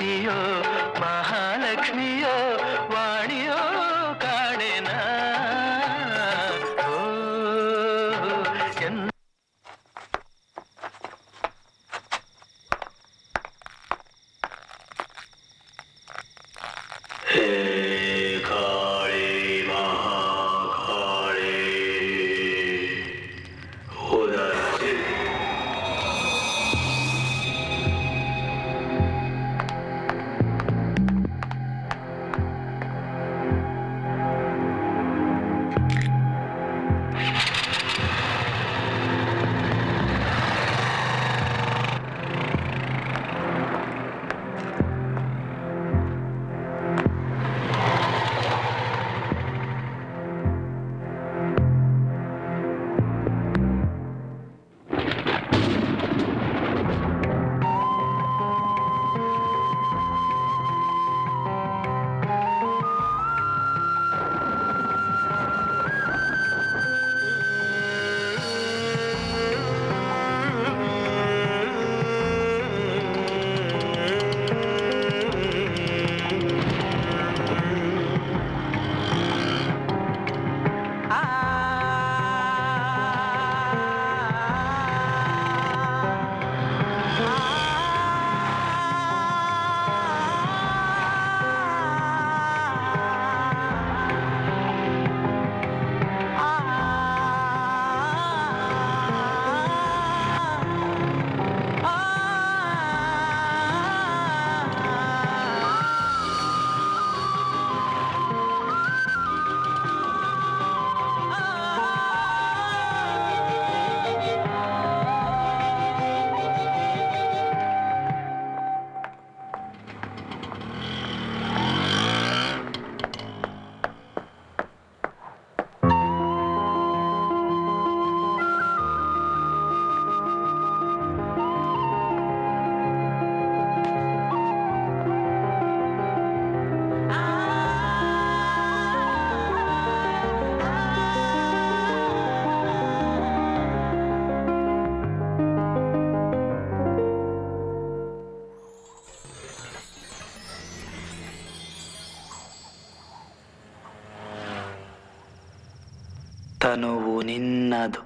ಆದಿಯೋ ಮಹಾಲಕ್ಷ್ಮಿಯೋ ವಾಣಿಯೋ ಕಾಣೆನ ಓ ಎನ್ನ ಹೇ ಕಾಳಿ ಮಹಾಕಾಳಿ ಉದರಿಸಿ ತನುವು ನಿನ್ನದು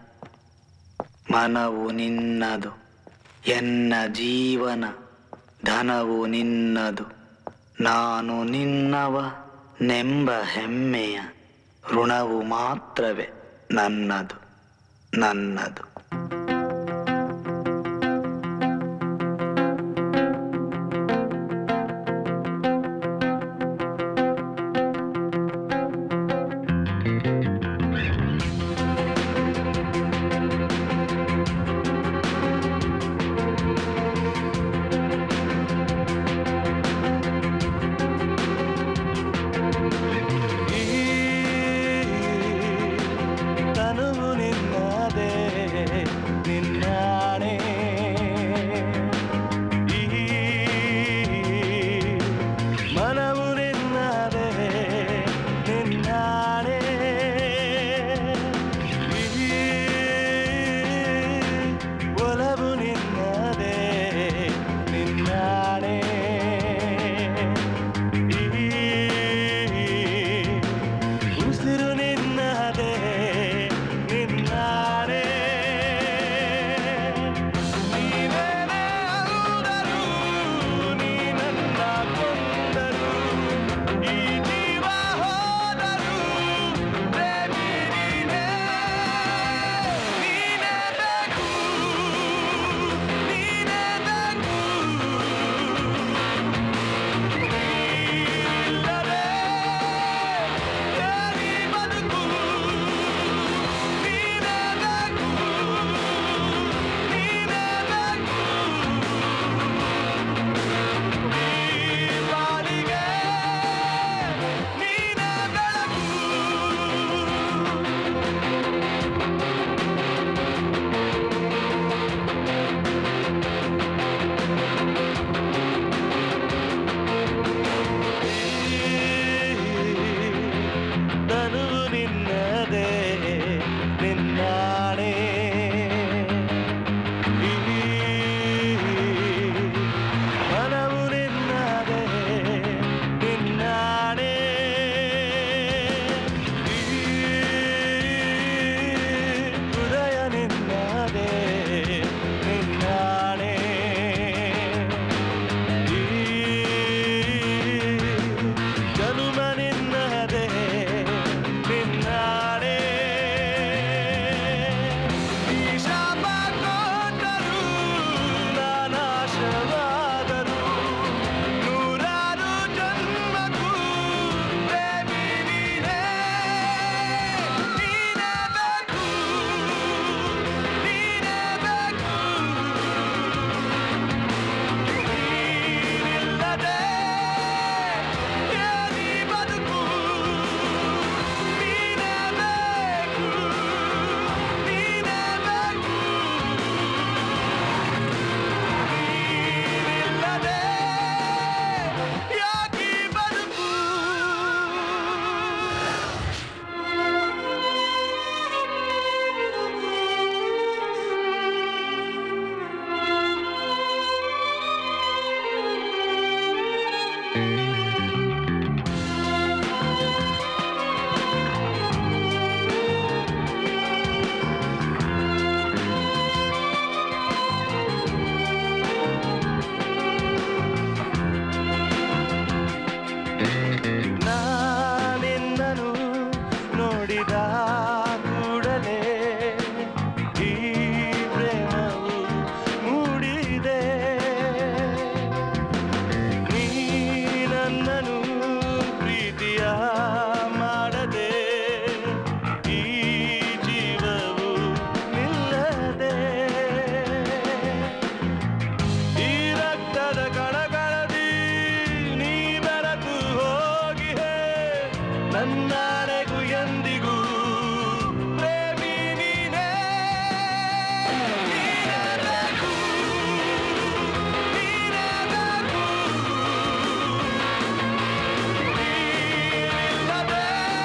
ಮನವು ನಿನ್ನದು ಎನ್ನ ಜೀವನ ಧನವು ನಿನ್ನದು ನಾನು ನಿನ್ನವ ನೆಂಬ ಹೆಮ್ಮೆಯ ಋಣವು ಮಾತ್ರವೇ ನನ್ನದು ನನ್ನದು ತನುವು ನಿನ್ನದೇ ಕೂಡಲೇ ಈ ಪ್ರೇಮವು ಮೂಡಿದೆ ನೀ ನನ್ನನು ಪ್ರೀತಿಯ ಮಾಡದೆ ಈ ಜೀವವು ನಿಲ್ಲದೆ ಈ ರಕ್ತದ ಕಣಗಳದಿ ನೀ ಬೆರೆತು ಹೋಗಿಹೆ ನನ್ನಾಣೆಗೂ ಎಂದಿಗೂ ಪ್ರೇಮಿ ನೀನೇ ನೀನೇ ಬೇಕು, ನೀನೇ ಬೇಕು. ನೀನಿಲ್ಲದೆ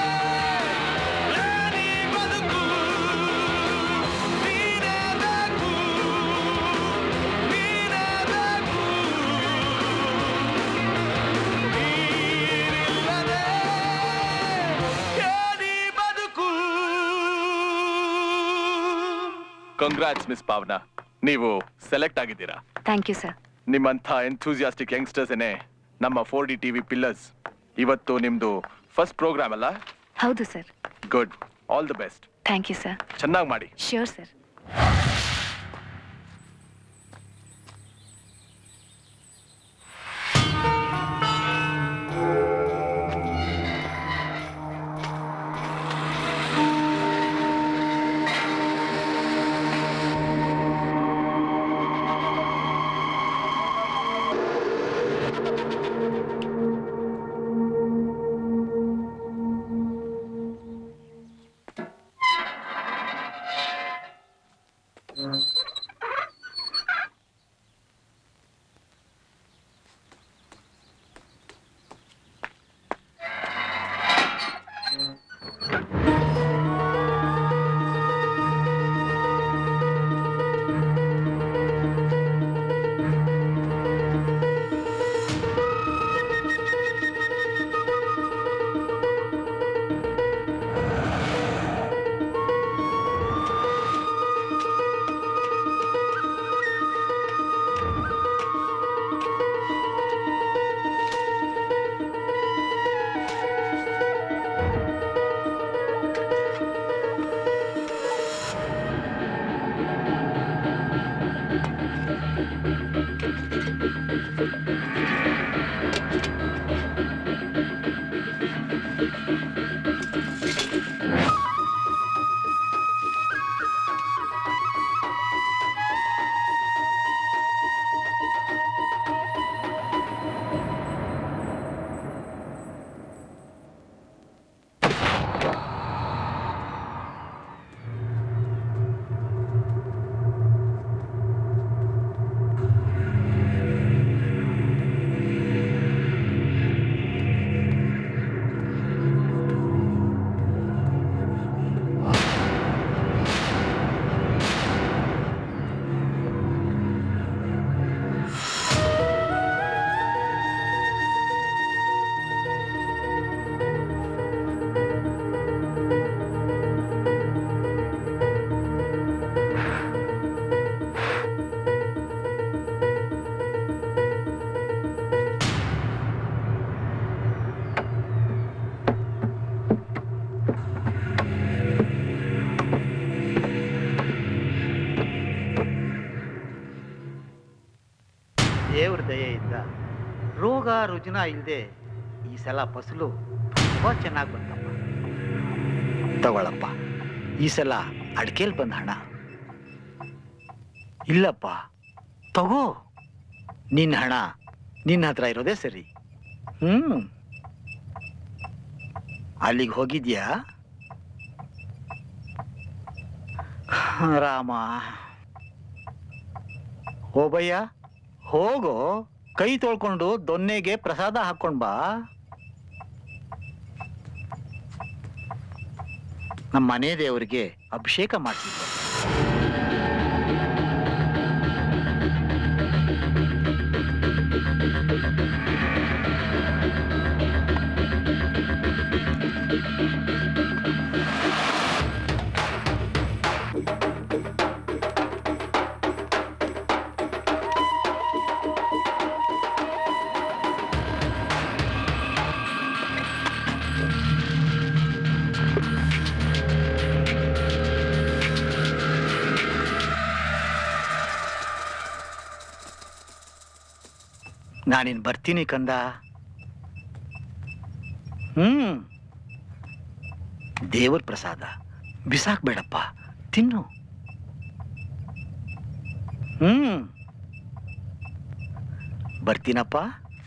ಏನಿ ಬದುಕು ನೀನೇ ಬೇಕು ನೀನೇ ಬೇಕು ನೀನಿಲ್ಲದೆ ಏನಿ ಬದುಕು ಕಂಗ್ರಾಟ್ಸ್ ಮಿಸ್ ಪಾವನಾ ನೀವು ಸೆಲೆಕ್ಟ್ ಆಗಿದ್ದೀರಾ ಥ್ಯಾಂಕ್ ಯು ಸರ್ ನಿಮ್ಮಂಥ ಎಂಥೂಸಿಯಾಸ್ಟಿಕ್ ಯಂಗ್ಸ್ಟರ್ಸ್ನೇ ನಮ್ಮ ಫೋರ್ ಡಿ ಟಿವಿ ಪಿಲ್ಲರ್ಸ್ ಇವತ್ತು ನಿಮ್ದು ಫಸ್ಟ್ ಪ್ರೋಗ್ರಾಮ್ ಅಲ್ಲ ಹೌದು sir good all the best thank you sir ಚೆನ್ನಾಗಿ ಮಾಡಿ ಶ್ಯೂರ್ ಸರ್ ದೇವ್ರ ದಯೆಯಿಂದ ರೋಗ ರುಜಿನ ಇಲ್ಲದೆ ಈ ಸಲ ಫಸಲು ತುಂಬ ಚೆನ್ನಾಗಿ ಬಂತಪ್ಪ ತಗೊಳಪ್ಪ ಈ ಸಲ ಅಡ್ಕೆಲ್ ಬಂದ ಹಣ ಇಲ್ಲಪ್ಪ ತಗೋ ನಿನ್ನ ಹಣ ನಿನ್ನ ಹತ್ರ ಇರೋದೇ ಸರಿ ಹ್ಮ್ ಅಲ್ಲಿಗೆ ಹೋಗಿದ್ಯಾ ರಾಮ ಹೋಬಯ್ಯ ಹೋಗೋ ಕೈ ತೊಳ್ಕೊಂಡು ದೊನ್ನೆಗೆ ಪ್ರಸಾದ ಹಾಕೊಂಡ್ ಬಾ ನಮ್ಮ ಮನೆ ದೇವರಿಗೆ ಅಭಿಷೇಕ ಮಾಡ್ತಿದ್ದೆ ನಾನಿನ್ ಬರ್ತೀನಿ ಕಂದ ಹ್ಮ್ ದೇವರ ಪ್ರಸಾದ ಬಿಸಾಕ್ಬೇಡಪ್ಪ ತಿನ್ನು ಹ್ಮ್ ಬರ್ತೀನಪ್ಪ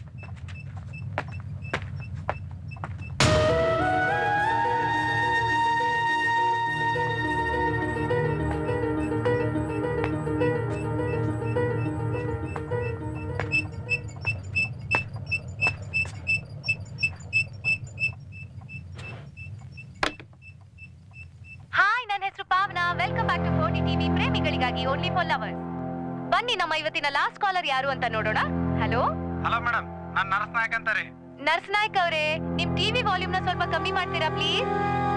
ಹಾಯ್ ನನ್ನ ಹೆಸರು Pavana welcome back to forty TV ಪ್ರೇಮಿಗಳಿಗಾಗಿ ಓನ್ಲಿ ಫಾರ್ ಲವರ್ಸ್ ಬನ್ನಿ ನಮ್ಮ ಇವತ್ತಿನ ಲಾಸ್ಟ್ ಕಾಲರ್ ಯಾರು ಅಂತ ನೋಡೋಣ ಹಲೋ ಹಲೋ ಮೇಡಮ್ ನಾನು ನರಸ್ ನಾಯಕ್ ಅಂತಾರೆ ನರ್ಸ್ ನಾಯ್ಕ್ ಅವರೇ ನಿಮ್ ಟಿವಿ ವಾಲ್ಯೂಮ್ ನ ಸ್ವಲ್ಪ ಕಮ್ಮಿ ಮಾಡ್ತೀರಾ ಪ್ಲೀಸ್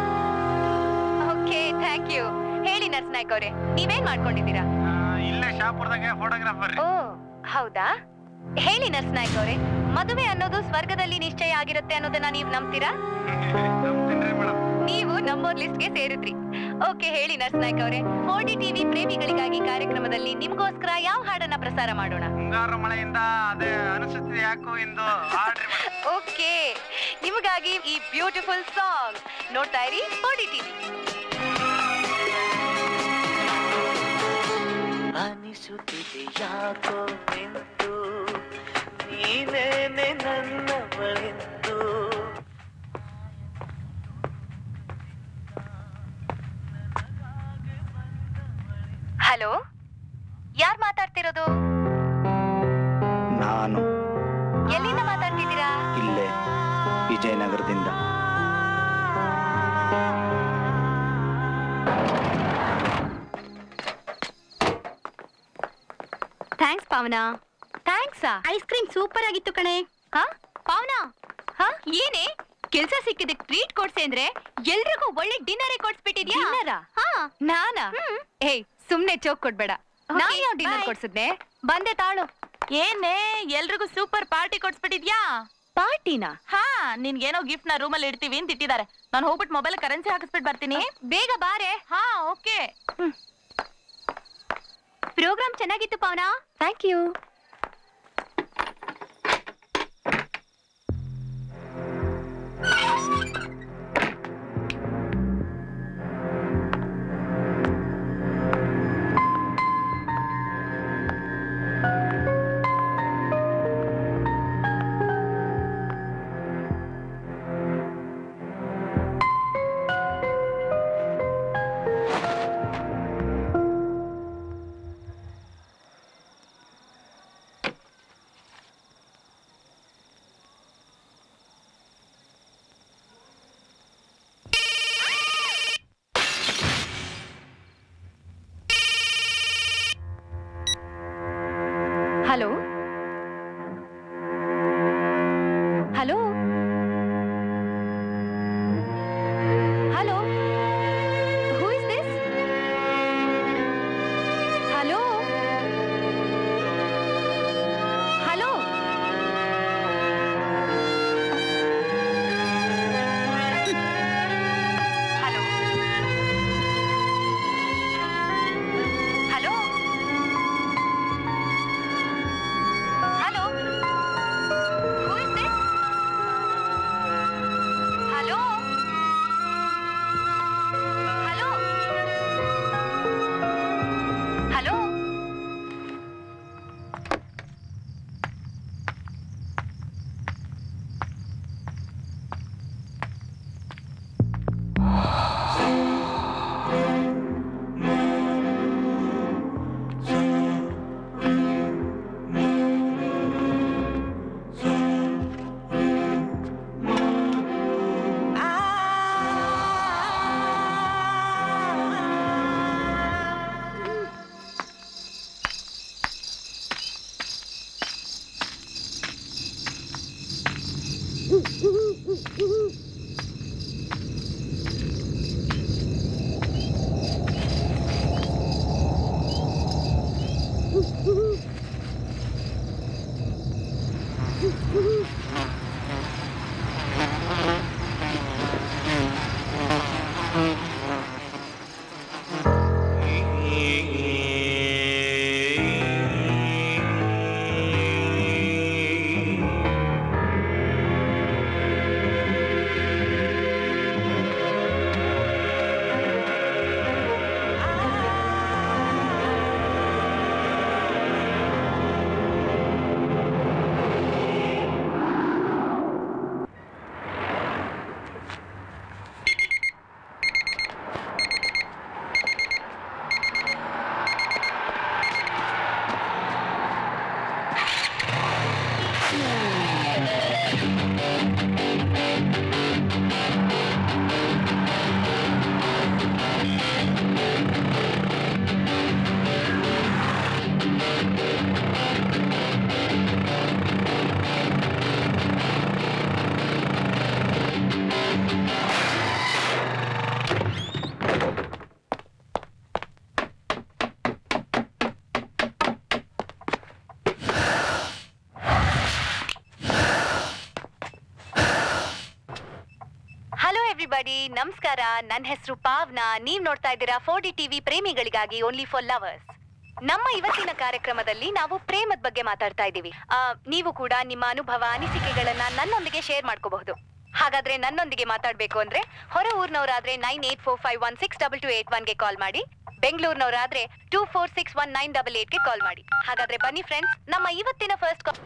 ಓಕೆ ಥ್ಯಾಂಕ್ ಯು ಹೇಳಿ ನರ್ಸ್ ನಾಯ್ಕ್ ಅವರೇ ನೀವೇನ್ ಮಾಡ್ಕೊಂಡಿದ್ದೀರಾ ಇಲ್ಲೇ ಶಾಪುರದಾಗ ಫೋಟೋಗ್ರಾಫರ್ ಓ ಹೌದಾ ಹೇಳಿ ನರ್ಸ್ ನಾಯ್ಕ್ ಅವರೇ ಮದುವೆ ಅನ್ನೋದು ಸ್ವರ್ಗದಲ್ಲಿ ನಿಶ್ಚಯ ಆಗಿರುತ್ತೆ ಅನ್ನೋದನ್ನ ನೀವು ನಂಬ್ತೀರಾ ನಂಬ್ತೀನಿ ಮೇಡಮ್ ನೀವು ನಂಬೋರ್ ಲಿಸ್ಟ್ಗೆ ಸೇರಿದ್ರಿ ಓಕೆ ಹೇಳಿ ನರ್ಸ್ ನಾಯ್ಕ್ ಅವರೇ ಫೋರ್ಟಿ ಟಿವಿ ಪ್ರೇಮಿಗಳಿಗಾಗಿ ಕಾರ್ಯಕ್ರಮದಲ್ಲಿ ನಿಮ್ಗೋಸ್ಕರ ಯಾವ ಹಾಡನ್ನ ಪ್ರಸಾರ ಮಾಡೋಣ ಮುಂಗಾರು ಮಳೆಯಿಂದ ಅದೇ ಅನಿಸುತ್ತಿದೆ ಯಾಕೋ ಎಂದು ಆಡ್ರಿ ಮೇಡಮ್ ಓಕೆ ನಿಮಗಾಗಿ ಈ ಬ್ಯೂಟಿಫುಲ್ ಸಾಂಗ್ ನೋಡ್ತಾ ಇರಿ ಫೋರ್ಟಿ ಟಿವಿ ಅನಿಸುತ್ತಿದೆ ಯಾಕೋ ಎಂದು ನೀನೇನೆ ನನ್ನವಳೆಂದು ಹಲೋ ಯಾರ್ ಮಾತಾಡ್ತಿರೋದು ನಾನು ಎಲ್ಲಿಂದ ಮಾತಾಡ್ತಿದ್ದೀರಾ ಇಲ್ಲೇ ವಿಜಯನಗರದಿಂದ ಥ್ಯಾಂಕ್ಸ್ ಪಾವನಾ ಥ್ಯಾಂಕ್ಸಾ ಐಸ್ ಕ್ರೀಮ್ ಸೂಪರ್ ಆಗಿತ್ತು ಕಣೆ ಹಾ ಪಾವನಾ ಹಾ ಏನೇ ಕೆಲ್ಸ ಸಿಕ್ಕಿದಕ್ ಟ್ರೀಟ್ ಕೊಡ್ಸೆ ಅಂದ್ರೆ ಎಲ್ರಿಗೂ ಒಳ್ಳೆ ಡಿನ್ನರೇ ಕೊಡ್ಸ್ಬಿಟ್ಟಿದ್ಯಾ ಹಾ ನಾನಾ ಏಯ್ ಸುಮ್ನೆ ಚೋಕ್ ಕೊಡ್ಬೇಡ ನಾನ್ ಯಾವ ಡಿನ್ನರ್ ಕೊಡ್ಸಿದ್ನೆ ಬಂದೆ ತಾಳು ಏನೇ ಎಲ್ರಿಗೂ ಸೂಪರ್ ಪಾರ್ಟಿ ಕೊಡ್ಸ್ಬಿಟ್ಟಿದ್ಯಾ ಪಾರ್ಟಿನಾ ಹಾ ನಿನ್ಗೇನೋ ಗಿಫ್ಟ್ ನ ರೂಮಲ್ಲಿ ಇಡ್ತೀವಿ ಅಂತ ಇಟ್ಟಿದ್ದಾರೆ ನಾನು ಹೋಗ್ಬಿಟ್ಟು ಮೊಬೈಲ್ ಕರೆನ್ಸಿ ಹಾಕಿಸ್ಬಿಟ್ಟು ಬರ್ತೀನಿ ಬೇಗ ಬಾರೆ ಹಾ ಓಕೆ ಪ್ರೋಗ್ರಾಮ್ ಚೆನ್ನಾಗಿತ್ತು Pavana thank you hello hello hello who is this hello hello hello hello everybody ನಮಸ್ಕಾರ ನನ್ನ ಹೆಸರು ಪಾವ್ನಾ ನೀವ್ ನೋಡ್ತಾ ಇದ್ದೀರಾ ಫೋರ್ ಡಿ ಟಿವಿ ಪ್ರೇಮಿಗಳಿಗಾಗಿ ಓನ್ಲಿ ಫಾರ್ ಲವರ್ಸ್ ನಮ್ಮ ಇವತ್ತಿನ ಕಾರ್ಯಕ್ರಮದಲ್ಲಿ ನಾವು ಪ್ರೇಮದ ಬಗ್ಗೆ ಮಾತಾಡ್ತಾ ಇದ್ದೀವಿ ಆ, ನೀವು ಕೂಡ ನಿಮ್ಮ ಅನುಭವ ಅನಿಸಿಕೆಗಳನ್ನ ನನ್ನೊಂದಿಗೆ ಶೇರ್ ಮಾಡ್ಕೋಬಹುದು ಹಾಗಾದ್ರೆ ನನ್ನೊಂದಿಗೆ ಮಾತಾಡ್ಬೇಕು ಅಂದ್ರೆ ಹೊರ ಊರ್ನವರಾದ್ರೆ nine eight four five one six double two eight ಒನ್ಗೆ ಕಾಲ್ ಮಾಡಿ ಬೆಂಗಳೂರಿನವರಾದ್ರೆ two four six one nine double ಏಟ್ಗೆ ಕಾಲ್ ಮಾಡಿ ಹಾಗಾದ್ರೆ ಬನ್ನಿ ಫ್ರೆಂಡ್ಸ್ ನಮ್ಮ ಇವತ್ತಿನ first call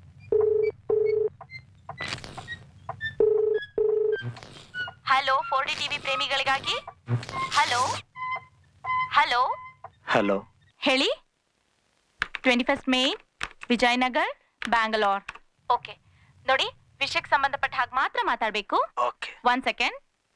hello four D TV ಪ್ರೇಮಿಗಳಿಗಾಗಿ ಹಲೋ ಹಲೋ ಹಲೋ ಹೇಳಿ twenty first main Vijayanagar Bangalore okay ನೋಡಿ ವಿಷಯಕ್ಕೆ ಸಂಬಂಧಪಟ್ಟ ಹಾಗೆ ಮಾತ್ರ ಮಾತಾಡಬೇಕು okay one second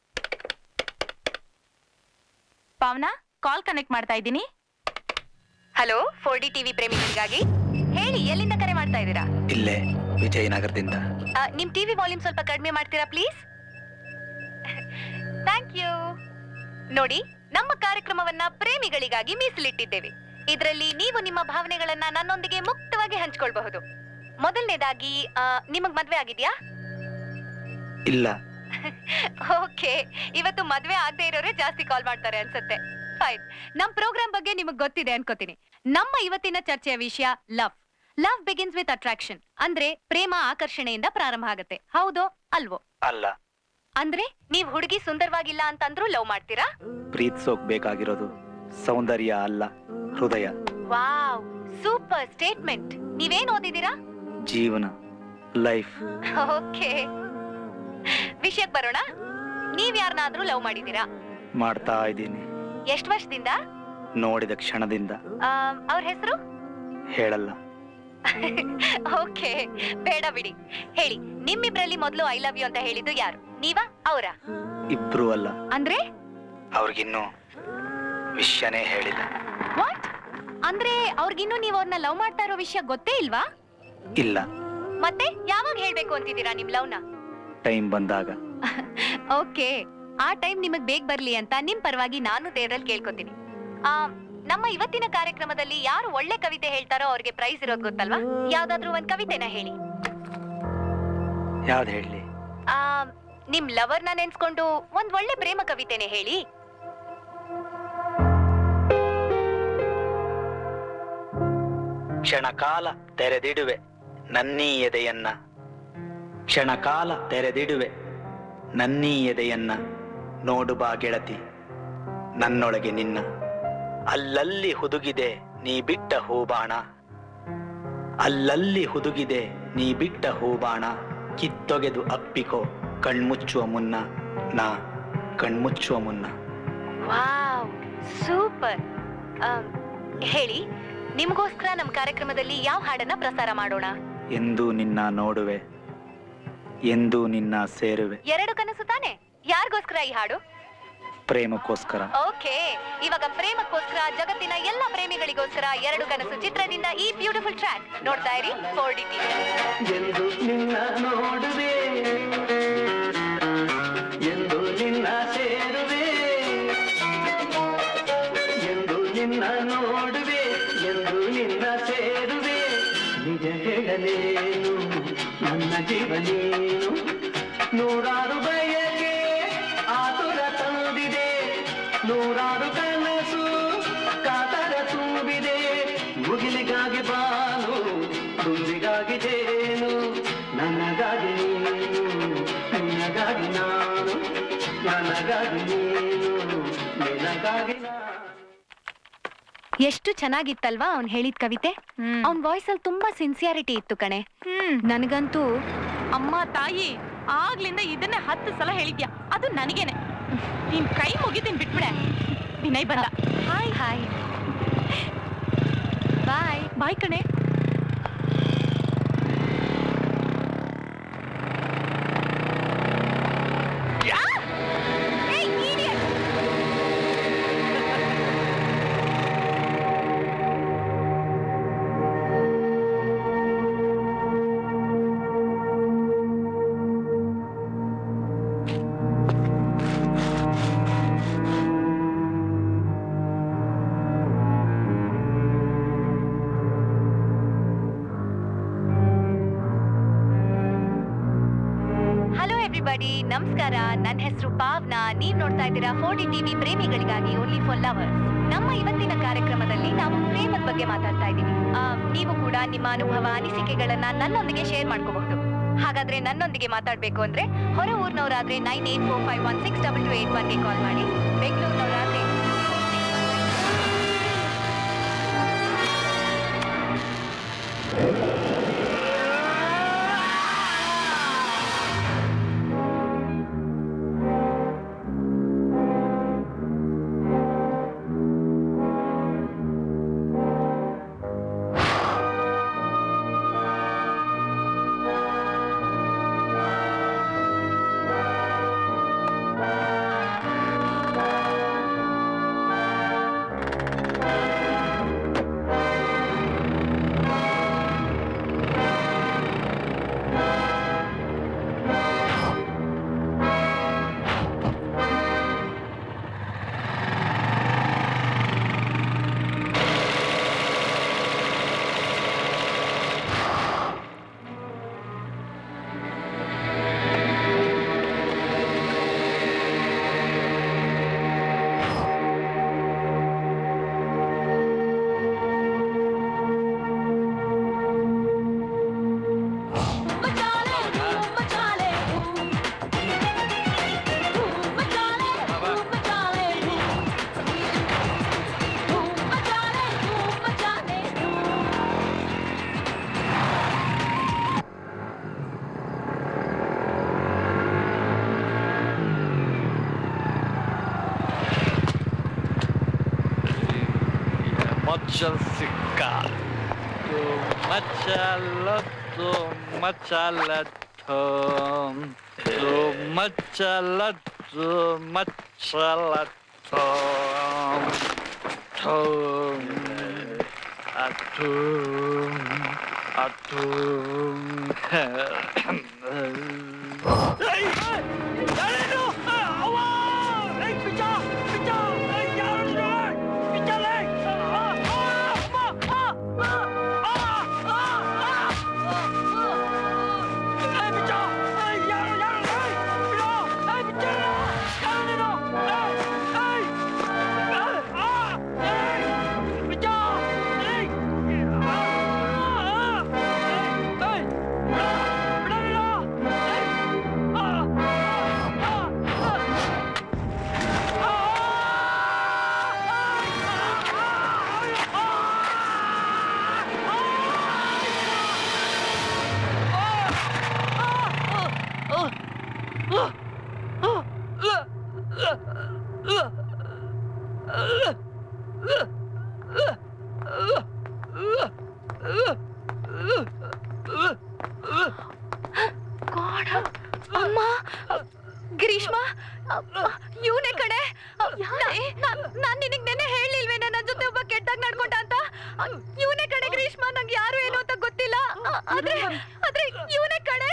Pavana call connect ಮಾಡ್ತಾ ಇದ್ದೀನಿ ಹಲೋ ಫೋರ್ ಡಿ ಟಿವಿ ಪ್ರೇಮಿಗಳಿಗಾಗಿ ಹೇಳಿ ಎಲ್ಲಿಂದ ಕರೆ ಮಾಡ್ತಾ ಇದ್ದೀರಾ ಇಲ್ಲೇ ವಿಜಯನಗರದಿಂದ ಆ, ನಿಮ್ ಟಿವಿ ವಾಲ್ಯೂಮ್ ಸ್ವಲ್ಪ ಕಡಿಮೆ ಮಾಡ್ತೀರಾ ಪ್ಲೀಸ್ ಥ್ಯಾಂಕ್ ಯು ನೋಡಿ ನಮ್ಮ ಕಾರ್ಯಕ್ರಮವನ್ನ ಪ್ರೇಮಿಗಳಿಗಾಗಿ ಮೀಸಲಿಟ್ಟಿದ್ದೇವೆ ಇದರಲ್ಲಿ ನೀವು ನಿಮ್ಮ ಭಾವನೆಗಳನ್ನ ನನ್ನೊಂದಿಗೆ ಮುಕ್ತವಾಗಿ ಹಂಚ್ಕೊಳ್ಬಹುದು ಮೊದಲನೇದಾಗಿ ಆ, ನಿಮಗ್ ಮದ್ವೆ ಆಗಿದ್ಯಾ ಇಲ್ಲ ಓಕೆ ಇವತ್ತು ಮದ್ವೆ ಆಗದೆ ಇರೋರೇ ಜಾಸ್ತಿ ಕಾಲ್ ಮಾಡ್ತಾರೆ ಅನ್ಸುತ್ತೆ ಫೈನ್ ನಮ್ ಪ್ರೋಗ್ರಾಮ್ ಬಗ್ಗೆ ನಿಮಗ್ ಗೊತ್ತಿದೆ ಅನ್ಕೋತೀನಿ ನಮ್ಮ ಇವತ್ತಿನ ಚರ್ಚೆಯ ವಿಷಯ love love begins with attraction ಅಂದ್ರೆ ಪ್ರೇಮ ಆಕರ್ಷಣೆಯಿಂದ ಪ್ರಾರಂಭ ಆಗುತ್ತೆ ಹೌದೋ ಅಲ್ವೋ ಅಲ್ಲ ಅಂದ್ರೆ ನೀವ್ ಹುಡುಗಿ ಸುಂದರವಾಗಿಲ್ಲ ಅಂತಂದ್ರೂ ಲವ್ ಮಾಡ್ತೀರಾ ಪ್ರೀತಿಸೋಕ್ ಬೇಕಾಗಿರೋದು ಸೌಂದರ್ಯ ಅಲ್ಲ ಹೃದಯ ವಾವ್ ಸೂಪರ್ ಸ್ಟೇಟ್ಮೆಂಟ್ ನೀವೇನ್ ಓದಿದೀರಾ ಜೀವನ ಲೈಫ್ ಓಕೆ ವಿಷಯಕ್ ಬರೋಣ ನೀವ್ ಯಾರನ್ನಾದ್ರೂ ಲವ್ ಮಾಡಿದೀರಾ ಮಾಡ್ತಾ ಇದ್ದೀನಿ ಎಷ್ಟ್ ವರ್ಷದಿಂದ ನೋಡಿದ ಕ್ಷಣದಿಂದ ಅವ್ರ ಹೆಸರು ಹೇಳಲ್ಲ ಓಕೆ ಬೇಡ ಬಿಡಿ ಹೇಳಿ ನಿಮ್ಮಿಬ್ರಲ್ಲಿ ಮೊದಲು ಐ ಲವ್ ಯು ಅಂತ ಹೇಳಿದ್ದು ಯಾರು ನೀವಾ ಅವರ ಇಬ್ರು ಅಲ್ಲ ಅಂದ್ರೆ ಅವ್ರಿಗಿನ್ನೂ ವಿಷಯನೇ ಹೇಳಿಲ್ಲ ವಾಟ್ ಅಂದ್ರೆ ಅವ್ರಿಗಿನ್ನೂ ನೀವು ಅವ್ರನ್ನ ಲವ್ ಮಾಡ್ತಾ ಇರೋ ವಿಷಯ ಗೊತ್ತೇ ಇಲ್ವಾ ಇಲ್ಲ ಮತ್ತೆ ಯಾವಾಗ ಹೇಳ್ಬೇಕು ಅಂತಿದ್ದೀರಾ ನಿಮ್ ಲವ್ನ ಟೈಮ್ ಬಂದಾಗ ಓಕೆ ಆ ಟೈಮ್ ನಿಮಗ್ ಬೇಗ ಬರ್ಲಿ ಅಂತ ನಿಮ್ ಪರವಾಗಿ ನಾನು ದೇವ್ರಲ್ಲಿ ಕೇಳ್ಕೊತೀನಿ ಆ ನಮ್ಮ ಇವತ್ತಿನ ಕಾರ್ಯಕ್ರಮದಲ್ಲಿ ಯಾರು ಒಳ್ಳೆ ಕವಿತೆ ಹೇಳ್ತಾರೋ ಅವ್ರಿಗೆ ಪ್ರೈಸ್ ಇರೋದು ಗೊತ್ತಲ್ವಾ ಯಾವ್ದಾದ್ರೂ ಒಂದ್ ಕವಿತೆನ ಹೇಳಿ ಯಾವ್ದು ಹೇಳಲಿ ಆ ನಿಮ್ ಲವರ್ನ ನೆನ್ಸ್ಕೊಂಡು ಒಂದ್ ಒಳ್ಳೆ ಪ್ರೇಮ ಕವಿತೆನೆ ಹೇಳಿ ಕ್ಷಣಕಾಲ ತೆರೆದಿಡುವೆ ನನ್ನೀ ಎದೆಯನ್ನ ಕ್ಷಣಕಾಲ ತೆರೆದಿಡುವೆ ನನ್ನೀ ಎದೆಯನ್ನ ನೋಡು ಬಾ ಗೆಳತಿ ನನ್ನೊಳಗೆ ನಿನ್ನ ಅಲ್ಲಲ್ಲಿ ಹುದುಗಿದೆ ನೀ ಬಿಟ್ಟ ಹೂಬಾಣ ಅಲ್ಲಲ್ಲಿ ಹುದುಗಿದೆ ನೀ ಬಿಟ್ಟ ಹೂಬಾಣ ಕಿತ್ತೊಗೆದು ಅಪ್ಪಿಕೋ ಕಣ್ಮುಚ್ಚುವ ಮುನ್ನ ನಾ ಕಣ್ಮುಚ್ಚುವ ಮುನ್ನ ವಾವ್ ಸೂಪರ್ ಹೇಳಿ ನಿಮ್ಗೋಸ್ಕರ ನಮ್ ಕಾರ್ಯಕ್ರಮದಲ್ಲಿ ಯಾವ ಹಾಡನ್ನ ಪ್ರಸಾರ ಮಾಡೋಣ ಎಂದು ನಿನ್ನ ನೋಡುವೆ ಎಂದು ನಿನ್ನ ಸೇರುವೆ ಎರಡು ಕನಸು ತಾನೆ ಯಾರಿಗೋಸ್ಕರ ಈ ಹಾಡು ಪ್ರೇಮಕ್ಕೋಸ್ಕರ ಓಕೆ ಇವಾಗ ಪ್ರೇಮಕ್ಕೋಸ್ಕರ ಜಗತ್ತಿನ ಎಲ್ಲ ಪ್ರೇಮಿಗಳಿಗೋಸ್ಕರ ಎರಡು ಕನಸು ಚಿತ್ರದಿಂದ ಈ ಬ್ಯೂಟಿಫುಲ್ ಟ್ರ್ಯಾಕ್ ನೋಡ್ತಾ ಇರಿ ಫೋರ್ ಡಿ ಎಂದು ನಿನ್ನ ನೋಡುವೆ ಎಂದು ನಿನ್ನ ಸೇರುವೆ ಎಂದು ನಿನ್ನ ನೋಡುವೆ ಎಂದು ನಿನ್ನ ಸೇರುವೆ ನಿಜ ಹೇಳಲೇನು ನನ್ನ ಜೀವ ನೀನು ನೂರಾರು ಬಯಕೆ ಆತುರ ತಂದಿದೆ ನೂರಾರು ಕನಸು ಕಾತರ ತುಂಬಿದೆ ಮುಗಿಲಿಗಾಗಿ ಬಾನು ತುಂಬಿಗಾಗಿ ಜೇನು ನನಗಾಗಿ ನೀನು ನಿನಗಾಗಿ ನಾನು ನನಗಾಗಿ ನೀನು ನಿನಗಾಗಿ ನಾನು ಎಷ್ಟು ಚೆನ್ನಾಗಿತ್ತಲ್ವಾ ಅವ್ನ್ ಹೇಳಿದ ಕವಿತೆ ಅವ್ನ್ ವಾಯ್ಸ್ ಅಲ್ಲಿ ತುಂಬಾ ಸಿನ್ಸಿಯಾರಿಟಿ ಇತ್ತು ಕಣೆ ಹ್ಮ್ ನನಗಂತೂ ಅಮ್ಮ ತಾಯಿ ಆಗ್ಲಿಂದ ಇದನ್ನೇ ಹತ್ತು ಸಲ ಹೇಳಿದ್ಯಾ ಅದು ನನಗೇನೆ ನೀನ್ ಕೈ ಮುಗಿತೀನಿ ಬಿಟ್ಬಿಡೆ ವಿನಯ್ ಬಂದ ಹಾಯ್ ಹಾಯ್ ಬಾಯ್ ಬಾಯ್ ಕಣೆ ಎವ್ರಿಬಡಿ ನಮಸ್ಕಾರ ನನ್ನ ಹೆಸರು ಪಾವ್ನಾ ನೀವ್ ನೋಡ್ತಾ ಇದ್ದೀರಾ ಫೋರ್ಟಿ ಟಿವಿ ಪ್ರೇಮಿಗಳಿಗಾಗಿ ಓನ್ಲಿ ಫಾರ್ ಲವರ್ಸ್ ನಮ್ಮ ಇವತ್ತಿನ ಕಾರ್ಯಕ್ರಮದಲ್ಲಿ ನಾವು ಪ್ರೇಮದ ಬಗ್ಗೆ ಮಾತಾಡ್ತಾ ಇದ್ದೀವಿ ಆ, ನೀವು ಕೂಡ ನಿಮ್ಮ ಅನುಭವ ಅನಿಸಿಕೆಗಳನ್ನ ನನ್ನೊಂದಿಗೆ ಶೇರ್ ಮಾಡ್ಕೋಬಹುದು ಹಾಗಾದ್ರೆ ನನ್ನೊಂದಿಗೆ ಮಾತಾಡ್ಬೇಕು ಅಂದ್ರೆ ಹೊರ ಊರ್ನವರಾದ್ರೆ nine eight four five one six double two eight ಒನ್ಗೆ ಕಾಲ್ ಮಾಡಿ ಬೆಂಗಳೂರಿನವರಾದ್ರೆ ಮಚ್ಚಲ್ ಸಿಕ್ಕ ಮಚ್ಚಲತ್ತು ಮಚ್ಚಲತ್ತು ಮಚ್ಚಲತ್ತು ಮಚ್ಚಲತ್ತು ಅತ್ತು ಅತ್ತು ಅಮ್ಮ ಗ್ರೀಷ್ಮ ಇವನೇ ಕಡೆ ನಾನ್ ನಿನಗ್ ನೆನೆ ಹೇಳಿಲ್ವೇ ನನ್ನ ಜೊತೆ ಒಬ್ಬ ಕೆಟ್ಟಾಗ್ ನಡ್ಕೊಂಡ ಅಂತ ಇವನೇ ಕಡೆ ಗ್ರೀಷ್ಮ ನಂಗೆ ಯಾರು ಏನು ಅಂತ ಗೊತ್ತಿಲ್ಲ ಆದ್ರೆ ಆದ್ರೆ ಇವನೇ ಕಡೆ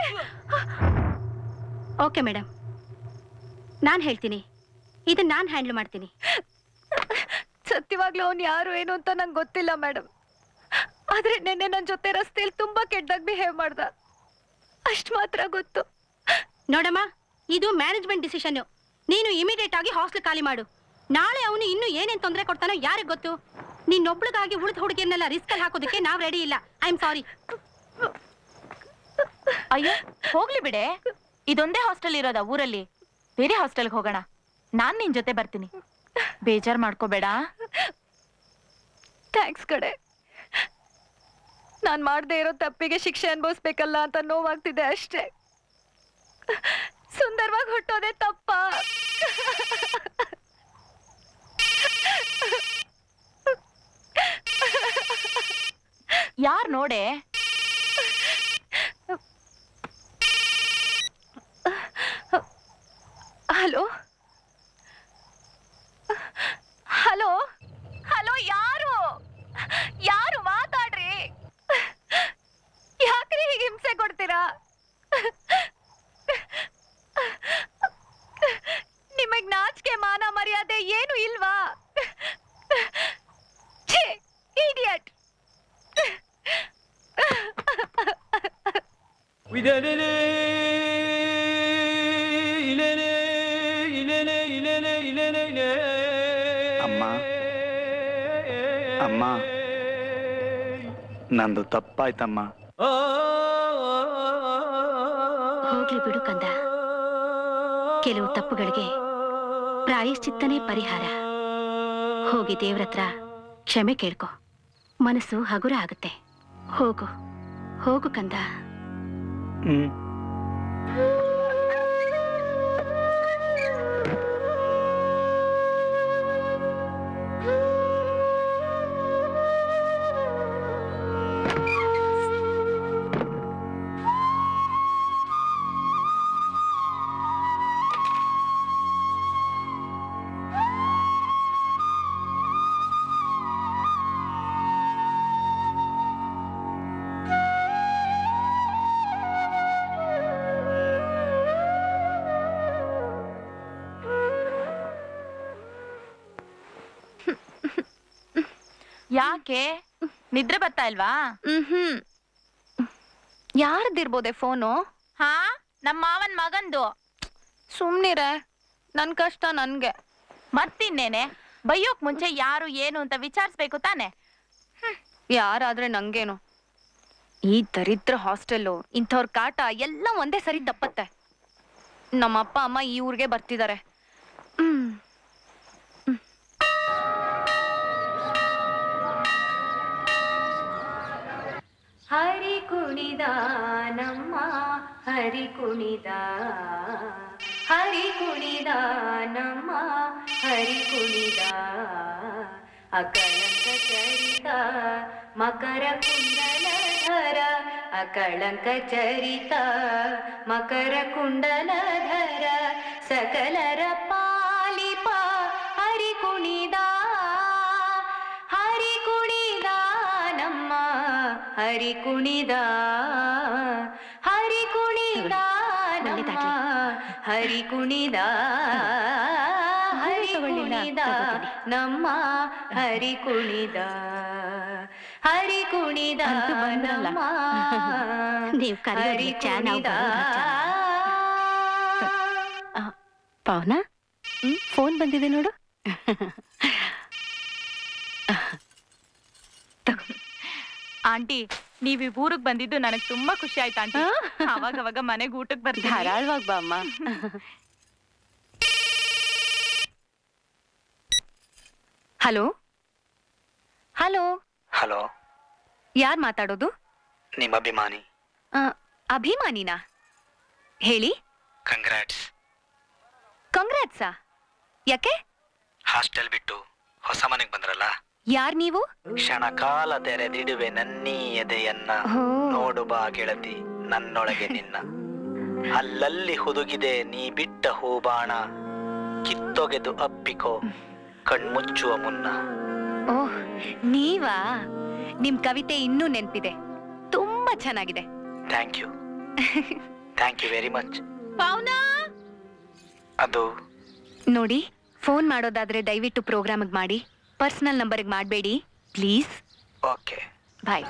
ಓಕೆ ಮೇಡಮ್ ನಾನು ಹೇಳ್ತೀನಿ ಇದನ್ನ ನಾನು ಹ್ಯಾಂಡಲ್ ಮಾಡ್ತೀನಿ ಸತ್ಯವಾಗ್ಲೂ ಅವ್ನು ಯಾರು ಏನು ಅಂತ ನಂಗೆ ಗೊತ್ತಿಲ್ಲ ಮೇಡಮ್ ಆದ್ರೆ ನೆನ್ನೆ ನನ್ನ ಜೊತೆ ರಸ್ತೆಯಲ್ಲಿ ತುಂಬಾ ಕೆಟ್ಟದಾಗ ಬಿಹೇವ್ ಮಾಡ್ದ ಅಷ್ಟ್ ಮಾತ್ರ ಗೊತ್ತು ನೋಡಮ್ಮ ಇದು ಮ್ಯಾನೇಜ್ಮೆಂಟ್ ಡಿಸಿಷನ್ ನೀನು ಇಮಿಡಿಯೇಟ್ ಆಗಿ ಹಾಸ್ಟೆಲ್ ಖಾಲಿ ಮಾಡು ನಾಳೆ ಅವನು ಇನ್ನೂ ಏನೇನ್ ತೊಂದರೆ ಕೊಡ್ತಾನೋ ಯಾರಿಗ್ ಗೊತ್ತು ನಿನ್ನೊಬ್ಳಿಗಾಗಿ ಉಳಿದ ಹುಡುಗಿಯನ್ನೆಲ್ಲ ರಿಸ್ಕ್ ಅಲ್ಲಿ ಹಾಕೋದಕ್ಕೆ ನಾವ್ ರೆಡಿ ಇಲ್ಲ ಐ ಆಮ್ ಸಾರಿ ಅಯ್ಯೋ ಹೋಗ್ಲಿ ಬಿಡೆ ಇದೊಂದೇ ಹಾಸ್ಟೆಲ್ ಇರೋದ ಊರಲ್ಲಿ ಬೇರೆ ಹಾಸ್ಟೆಲ್ಗೆ ಹೋಗೋಣ ನಾನ್ ನಿನ್ ಜೊತೆ ಬರ್ತೀನಿ ಬೇಜಾರ್ ಮಾಡ್ಕೋಬೇಡ ಥ್ಯಾಂಕ್ಸ್ ಕಡೆ ನಾನ್ ಮಾಡದೇ ಇರೋ ತಪ್ಪಿಗೆ ಶಿಕ್ಷೆ ಅನುಭವಿಸ್ಬೇಕಲ್ಲ ಅಂತ ನೋವಾಗ್ತಿದೆ ಅಷ್ಟೇ ಸುಂದರವಾಗಿ ಹುಟ್ಟೋದೇ ತಪ್ಪ ಯಾರ್ ನೋಡೆ ಹಲೋ ಹಲೋ ಹಲೋ ಯಾರು ಯಾರು ಮಾತಾಡ್ರಿ ಯಾಕ್ರಿ ಹೀಗೆ ಹಿಂಸೆ ಕೊಡ್ತೀರಾ ನಿಮಗ್ ನಾಚಿಕೆ ಮಾನ ಮರ್ಯಾದೆ ಏನು ಇಲ್ವಾ ಇಡಿಯಟ್ ಅಮ್ಮ ಅಮ್ಮ ನಂದು ತಪ್ಪಾಯ್ತಮ್ಮ ಹೋಗ್ಲಿ ಬಿಡು ಕಂದ ಕೆಲವು ತಪ್ಪುಗಳಿಗೆ ಪ್ರಾಯಶ್ಚಿತ್ತನೇ ಪರಿಹಾರ ಹೋಗಿ ದೇವ್ರತ್ರ ಕ್ಷಮೆ ಕೇಳ್ಕೊ ಮನಸ್ಸು ಹಗುರ ಆಗುತ್ತೆ ಹೋಗು ಹೋಗು ಕಂದ ಹ್ಮ್ ಯಾಕೆ ನಿದ್ರೆ ಬರ್ತಾ ಇಲ್ವಾ ಹ್ಮ್ ಯಾರ್ದಿರ್ಬೋದೆ ಫೋನು ಹಾ ನಮ್ಮ ಮಾವನ್ ಮಗಂದು ಸುಮ್ನಿರೆ ನನ್ ಕಷ್ಟ ನನ್ಗೆ ಮತ್ತಿನ್ನೇನೆ ಬೈಯೋಕ್ ಮುಂಚೆ ಯಾರು ಏನು ಅಂತ ವಿಚಾರಿಸ್ಬೇಕು ತಾನೆ ಯಾರಾದ್ರೆ ನಂಗೇನು ಈ ದರಿದ್ರ ಹಾಸ್ಟೆಲ್ಲು ಇಂಥವ್ರ ಕಾಟ ಎಲ್ಲ ಒಂದೇ ಸರಿ ತಪ್ಪತ್ತೆ ನಮ್ಮ ಅಪ್ಪ ಅಮ್ಮ ಈ ಊರಿಗೆ ಬರ್ತಿದ್ದಾರೆ ಹ್ಮ್ ಹರಿ ಕುಣಿದ ನಮ್ಮ ಹರಿ ಕುಣಿದ ಹರಿ ಕುಣಿದ ನಮ್ಮ ಹರಿ ಕುಣಿದ ಅಕಳಂಕ ಚರಿತ ಮಕರ ಕುಂಡಲಧರ ಅಕಳಂಕ ಚರಿತ ಮಕರ ಕುಂಡಲಧರ ಸಕಲರ ಪಾಲಿಪ ಹರಿ ಕುಣಿದ ಹರಿ ಕುಣಿದ ನಮ್ಮ ಹರಿ ಕುಣಿದ ಹರಿ ಕುಣಿದ ನಮ್ಮ ಹರಿ ಕುಣಿದ ಹರಿ ಕುಣಿದ ನಮ್ಮ ಹರಿ ಕುಣಿದ ಹರಿ ಕುಣಿದ ಅಂತೂ ಬಂದ್ರಲ್ಲ. ನಮ್ಮ ನೀವ್ ಕರೆಯೋದ್ ಹರಿ ನಿಜ, ನಾವ್ ಕುಣಿದ ಬರೋದ್ ಪವನ ಫೋನ್ ಬಂದಿದೆ ನೋಡು ಆಂಟಿ ನೀವ್ ಈ ಊರಿಗೆ ಬಂದಿದ್ದು ನನಗ್ ತುಂಬಾ ಖುಷಿ ಆಯ್ತು ಆಂಟಿ ಅವಾಗ ಅವಾಗ ಮನೆಗ್ ಊಟಕ್ ಬರ್ತೀನಿ ಧಾರಾಳವಾಗಿ ಬಾ ಅಮ್ಮ ಹಲೋ ಹಲೋ ಹಲೋ ಯಾರ್ ಮಾತಾಡೋದು ನಿಮ್ಮ ಅಭಿಮಾನಿ ಆ, ಅಭಿಮಾನಿನಾ ಹೇಳಿ ಕಂಗ್ರಾಟ್ಸ್ ಕಂಗ್ರಾಟ್ಸಾ ಯಾಕೆ ಹಾಸ್ಟೆಲ್ ಬಿಟ್ಟು ಹೊಸ ಮನೆಗೆ ಬಂದ್ರಲ್ಲ ಯಾರ್ ನೀವು ಕ್ಷಣ ಕಾಲ ತೆರೆದಿಡುವೆ ನನ್ನೀ ಎದೆಯನ್ನ ಹೋ. ನೋಡು ಬಾ ಗೆಳತಿ ನನ್ನೊಳಗೆ ನಿನ್ನ ಅಲ್ಲಲ್ಲಿ ಹುದುಗಿದೆ ನೀ ಬಿಟ್ಟ ಹೂಬಾಣ ಕಿತ್ತೊಗೆದು ಅಪ್ಪಿಕೋ ಕಣ್ಮುಚ್ಚುವ ಮುನ್ನ ಓಹ್ ನೀವಾ ನಿಮ್ ಕವಿತೆ ಇನ್ನೂ ನೆನ್ಪಿದೆ ತುಂಬಾ ಚೆನ್ನಾಗಿದೆ thank you thank you very much Pavna ಅದು ನೋಡಿ ಫೋನ್ ಮಾಡೋದಾದ್ರೆ ದಯವಿಟ್ಟು ಪ್ರೋಗ್ರಾಮಿಗೆ ಮಾಡಿ ಪರ್ಸನಲ್ ನಂಬರ್ಗೆ ಮಾಡಬೇಡಿ ಪ್ಲೀಸ್ ಓಕೆ ಬಾಯ್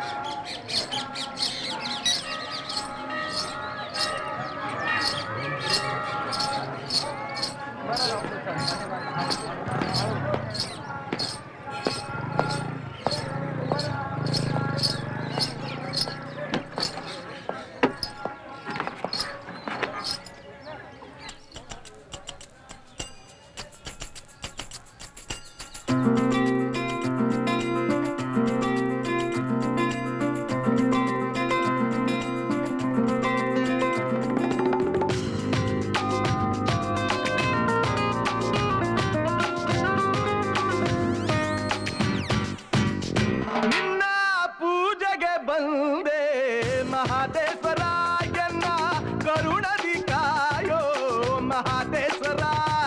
ನಿನ್ನ ಪೂಜೆಗೆ ಬಂದೆ ಮಹಾದೇಶ್ವರ ಎನ್ನ ಕರುಣದಿ ಕಾಯೋ ಮಹಾದೇಶ್ವರ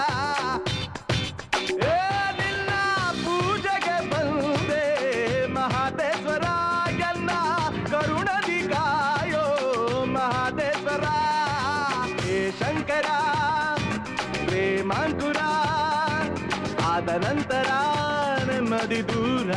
ಏ ನಿನ್ನ ಪೂಜೆಗೆ ಬಂದೆ ಮಹಾದೇಶ್ವರ ಎನ್ನ ಕರುಣದಿ ಕಾಯೋ ಮಹಾದೇಶ್ವರ ಹೇ ಶಂಕರ ಪ್ರೇಮಾಂಕುರ ಆದ ನಂತರ ನೆಮ್ಮದಿ ದೂರ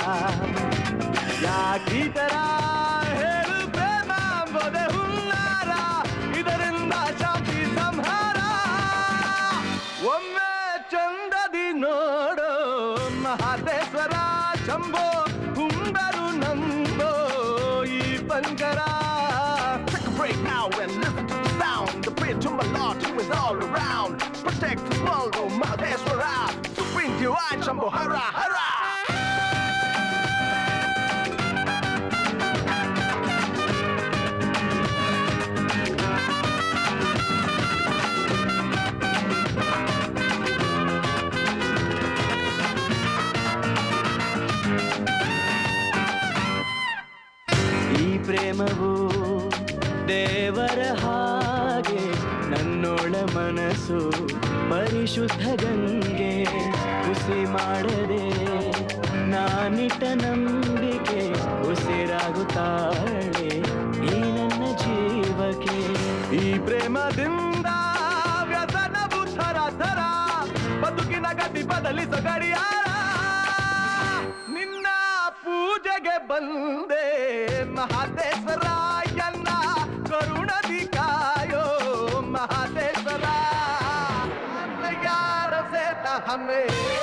ಯಾಕೀತರ ಹೇಳು ಪ್ರೇಮ ಎಂಬುದೇ ಹುನ್ನಾರ ಇದರಿಂದ ಶಾಂತಿ ಸಂಹಾರ ಒಮ್ಮೆ ಚಂದದಿ ನೋಡೋ ಮಹಾದೇಶ್ವರ ಶಂಭೋ ಹುಂಬರು ನಂಬೋ ಈ ಪಂಜರ Take a break now and listen to the sound. The prayer to my Lord who is all around. Protect the world, oh Mahadeshwara. Supreme divine Shambho Hara Hara. ಈ ಪ್ರೇಮವು ದೇವರ ಹಾಗೆ ನನ್ನೊಳ ಮನಸ್ಸು ಪರಿಶುದ್ಧ ಗಂಗೆ ಹುಸಿ ಮಾಡದೆ ನಾನಿಟ್ಟ ನಂಬಿಕೆ ಉಸಿರಾಗುತ್ತಾಳೆ ಈ ನನ್ನ ಜೀವಕ್ಕೆ ಈ ಪ್ರೇಮದಿಂದ ವ್ಯಸನವು ಥರ ಥರ ಬದುಕಿನ ಗತಿ ಬದಲಿಸ ಗಡಿಯಾರ ನಿನ್ನ ಪೂಜೆಗೆ ಬಂದೆ ಮಹಾದೇಶ್ವರ ಎನ್ನ ಕರುಣದಿ ಕಾಯೋ ಮಹಾದೇಶ್ವರ ನನ್ನ ಯಾರ ಸೇತ ಹಮ್ಮೆ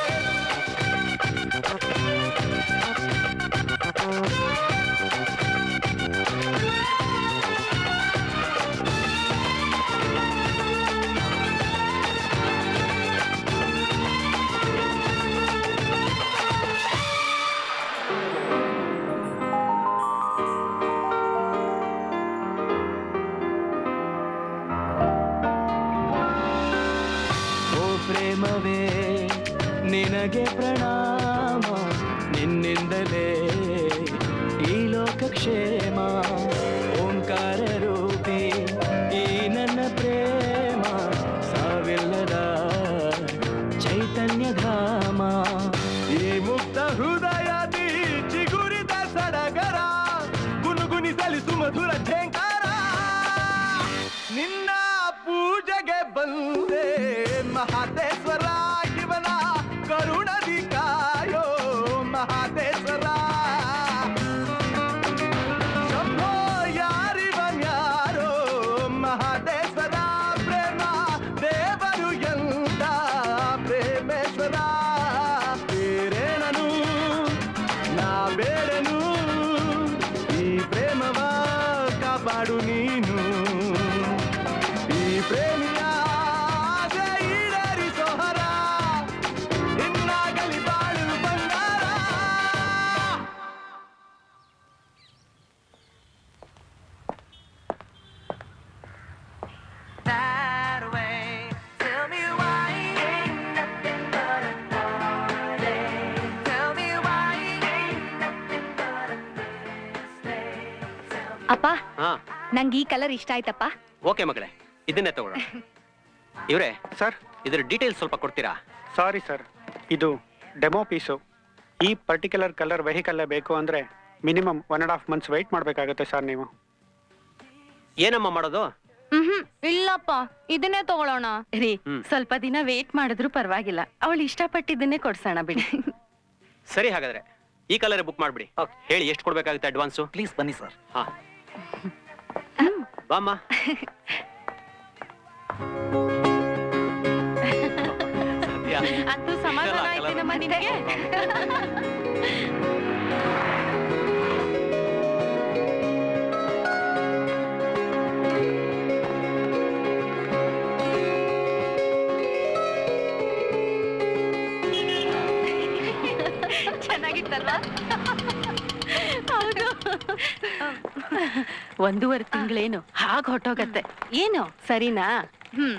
ಓ ಪ್ರೇಮವೇ ನಿನಗೆ ಪ್ರಣಾಮ ನಿನ್ನಿಂದಲೇ ಈ ಲೋಕ ಕ್ಷೇಮ ಓಂಕಾರ ರೂಪಿ ಈ ನನ್ನ ಪ್ರೇಮ ಸಾವಿಲ್ಲದ ಚೈತನ್ಯ ಧಾಮ ಈ ಮುಕ್ತ ಹೃದಯದಿ ಚಿಗುರಿದ ಸಡಗರ ಗುನುಗುಣಿಸಲಿ ಸುಮಧುರ ಝೇಂಕಾರ ನಿನ್ನ ಪೂಜೆಗೆ ಬಂದೆ ಮಹಾದೇಶ್ವರ ಇವನ ಕರುಣದಿ ಕಾಯೋ ಮಹಾದೇಶ್ವರ ಶಂಭೋ ಯಾರಿವನ್ಯಾರೋ ಮಹಾದೇಶ್ವರ ಪ್ರೇಮ ದೇವರು ಎಂದ ಪ್ರೇಮೇಶ್ವರ ಬೇರೇನನು ನಾ ಬೇಡನು ಈ ಪ್ರೇಮವ ಕಾಪಾಡು ನೀನು ಈ ಪ್ರೇಮಿಯ ಆಸೆ ಈಡೇರಿಸೋ ಹರ ಇನ್ನಾಗಲಿ ಬಾಳು ಬಂಗಾರ that way. Tell me why ain't nothing but a holiday. Tell me why ain't nothing but a mistake. Tell me ಅಪ್ಪ ಹಾ ನಂಗೆ ಈ ಕಲರ್ ಇಷ್ಟ ಆಯ್ತಪ್ಪ ಓಕೆ ಮಗಳೇ ಇದನ್ನೇ ತಗೊಳ್ಳೋಣ ಇವರೇ ಸರ್ ಇದ್ರ ಡೀಟೇಲ್ಸ್ ಸ್ವಲ್ಪ ಕೊಡ್ತೀರಾ ಸಾರಿ ಸರ್ ಇದು ಡೆಮೋ ಪೀಸು ಈ ಪರ್ಟಿಕ್ಯುಲರ್ ಕಲರ್ ವೆಹಿಕಲ್ಲೇ ಬೇಕು ಅಂದರೆ minimum one and half months wait ಮಾಡಬೇಕಾಗುತ್ತೆ ಸರ್ ನೀವು ಏನಮ್ಮ ಮಾಡೋದು ಹ್ಮ್ ಇಲ್ಲಪ್ಪ ಇದನ್ನೇ ತಗೊಳ್ಳೋಣ ರೀ ಸ್ವಲ್ಪ ದಿನ ವೇಟ್ ಮಾಡಿದ್ರು ಪರವಾಗಿಲ್ಲ ಅವಳು ಇಷ್ಟಪಟ್ಟಿದ್ದನ್ನೇ ಕೊಡ್ಸೋಣ ಬಿಡಿ ಸರಿ ಹಾಗಾದ್ರೆ ಈ ಕಲರ್ ಬುಕ್ ಮಾಡ್ಬಿಡಿ ಹೇಳಿ ಎಷ್ಟು ಕೊಡ್ಬೇಕಾಗುತ್ತೆ ಅಡ್ವಾನ್ಸು ಪ್ಲೀಸ್ ಬನ್ನಿ ಸರ್ ಹಾ ಬಾಮ್ಮ ಅಂತೂ ಸಮಾಧಾನ ಆಯ್ತೇನಮ್ಮ ನಿನಗೆ ಚೆನ್ನಾಗಿತ್ತಲ್ವಾ ಹೌದು ಒಂದೂವರೆ ತಿಂಗಳೇನು ಹಾಗೆ ಹೊಟ್ಟೋಗತ್ತೆ ಏನು ಸರಿನಾ ಹ್ಮ್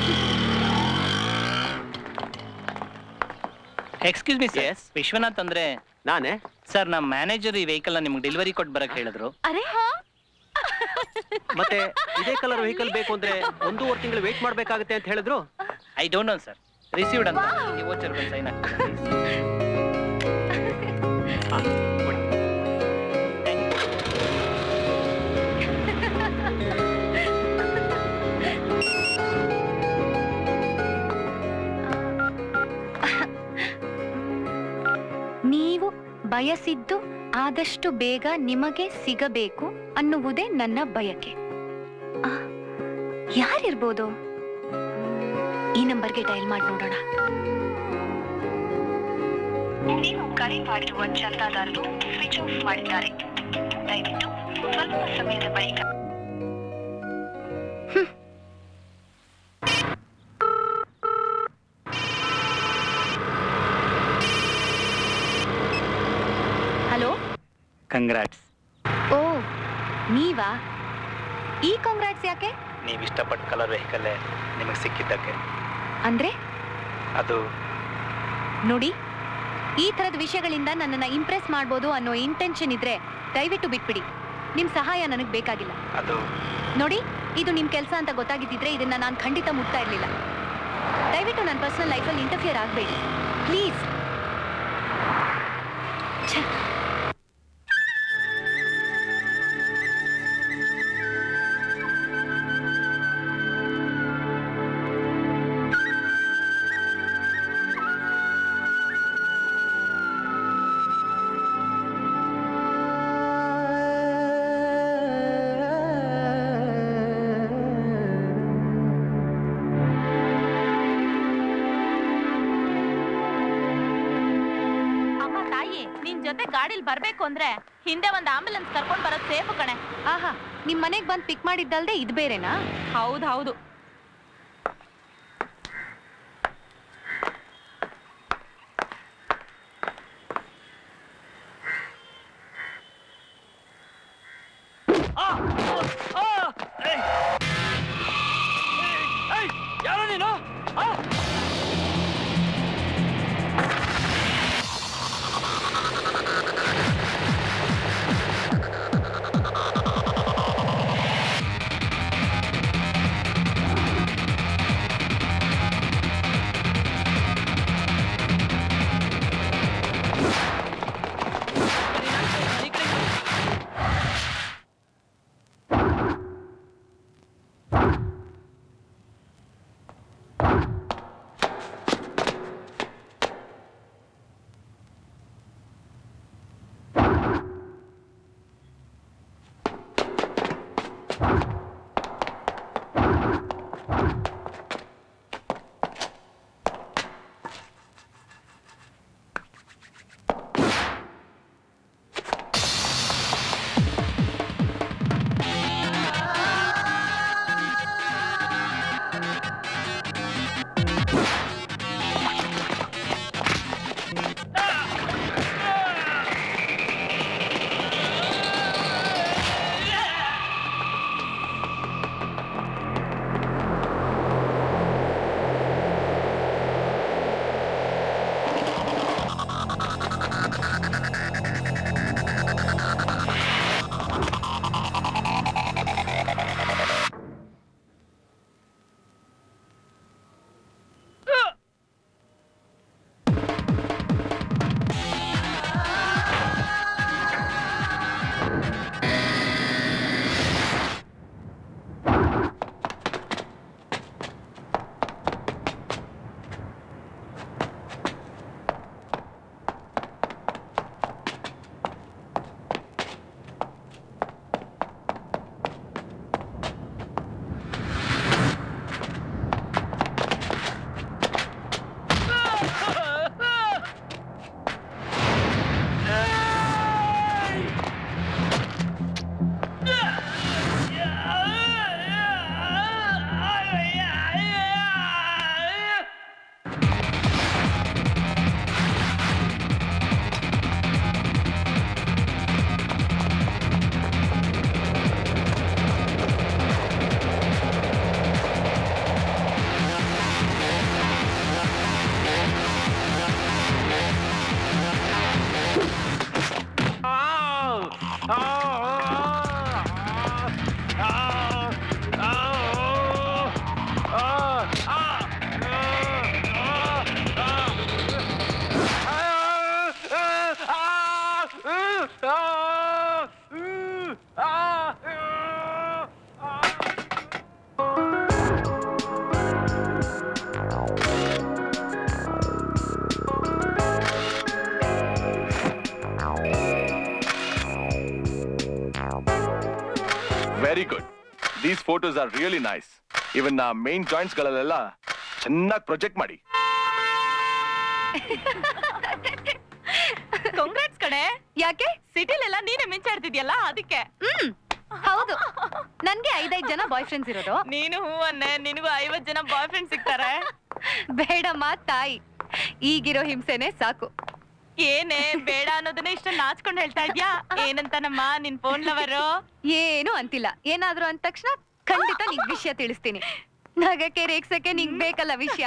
ಎಕ್ಸ್ಕ್ಯೂಸ್ ಮಿ ಸರ್ ವಿಶ್ವನಾಥ್ ಅಂದ್ರೆ ನಾನೇ ಸರ್ ನಮ್ಮ ಮ್ಯಾನೇಜರ್ ಈ ವೆಹಿಕಲ್ ನಿಮ್ಗೆ ಡೆಲಿವರಿ ಕೊಟ್ಟು ಬರಕ್ ಹೇಳಿದ್ರು ಅರೆ ಮತ್ತೆ ಇದೇ ಕಲರ್ ವೆಹಿಕಲ್ ಬೇಕು ಅಂದ್ರೆ ಒಂದೂವರೆ ತಿಂಗಳು ವೇಟ್ ಮಾಡ್ಬೇಕಾಗುತ್ತೆ ಅಂತ ಹೇಳಿದ್ರು I don't know sir received ಅಂತ ಈ ವೋಚರ್ ಬಂದು ಸೈನ್ ನೀವು ಬಯಸಿದ್ದು ಆದಷ್ಟು ಬೇಗ ನಿಮಗೆ ಸಿಗಬೇಕು ಅನ್ನುವುದೇ ನನ್ನ ಬಯಕೆ ಆ, ಯಾರಿರ್ಬೋದು ಈ ನಂಬರ್ಗೆ ಡಯಲ್ ಮಾಡಿ ನೋಡೋಣ ನೀವು ಕರೆ ಮಾಡಿರುವ ಚಂದಾದಾರರು ಸ್ವಿಚ್ ಆಫ್ ಮಾಡಿದ್ದಾರೆ ದಯವಿಟ್ಟು ಸ್ವಲ್ಪ ಸಮಯದ ಬಳಿಕ ಹಲೋ ಕಂಗ್ರಾಟ್ಸ್ ಓ ನೀವಾ ಈ ಕಾಂಗ್ರಾಟ್ಸ್ ಯಾಕೆ ನೀವು ಇಷ್ಟಪಟ್ಟ ಕಲರ್ ವೆಹಿಕಲ್ಲೇ ನಿಮಗೆ ಸಿಕ್ಕಿದ್ದಕ್ಕೆ ಅಂದ್ರೆ ಅದು ನೋಡಿ ಈ ಥರದ ವಿಷಯಗಳಿಂದ ನನ್ನನ್ನು ಇಂಪ್ರೆಸ್ ಮಾಡ್ಬೋದು ಅನ್ನೋ ಇಂಟೆನ್ಷನ್ ಇದ್ರೆ ದಯವಿಟ್ಟು ಬಿಟ್ಬಿಡಿ ನಿಮ್ಮ ಸಹಾಯ ನನಗೆ ಬೇಕಾಗಿಲ್ಲ ಅದು ನೋಡಿ ಇದು ನಿಮ್ಮ ಕೆಲಸ ಅಂತ ಗೊತ್ತಾಗಿದ್ದಿದ್ರೆ ಇದನ್ನ ನಾನು ಖಂಡಿತ ಮುಟ್ತಾ ಇರಲಿಲ್ಲ ದಯವಿಟ್ಟು ನನ್ನ ಪರ್ಸನಲ್ ಲೈಫಲ್ಲಿ ಇಂಟರ್ಫಿಯರ್ ಆಗಬೇಡಿ ಪ್ಲೀಸ್ ಅಮ್ಮ ತಾಯಿ ನಿನ್ ಜೊತೆ ಗಾಡಿಲ್ ಬರ್ಬೇಕು ಅಂದ್ರೆ ಹಿಂದೆ ಒಂದ್ ಆಂಬುಲೆನ್ಸ್ ಕರ್ಕೊಂಡ್ ಬರೋದ್ ಸೇಫ್ ಕಣೆ ಆಹಾ ನಿಮ್ಮ ಮನೆಗೆ ಬಂದು ಪಿಕ್ ಮಾಡಿದ್ದಲ್ದೆ ಇದು ಬೇರೆನಾ ಹೌದ್ ಹೌದು ಯಾರೋ ನೀನು ಆ! Very good these photos are really nice ಇವನ್ನ ಮೇನ್ ಜಾಯಿಂಟ್ಸ್ ಗಳಲ್ಲೆಲ್ಲ ಚೆನ್ನಾಗಿ ಪ್ರೊಜೆಕ್ಟ್ ಮಾಡಿ ಕಾಂಗ್ರಾಟ್ಸ್ ಕಡೆ ಯಾಕೆ ಸಿಟಿಲೆಲ್ಲ ನೀನೇ ಮಿಂಚಾಡ್ತಿದ್ಯಲ್ಲ ಅದಕ್ಕೆ ಹ್ಮ್ ಹೌದು ನನ್ಗೆ ಐದೈದ್ ಜನ ಬಾಯ್ ಫ್ರೆಂಡ್ಸ್ ಇರೋದು ನೀನು ಹೂ ಅನ್ನೆ ನಿನಗೂ ಐವತ್ ಜನ ಬಾಯ್ ಫ್ರೆಂಡ್ ಸಿಗ್ತಾರೆ ಬೇಡಮ್ಮ ತಾಯಿ ಈಗಿರೋ ಹಿಂಸೆನೆ ಸಾಕು ಏನೇ ಬೇಡ ಅನ್ನೋದನ್ನ ಇಷ್ಟ ನಾಚ್ಕೊಂಡು ಹೇಳ್ತಾ ಇದ್ಯಾ ಏನಂತಾನಮ್ಮ ನಿನ್ ಫೋನ್ ಲವರು ಏನು ಅಂತಿಲ್ಲ ಏನಾದ್ರೂ ಅಂದ ತಕ್ಷಣ ಖಂಡಿತ ನಿಂಗ್ ವಿಷಯ ತಿಳಿಸ್ತೀನಿ ನಗಕ್ಕೆ ರೇಗ್ಸಕ್ಕೆ ನಿಂಗ್ ಬೇಕಲ್ಲ ವಿಷಯ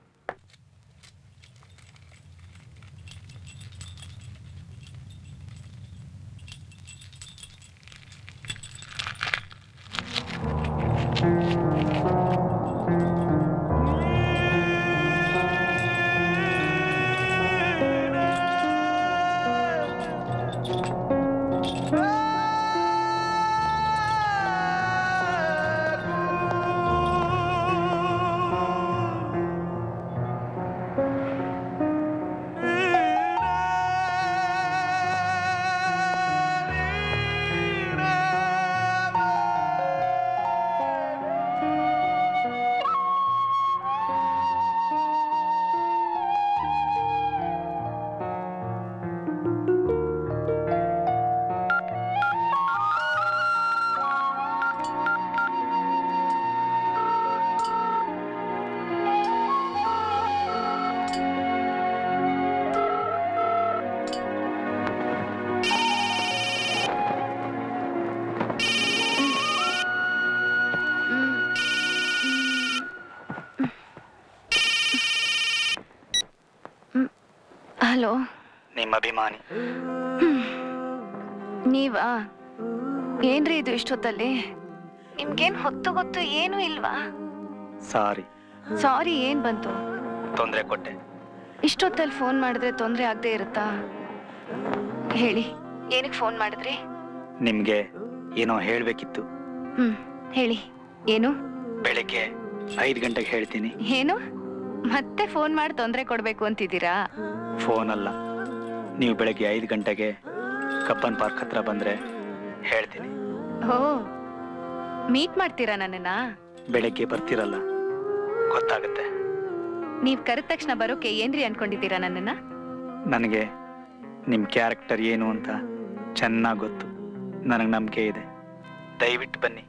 ಹಲೋ ನಿಮ್ಮ ಅಭಿಮಾನಿ ನೀವಾ ಏನ್ರಿ ಇದು ಇಷ್ಟೊತ್ತಲ್ಲಿ ನಿಮ್ಗೇನ್ ಹೊತ್ತು ಗೊತ್ತು ಏನು ಇಲ್ವಾ ಸಾರಿ ಸಾರಿ ಏನ್ ಬಂತು ತೊಂದರೆ ಕೊಟ್ಟೆ ಇಷ್ಟೊತ್ತಲ್ಲಿ ಫೋನ್ ಮಾಡಿದ್ರೆ ತೊಂದ್ರೆ ಆಗದೆ ಇರುತ್ತಾ ಹೇಳಿ ಏನಕ್ಕೆ ಫೋನ್ ಮಾಡಿದ್ರಿ ನಿಮ್ಗೆ ಏನೋ ಹೇಳ್ಬೇಕಿತ್ತು ಹ್ಮ್ ಹೇಳಿ ಏನು ಬೆಳಿಗ್ಗೆ ಐದು ಗಂಟೆಗೆ ಹೇಳ್ತೀನಿ ಏನು ಮತ್ತೆ ಫೋನ್ ಮಾಡಿ ತೊಂದ್ರೆ ಕೊಡ್ಬೇಕು ಅಂತಿದ್ದೀರಾ ಫೋನ್ ಅಲ್ಲ ನೀವು ಬೆಳಗ್ಗೆ ಐದು ಗಂಟೆಗೆ ಕಬ್ಬನ್ ಪಾರ್ಕ್ ಹತ್ರ ಬಂದ್ರೆ ಹೇಳ್ತೀನಿ ಓ ಮೀಟ್ ಮಾಡ್ತೀರಾ ನನ್ನನ್ನ ಬೆಳಗ್ಗೆ ಬರ್ತಿರಲ್ಲ ಗೊತ್ತಾಗುತ್ತೆ ನೀವ್ ಕರೆದ ತಕ್ಷಣ ಬರೋಕೆ ಏನ್ರಿ ಅನ್ಕೊಂಡಿದ್ದೀರಾ ನನ್ನನ್ನ ನನಗೆ ನಿಮ್ಮ ಕ್ಯಾರೆಕ್ಟರ್ ಏನು ಅಂತ ಚೆನ್ನಾಗಿ ಗೊತ್ತು ನನಗೆ ನಂಬಿಕೆ ಇದೆ ದಯವಿಟ್ಟು ಬನ್ನಿ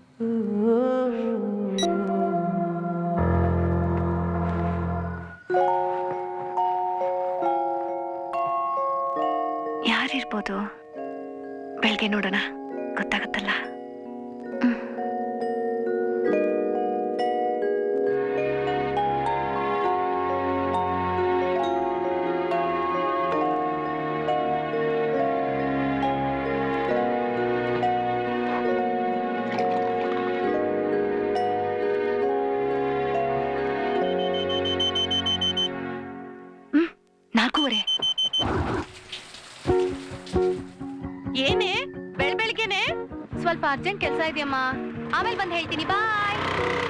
ಯಾರಿರ್ಬೋದು ಬೆಳಗ್ಗೆ ನೋಡೋಣ ಗೊತ್ತಾಗತ್ತಲ್ಲ ನಾಲ್ಕೂವರೆ ಏನೇ ಬೆಳ್ ಬೆಳಗ್ಗೆನೆ ಸ್ವಲ್ಪ ಅರ್ಜೆಂಟ್ ಕೆಲಸ ಇದೆಯಮ್ಮ ಆಮೇಲೆ ಬಂದು ಹೇಳ್ತೀನಿ ಬಾಯ್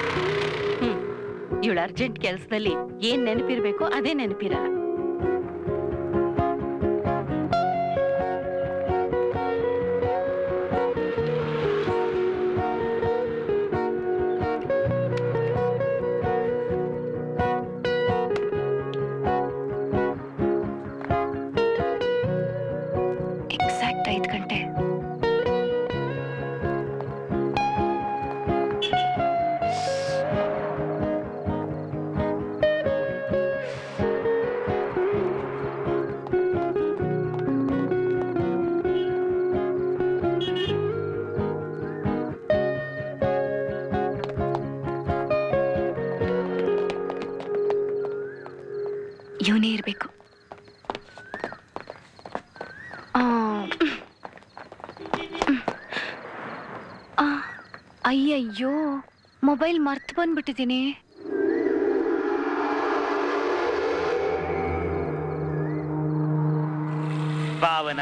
ಇವಳು ಅರ್ಜೆಂಟ್ ಕೆಲ್ಸದಲ್ಲಿ ಏನ್ ನೆನಪಿರ್ಬೇಕು ಅದೇ ನೆನಪಿರಲ್ಲ ಎಕ್ಸಾಕ್ಟ್ ಐದು ಗಂಟೆ ಇವನೇ ಇರಬೇಕು ಅಯ್ಯಯ್ಯೋ ಮೊಬೈಲ್ ಮರ್ತು ಬಂದ್ಬಿಟ್ಟಿದ್ದೀನಿ ಭಾವನ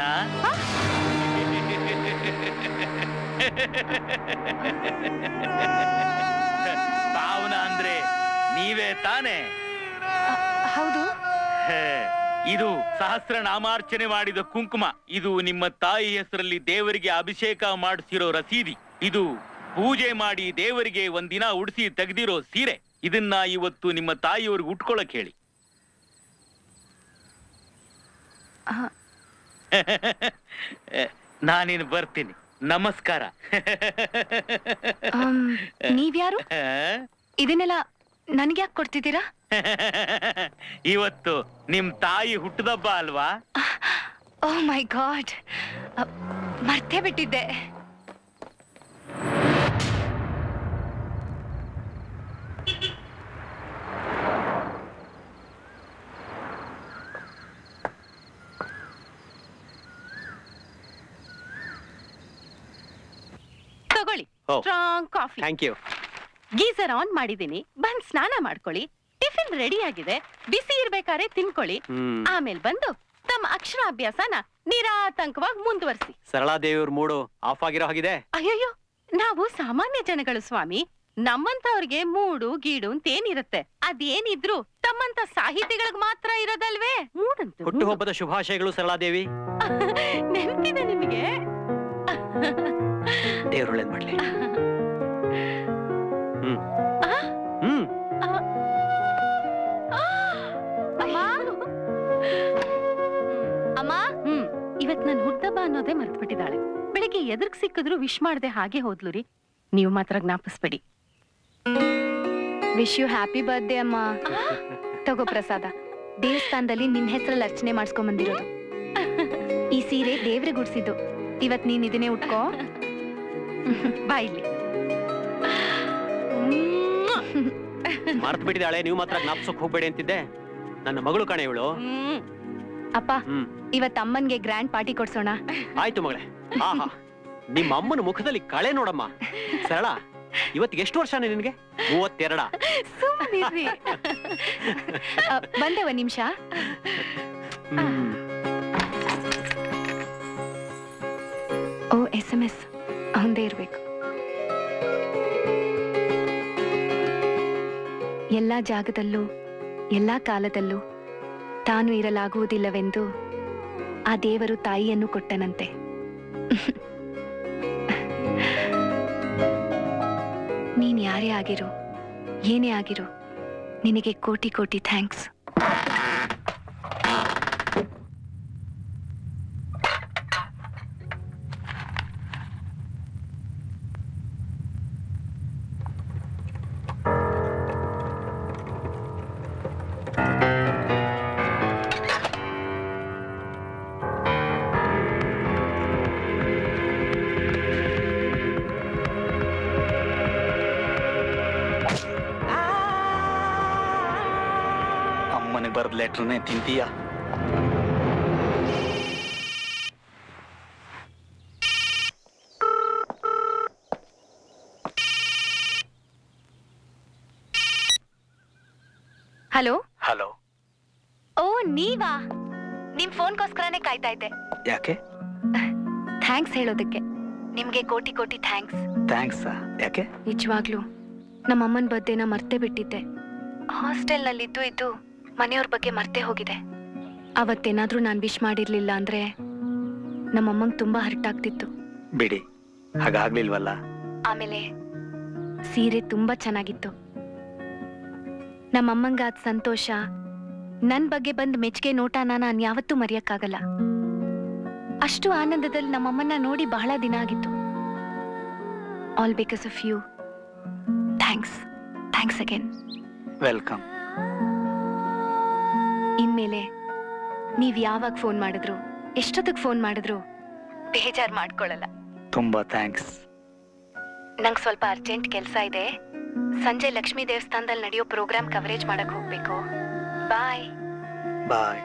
ಭಾವನ ಅಂದ್ರೆ ನೀವೇ ತಾನೇ ಹೌದು ಹೇ, ಇದು ಸಹಸ್ರನಾಮಾರ್ಚನೆ ಮಾಡಿದ ಕುಂಕುಮ ಇದು ನಿಮ್ಮ ತಾಯಿ ಹೆಸರಲ್ಲಿ ದೇವರಿಗೆ ಅಭಿಷೇಕ ಮಾಡಿಸಿರೋ ರಸೀದಿ ಇದು ಪೂಜೆ ಮಾಡಿ ದೇವರಿಗೆ ಒಂದಿನ ಉಡಿಸಿ ತೆಗೆದಿರೋ ಸೀರೆ ಇದನ್ನ ಇವತ್ತು ನಿಮ್ಮ ತಾಯಿಯವ್ರಿಗೆ ಉಟ್ಕೊಳಕ್ ಹೇಳಿ ಆ, ನಾನೇನು ಬರ್ತೀನಿ ನಮಸ್ಕಾರ ಆಮ್, ನೀವ್ಯಾರು ಇದನ್ನೆಲ್ಲ ನನ್ಗೆ ಯಾಕೆ ಕೊಡ್ತಿದ್ದೀರಾ ಇವತ್ತು ನಿಮ್ ತಾಯಿ ಹುಟ್ಟದಬ್ಬ ಅಲ್ವಾ ಓ ಮೈ ಗಾಡ್ ಮರ್ತೇ ಬಿಟ್ಟಿದ್ದೆ ತಗೊಳ್ಳಿ ಓ. Strong coffee thank you geyser on ಮಾಡಿದೀನಿ ಬಂದ್ ಸ್ನಾನ ಮಾಡ್ಕೊಳ್ಳಿ ಟಿಫಿನ್ ರೆಡಿ ಆಗಿದೆ ಬಿಸಿ ಇರ್ಬೇಕಾದ್ರೆ ತಿನ್ಕೊಳ್ಳಿ ಹ್ಮ್ ಆಮೇಲೆ ಬಂದು ತಮ್ಮ ಅಕ್ಷರಾಭ್ಯಾಸನ ನಿರಾತಂಕವಾಗಿ ಮುಂದುವರಿಸಿ ಸರಳಾ ದೇವಿಯವ್ರ ಮೂಡು ಆಫ್ ಆಗಿರೋ ಹಾಗಿದೆ ಅಯ್ಯಯ್ಯೋ ನಾವು ಸಾಮಾನ್ಯ ಜನಗಳು ಸ್ವಾಮಿ ನಮ್ಮಂತವ್ರಿಗೆ ಮೂಡು ಗೀಡು ಅಂತೇನಿರುತ್ತೆ ಅದೇನಿದ್ರು ತಮ್ಮಂತ ಸಾಹಿತಿಗಳಿಗೆ ಮಾತ್ರ ಇರೋದಲ್ವೇ ಮೂಡಂತ ಹುಟ್ಟುಹಬ್ಬದ ಶುಭಾಶಯಗಳು ಸರಳಾ ದೇವಿ ನೆನಪಿದೆ ನಿಮಗೆ ದೇವ್ರ ಒಳ್ಳೇದ್ ಮಾಡ್ಲಿ ಹ್ಮ್ ಹ್ಮ್ ಅಮ್ಮ ಅಮ್ಮ ಹ್ಮ್ ಇವತ್ ನನ್ ಹುಟ್ಟಬ್ಬ ಅನ್ನೋದೇ ಮರ್ತ್ಬಿಟ್ಟಿದ್ದಾಳೆ ಬೆಳಿಗ್ಗೆ ಎದುರ್ಗ್ ಸಿಕ್ಕಿದ್ರು ವಿಶ್ ಮಾಡ್ದೆ ಹಾಗೆ ಹೋದ್ಲು ರೀ ನೀವು ಮಾತ್ರ ಜ್ಞಾಪಿಸ್ಬೇಡಿ ವಿಶ್ ಯು ಹ್ಯಾಪಿ ಬರ್ತ್ಡೇ ಅಮ್ಮ ತಗೋ ಪ್ರಸಾದ ದೇವಸ್ಥಾನದಲ್ಲಿ ನಿನ್ ಹೆಸರಲ್ಲಿ ಅರ್ಚನೆ ಮಾಡಿಸ್ಕೊಂಡ್ ಬಂದಿರೋದು ಈ ಸೀರೆ ದೇವ್ರೆ ಗುಡ್ಸಿದ್ದು ಇವತ್ ನೀನ್ ಇದನ್ನೇ ಉಟ್ಕೋ ಬಾ ಇಲ್ಲಿ ಮರ್ತ್ ಬಿಟ್ಟಿದ್ದಾಳೆ ನೀವು ಮಾತ್ರ ಜ್ಞಾಪಿಸೋಕ್ ಹೋಗ್ಬೇಡಿ ಅಂತಿದ್ದೆ ನನ್ನ ಮಗಳು ಕಣೆ ಇವಳು ಅಪ್ಪ ಹ್ಮ್ ಇವತ್ ಅಮ್ಮನ್ಗೆ ಗ್ರ್ಯಾಂಡ್ ಪಾರ್ಟಿ ಕೊಡ್ಸೋಣ ಆಯ್ತು ಮಗಳೇ ಆಹಾ ನಿಮ್ಮ ಅಮ್ಮನ ಮುಖದಲ್ಲಿ ಕಳೆ ನೋಡಮ್ಮ ಸರಳ ಇವತ್ತಿಗೆ ಎಷ್ಟು ವರ್ಷ ನಿನಗೆ ಮೂವತ್ತೆರಡ ಸುಮ್ಮನಿರ್ರಿ ಅ, ಬಂದೆ ಒಂದ್ ನಿಮಿಷ ಓ ಎಸ್ ಎಂ ಎಸ್ ಅವಂದೇ ಇರ್ಬೇಕು ಎಲ್ಲ ಜಾಗದಲ್ಲೂ ಎಲ್ಲ ಕಾಲದಲ್ಲೂ ತಾನು ಇರಲಾಗುವುದಿಲ್ಲವೆಂದು ಆ ದೇವರು ತಾಯಿಯನ್ನು ಕೊಟ್ಟನಂತೆ ನೀನ್ ಯಾರೇ ಆಗಿರು ಏನೇ ಆಗಿರು ನಿನಗೆ ಕೋಟಿ ಕೋಟಿ ಥ್ಯಾಂಕ್ಸ್ ಅಮ್ಮನಿಗೆ ಬರೆದ ಲೆಟ್ರನ್ನೇ ತಿಂತೀಯ ಹಲೋ ಹಲೋ ಓ ನೀವಾ ನಿಮ್ ಫೋನ್ಗೋಸ್ಕರನೇ ಕಾಯ್ತಾ ಇದ್ದೆ ಯಾಕೆ ಥ್ಯಾಂಕ್ಸ್ ಹೇಳೋದಕ್ಕೆ ನಿಮ್ಗೆ ಕೋಟಿ ಕೋಟಿ ಥ್ಯಾಂಕ್ಸ್ ಥ್ಯಾಂಕ್ಸ್ ಯಾಕೆ ನಿಜವಾಗ್ಲೂ ನಮ್ಮ ಅಮ್ಮನ ಬರ್ಡೇನ ಮರ್ತೇ ಬಿಟ್ಟಿದ್ದೆ ಹಾಸ್ಟೆಲ್ನಲ್ಲಿದ್ದು ಇದ್ದು ಮನೆಯವ್ರ ಬಗ್ಗೆ ಮರ್ತೇ ಹೋಗಿದೆ ಅವತ್ತೇನಾದ್ರೂ ನಾನು ವಿಶ್ ಮಾಡಿರ್ಲಿಲ್ಲ ಅಂದ್ರೆ ನಮ್ಮಮ್ಮಂಗ್ ತುಂಬಾ ಹರ್ಟ್ ಆಗ್ತಿತ್ತು ಬಿಡಿ ಹಾಗಾಗ್ಲಿಲ್ವಲ್ಲ ಆಮೇಲೆ ಸೀರೆ ತುಂಬಾ ಚೆನ್ನಾಗಿತ್ತು ನಮ್ಮಮ್ಮಂಗ ಅದ್ ಸಂತೋಷ ನನ್ ಬಗ್ಗೆ ಬಂದ್ ಮೆಚ್ಚುಗೆ ನೋಟನ ನಾನ್ ಯಾವತ್ತೂ ಮರೆಯಕ್ಕಾಗಲ್ಲ ಅಷ್ಟು ಆನಂದದಲ್ಲಿ ನಮ್ಮಮ್ಮನ್ನ ನೋಡಿ ಬಹಳ ದಿನ ಆಗಿತ್ತು all because of you thanks thanks again welcome ಇನ್ಮೇಲೆ ನೀವ್ ಯಾವಾಗ ಫೋನ್ ಮಾಡಿದ್ರು ಎಷ್ಟೊತ್ತಿಗೆ ಫೋನ್ ಮಾಡಿದ್ರು ಬೇಜಾರ್ ಮಾಡ್ಕೊಳ್ಳಲ್ಲ ತುಂಬಾ ಥ್ಯಾಂಕ್ಸ್ ನಂಗ್ ಸ್ವಲ್ಪ ಅರ್ಜೆಂಟ್ ಕೆಲಸ ಇದೆ ಸಂಜೆ ಲಕ್ಷ್ಮೀ ದೇವಸ್ಥಾನದಲ್ಲಿ ನಡೆಯೋ ಪ್ರೋಗ್ರಾಮ್ ಕವರೇಜ್ ಮಾಡಕ್ ಹೋಗ್ಬೇಕು ಬಾಯ್ ಬಾಯ್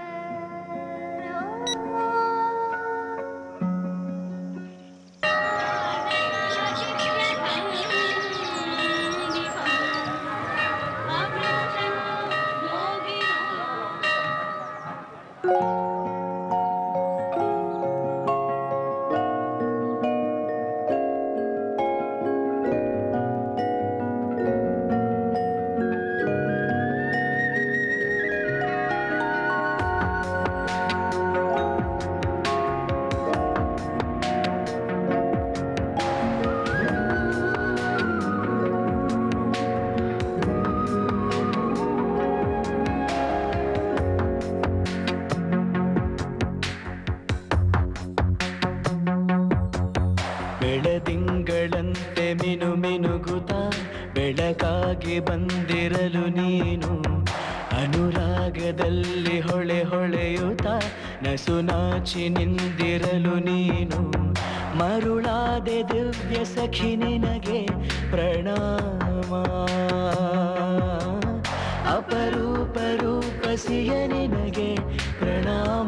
ಆ ಬೆಳಕಾಗಿ ಬಂದಿರಲು ನೀನು ಅನುರಾಗದಲ್ಲಿ ಹೊಳೆ ಹೊಳೆಯುತ್ತ ನಸು ನಾಚಿ ನಿಂದಿರಲು ನೀನು ಮರುಳಾದೆ ದಿವ್ಯ ಸಖಿ ನಿನಗೆ ಪ್ರಣಾಮ ಅಪರೂಪ ರೂಪಸಿಯ ನಿನಗೆ ಪ್ರಣಾಮ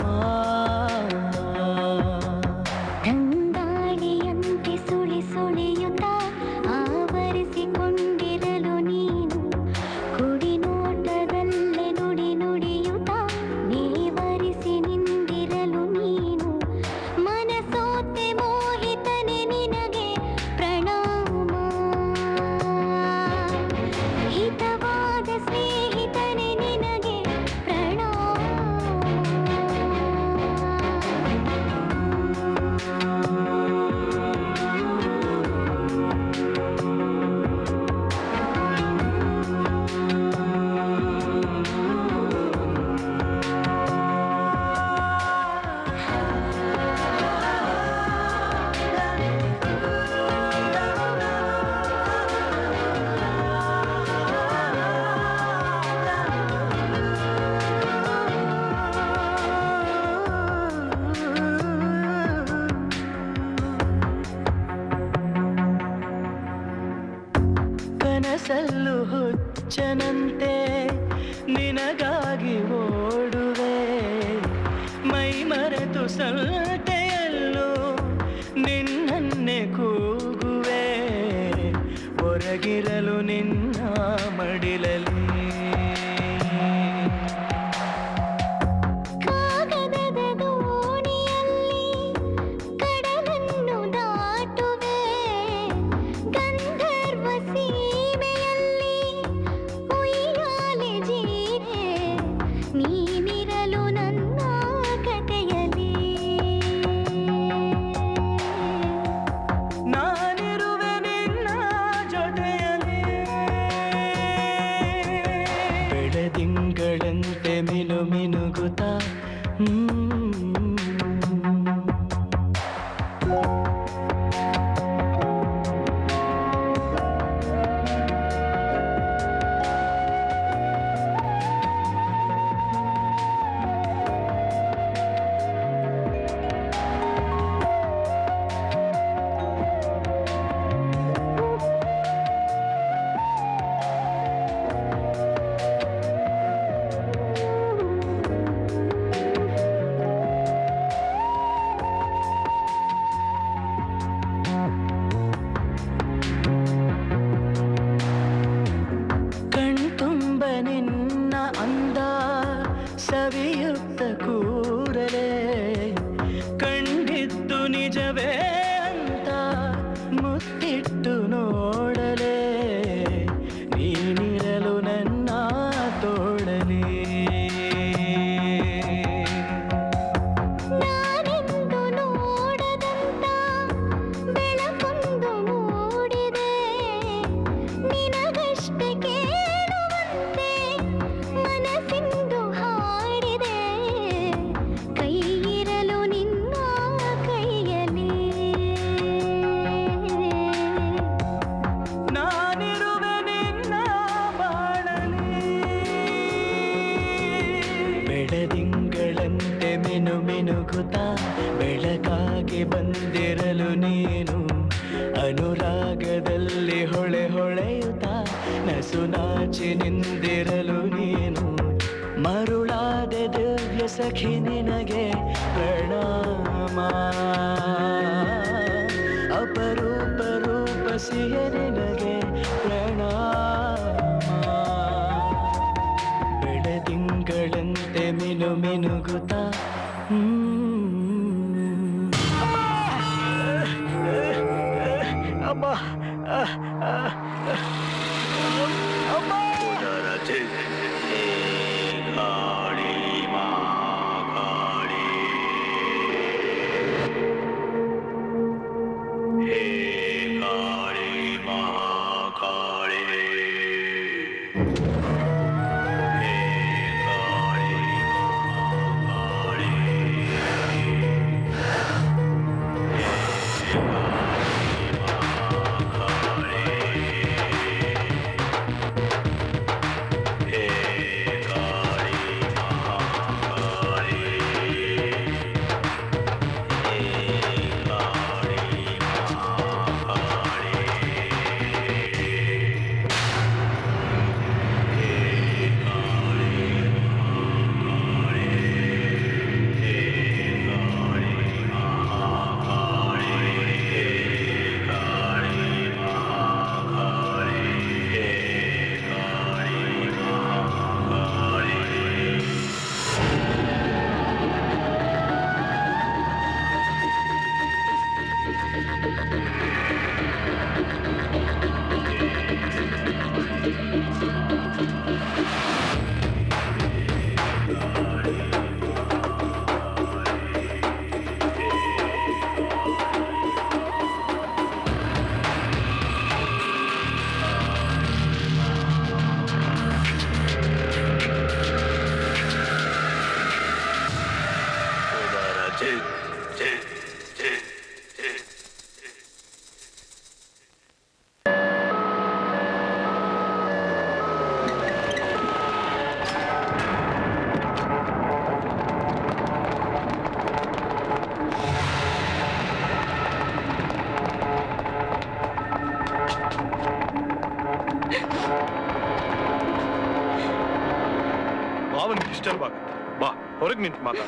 ತಂಗಾಳಿಯಂತೆ ಸುಳಿ ಸುಳಿಯುತ್ತ ಆವರಿಸಿಕೊಂಡಿರಲು ನೀನು ಕುಡಿ ನೋಟದಲ್ಲೇ ನುಡಿ ನುಡಿಯುತ್ತ ನೇವರಿಸಿ ನಿಂದಿರಲು ನೀನು ಮನಸೋತೆ ಮೋಹಿತನೆ ನಿನಗೆ ಪ್ರಣಾಮ ಹಿತವಾದ ಸ್ನೇಹಿತನೆ ನಿನಗೆ ಪ್ರಣಾಮ ಕನಸಲ್ಲು ಹುಚ್ಚನಂತೆ ನಿನಗಾಗಿ ಓಡುವೆ ಮೈ ಮರೆತು ಸಲ್ತೆಯಲ್ಲೂ ನಿನ್ನನ್ನೇ ಕೂಗುವೆ ಹೊರಗಿರಲು ನಿನ್ನ ಮಡಿಲಲಿ ಕಾಗದದ ದೋಣಿಯಲ್ಲಿ ಕಡಲನ್ನು ದಾಟುವೆ ಗಂಧರ್ವ ಸೀಮೆಯಲ್ಲಿ ಉಯ್ಯಾಲೆ ಜೀರೆ ನೀನಿರಲು ನನ್ನ ಕಥೆಯಲ್ಲಿ ನಾನಿರುವೆ ನಿನ್ನ ಜೊತೆಯಲ್ಲಿ ಬೆಳದಿಂಗಳಂತೆ ಮಿನು ಮಿನುಗುತ್ತ ಕಣ್ತುಂಬ ನಿನ್ನ ಅಂದ ಸವಿಯುತ್ತ ಕೂರಲೇ ಕಂಡಿದ್ದು ನಿಜವೇ ಅಂತ ಮುತ್ತಿಟ್ಟು ನೋಡಲೇ ನೀನಿರಲು ನನ್ನ ತೋಳಲಿ ನಾನೆಂದು ನೋಡದಂತ ಬೆಳಕೊಂದು ಮೂಡಿದೆ ನಿನಗಷ್ಟೇ ಕೇಳುವಂತೆ ಮನಸ್ಸಿಂದು ಹಾಡಿದೆ ಕೈಯಿರಲು ನಿನ್ನ ಕೈಯಲ್ಲಿ ನಾನಿರುವೆ ನಿನ್ನ ಬಾಳಲಿ ಬೆಳದಿಂಗಳಂತೆ ಮಿನು ಮಿನುಗುತ್ತ ಬೆಳಕಾಗಿ ಬಂದಿರಲು ನೀನು ಅನುರಾಗದಲ್ಲಿ ಹೊಳೆ ಹೊಳೆಯುತ್ತ ನಸು ನಾಚಿ ನಿಂದಿರಲು ನೀನು ಮರುಳಾದೆ ದಿವ್ಯ ಸಖಿ ನಿನಗೆ ಪ್ರಣಾಮ ಅಪರೂಪ ರೂಪಸಿಯ ನಿನಗೆ ಪ್ರಣಾಮ ಬೆಳದಿಂಗಳಂತೆ ಮಿನು ಮಿನುಗುತ್ತ ಅಮ್ಮ Hey, ಭಾವನಿಗೆ ಡಿಸ್ಟರ್ಬ್ ಆಗುತ್ತೆ ಬಾ ಹೊರಗೆ ನಿಂತು ಮಾತಾಡ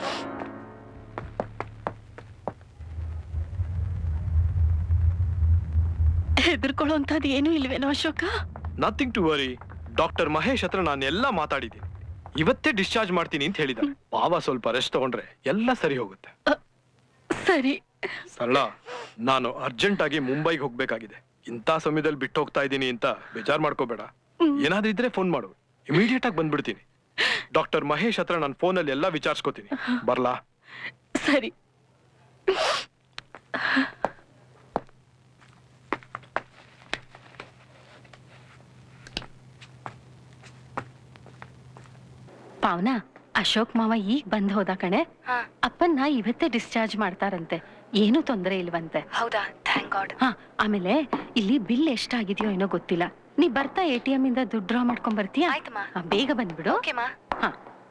ಹೆದರ್ಕೊಳ್ಳೋಂಥದ್ದು ಏನೂ ಇಲ್ವೇನೋ Ashoka nothing to worry doctor Mahesh ಹತ್ರ ನಾನು ಎಲ್ಲ ಮಾತಾಡಿದ್ದೀನಿ ಇವತ್ತೇ ಡಿಸ್ಚಾರ್ಜ್ ಮಾಡ್ತೀನಿ ಅಂತ ಹೇಳಿದ್ದಾರೆ ಭಾವ ಸ್ವಲ್ಪ ರೆಸ್ಟ್ ತಗೊಂಡ್ರೆ ಎಲ್ಲ ಸರಿ ಹೋಗುತ್ತೆ ಸರಿ ಸರಳ ನಾನು ಅರ್ಜೆಂಟ್ ಆಗಿ ಮುಂಬೈಗೆ ಹೋಗ್ಬೇಕಾಗಿದೆ ಇಂಥ ಸಮಯದಲ್ಲಿ ಬಿಟ್ಟು ಹೋಗ್ತಾ ಇದ್ದೀನಿ ಅಂತ ಬೇಜಾರ್ ಮಾಡ್ಕೋಬೇಡ ಏನಾದ್ರೂ ಇದ್ರೆ ಫೋನ್ ಮಾಡು ಇಮಿಡಿಯೇಟ್ ಆಗಿ ಬಂದ್ಬಿಡ್ತೀನಿ ಡಾಕ್ಟರ್ ಮಹೇಶ್ ಹತ್ರ ನಾನು ಫೋನಲ್ಲಿ ಎಲ್ಲ ವಿಚಾರಿಸ್ಕೋತೀನಿ ಬರ್ಲಾ ಸರಿ ಪಾವನ ಅಶೋಕ್ ಮಾವ ಈಗ ಬಂದ್ ಹೋದ ಕಣೆ ಅಪ್ಪನ್ನ ಇವತ್ತೇ ಡಿಸ್ಚಾರ್ಜ್ ಮಾಡ್ತಾರಂತೆ ಏನು ತೊಂದರೆ ಇಲ್ವಂತೆ ಹೌದಾ ಥ್ಯಾಂಕ್ ಗಾಡ್ ಹಾ ಆಮೇಲೆ ಇಲ್ಲಿ ಬಿಲ್ ಎಷ್ಟಾಗಿದೆಯೋ ಏನೋ ಗೊತ್ತಿಲ್ಲ ನೀ ಬರ್ತಾ ಎ ಟಿ ಎಂ ಇಂದ ದುಡ್ಡು ಡ್ರಾ ಮಾಡ್ಕೊಂಡ್ ಬರ್ತೀಯಾ ಆಯ್ತಮ್ಮ. ಹಾ, ಬೇಗ ಬಂದ್ಬಿಡು ಓಕೆಮಾ ಹಾ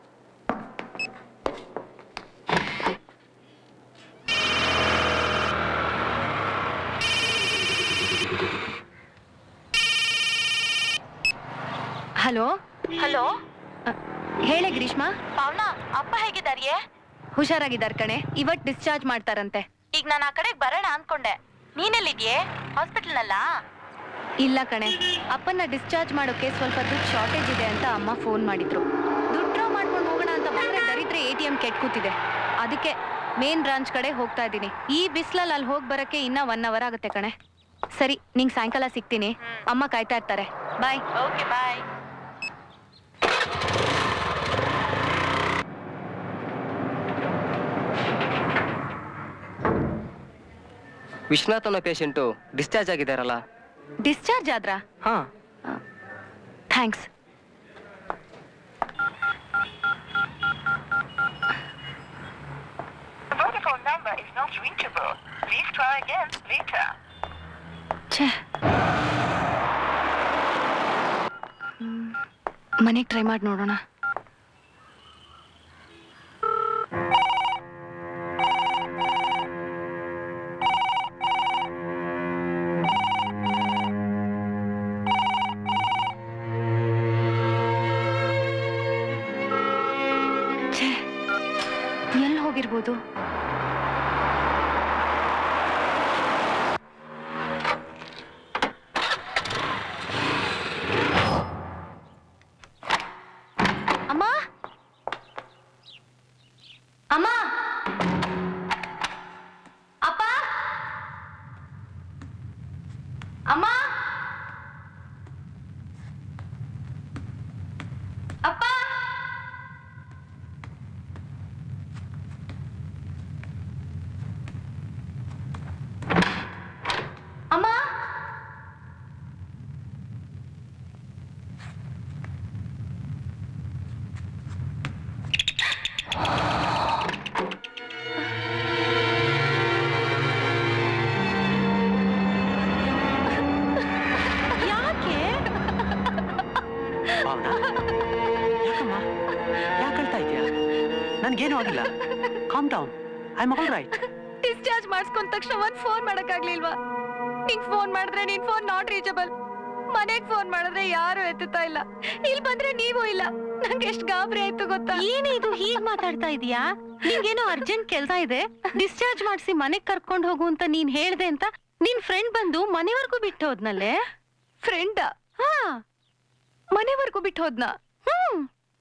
ಹಲೋ ಹಲೋ ಹೇಳೆ ಗ್ರೀಷ್ಮಾ ಪಾವನ ಅಪ್ಪ ಹೇಗಿದಾರಿಯೇ ಹುಷಾರಾಗಿದ್ದಾರೆ ಕಣೆ ಇವತ್ ಡಿಸ್ಚಾರ್ಜ್ ಮಾಡ್ತಾರಂತೆ ಈಗ ನಾನು ಆ ಕಡೆಗೆ ಬರೋಣ ಅನ್ಕೊಂಡೆ ನೀನೆಲ್ಲಿದ್ಯೆ ಹಾಸ್ಪಿಟಲ್ನಲ್ಲ ಇಲ್ಲ ಕಣೆ ಅಪ್ಪನ್ನ ಡಿಸ್ಚಾರ್ಜ್ ಮಾಡೋಕೆ ಸ್ವಲ್ಪ ದುಡ್ಡು ಶಾರ್ಟೇಜ್ ಇದೆ ಅಂತ ಅಮ್ಮ ಫೋನ್ ಮಾಡಿದ್ರು ದುಡ್ಡು ಡ್ರಾ ಮಾಡ್ಕೊಂಡು ಹೋಗೋಣ ಅಂತ ಬಂದ್ರೆ ದರಿದ್ರೆ ಎ ಟಿ ಎಂ ಕೆಟ್ ಕೂತಿದೆ ಅದಕ್ಕೆ ಮೇನ್ ಬ್ರಾಂಚ್ ಕಡೆ ಹೋಗ್ತಾ ಇದ್ದೀನಿ ಈ ಬಿಸ್ಲಲ್ಲಿ ಅಲ್ಲಿ ಹೋಗಿ ಬರಕ್ಕೆ ಇನ್ನ ಒನ್ ಅವರ್ ಆಗುತ್ತೆ ಕಣೆ ಸರಿ ನಿಂಗೆ ಸಾಯಂಕಾಲ ಸಿಗ್ತೀನಿ ಅಮ್ಮ ಕಾಯ್ತಾ ಇರ್ತಾರೆ ಬಾಯ್ ಓಕೆ ಬಾಯ್ ವಿಶ್ವನಾಥ್ ಅನ್ನೋ ಪೇಷಂಟು ಡಿಸ್ಚಾರ್ಜ್ ಆಗಿದ್ದಾರಲ್ಲ ಡಿಸ್ಚಾರ್ಜ್ ಆದ್ರಾ ಹಾ thanks Vodafone number is not reachable. Please try again later. ಛೇ ಮನೆಗೆ ಟ್ರೈ ಮಾಡಿ ನೋಡೋಣ ಛೇ ಎಲ್ಲಿ ಹೋಗಿರ್ಬೋದು ಅಮ್ಮ ಅಮ್ಮ ಅಪ್ಪ ಅಮ್ಮ ಅಪ್ಪ ಅಮ್ಮ ಯಾಕೆ ಭಾವನಾ ಯಾಕಮ್ಮ ಯಾಕೆ ಅಳ್ತಾ ಇದೆಯಾ ನನ್ಗೇನು ಆಗಿಲ್ಲ calm down I all right discharge ಮಾಡಿಸ್ಕೊಂಡ ತಕ್ಷಣ ಒಂದ್ ಫೋನ್ ಮಾಡಕ್ಕಾಗ್ಲಿಲ್ವಾ ನಿಂಗ್ ಫೋನ್ ಮಾಡಿದ್ರೆ ನಿನ್ ಫೋನ್ ನಾಟ್ ರೀಚಬಲ್ ಮನೆಗ್ ಫೋನ್ ಮಾಡಿದ್ರೆ ಯಾರು ಎತ್ತುತ್ತಾ ಇಲ್ಲ ಇಲ್ಲಿ ಬಂದ್ರೆ ನೀವು ಇಲ್ಲ ನಂಗೆ ಎಷ್ಟ್ ಗಾಬರಿ ಆಯ್ತು ಗೊತ್ತಾ ಏನೇ ಇದು ಹೀಗ್ ಮಾತಾಡ್ತಾ ಇದೀಯಾ ನಿಂಗೇನೋ ಅರ್ಜೆಂಟ್ ಕೆಲ್ಸ ಇದೆ ಡಿಸ್ಚಾರ್ಜ್ ಮಾಡಿಸಿ ಮನೆಗ್ ಕರ್ಕೊಂಡ್ ಹೋಗು ಅಂತ ನೀನ್ ಹೇಳ್ದೆ ಅಂತ ನಿನ್ ಫ್ರೆಂಡ್ ಬಂದು ಮನೆವರೆಗೂ ಬಿಟ್ಟು ಹೋದ್ನಲ್ಲೇ ಫ್ರೆಂಡ್ ಹಾ ಮನೆವರೆಗೂ ಬಿಟ್ಟು ಹೋದ್ನ ಹ್ಮ್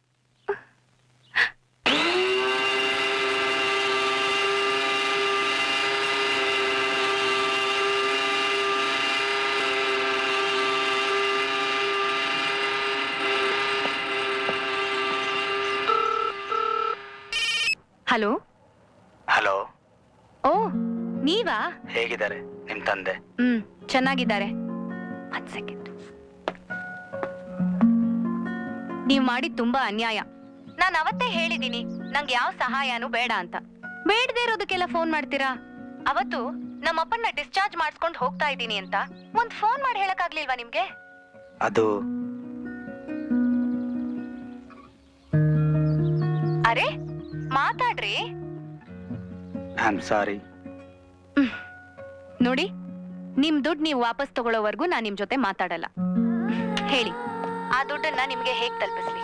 ಹಲೋ ಹಲೋ ಓ ನೀವಾ ಹೇಗಿದ್ದಾರೆ ನಿಮ್ ತಂದೆ ಹ್ಮ್ ಚೆನ್ನಾಗಿದ್ದಾರೆ ಒಂದ್ ಸೆಕೆಂಡ್ ನೀವ್ ಮಾಡಿದ್ ತುಂಬಾ ಅನ್ಯಾಯ ನಾನ್ ಅವತ್ತೇ ಹೇಳಿದೀನಿ ನಂಗೆ ಯಾವ ಸಹಾಯನೂ ಬೇಡ ಅಂತ ಬೇಡದೇ ಇರೋದಕ್ಕೆಲ್ಲ ಫೋನ್ ಮಾಡ್ತೀರಾ ಅವತ್ತು ನಮ್ಮಪ್ಪನ್ನ ಡಿಸ್ಚಾರ್ಜ್ ಮಾಡಿಸ್ಕೊಂಡು ಹೋಗ್ತಾ ಇದ್ದೀನಿ ಅಂತ ಒಂದ್ ಫೋನ್ ಮಾಡಿ ಹೇಳಕ್ಕಾಗ್ಲಿಲ್ವಾ ನಿಮ್ಗೆ ಅದು ಅರೆ ಮಾತಾಡ್ರಿ ಐ ಆಮ್ ಸಾರಿ ನೋಡಿ ನಿಮ್ ದುಡ್ಡು ನೀವು ವಾಪಸ್ ತಗೊಳ್ಳೋವರೆಗೂ ನಾನ್ ನಿಮ್ ಜೊತೆ ಮಾತಾಡಲ್ಲ ಹೇಳಿ ಆ ದುಡ್ಡನ್ನ ನಿಮ್ಗೆ ಹೇಗ್ ತಲುಪಿಸ್ಲಿ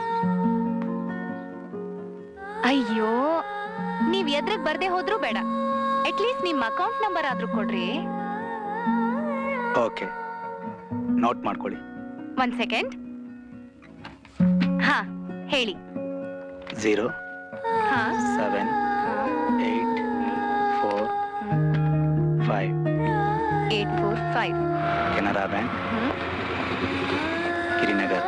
ಅಯ್ಯೋ ನೀವ್ ಎದ್ರಗ್ ಬರ್ದೇ ಹೋದ್ರೂ ಬೇಡ ಅಟ್ಲೀಸ್ಟ್ ನಿಮ್ ಅಕೌಂಟ್ ನಂಬರ್ ಆದ್ರೂ ಕೊಡ್ರಿ ಓಕೆ ನೋಟ್ ಮಾಡ್ಕೊಳ್ಳಿ ಒಂದ್ ಸೆಕೆಂಡ್ ಹಾ ಹೇಳಿ ಝೀರೋ ಹಾ seven eight four five eight four five Canara bank Girinagar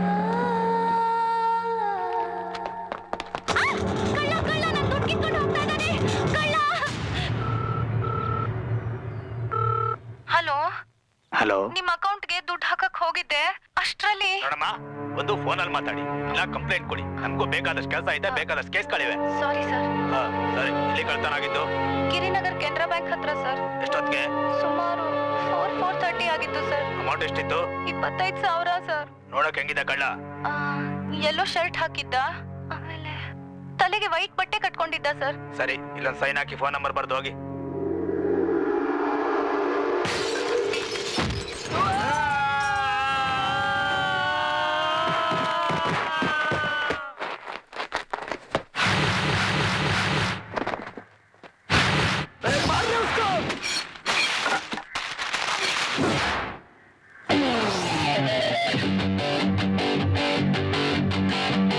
hello hello ನಿಮ್ ಅಕೌಂಟ್ಗೆ ದುಡ್ಡು ಹಾಕಕ್ ಹೋಗಿದ್ದೆ ಅಷ್ಟ್ರಲ್ಲಿ ನೋಡಮ್ಮ ಒಂದು ಫೋನಲ್ಲಿ ಮಾತಾಡಿ ಇಲ್ಲ ಕಂಪ್ಲೇಂಟ್ ಕೊಡಿ ನಮಗೂ ಬೇಕಾದಷ್ಟು ಕೆಲಸ ಇದೆ ಬೇಕಾದಷ್ಟು ಕೇಸ್ಗಳಿವೆ ಸಾರಿ ಸರ್ ಹಾ, ಸರಿ ಇಲ್ಲಿ ಕಳ್ತನ ಆಗಿದ್ದು ಗಿರಿನಗರ್ ಕೆನರಾ ಬ್ಯಾಂಕ್ ಹತ್ರ ಸರ್ ಎಷ್ಟೊತ್ತಿಗೆ ಸುಮಾರು ಫೋರ್ ಫೋರ್ ತರ್ಟಿ ಆಗಿತ್ತು ಸರ್ ಅಮೌಂಟ್ ಎಷ್ಟಿತ್ತು ಇಪ್ಪತ್ತೈದು ಸಾವಿರ ಸರ್ ನೋಡಕ್ ಹೆಂಗಿದೆ ಕಳ್ಳ ಎಲ್ಲೋ ಶರ್ಟ್ ಹಾಕಿದ್ದ ಆಮೇಲೆ ತಲೆಗೆ ವೈಟ್ ಬಟ್ಟೆ ಕಟ್ಕೊಂಡಿದ್ದ ಸರ್ ಸರಿ ಇಲ್ಲೊಂದು ಸೈನ್ ಹಾಕಿ ಫೋನ್ ನಂಬರ್ ಬರ್ದು ಹೋಗಿ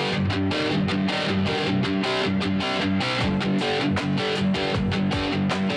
Thank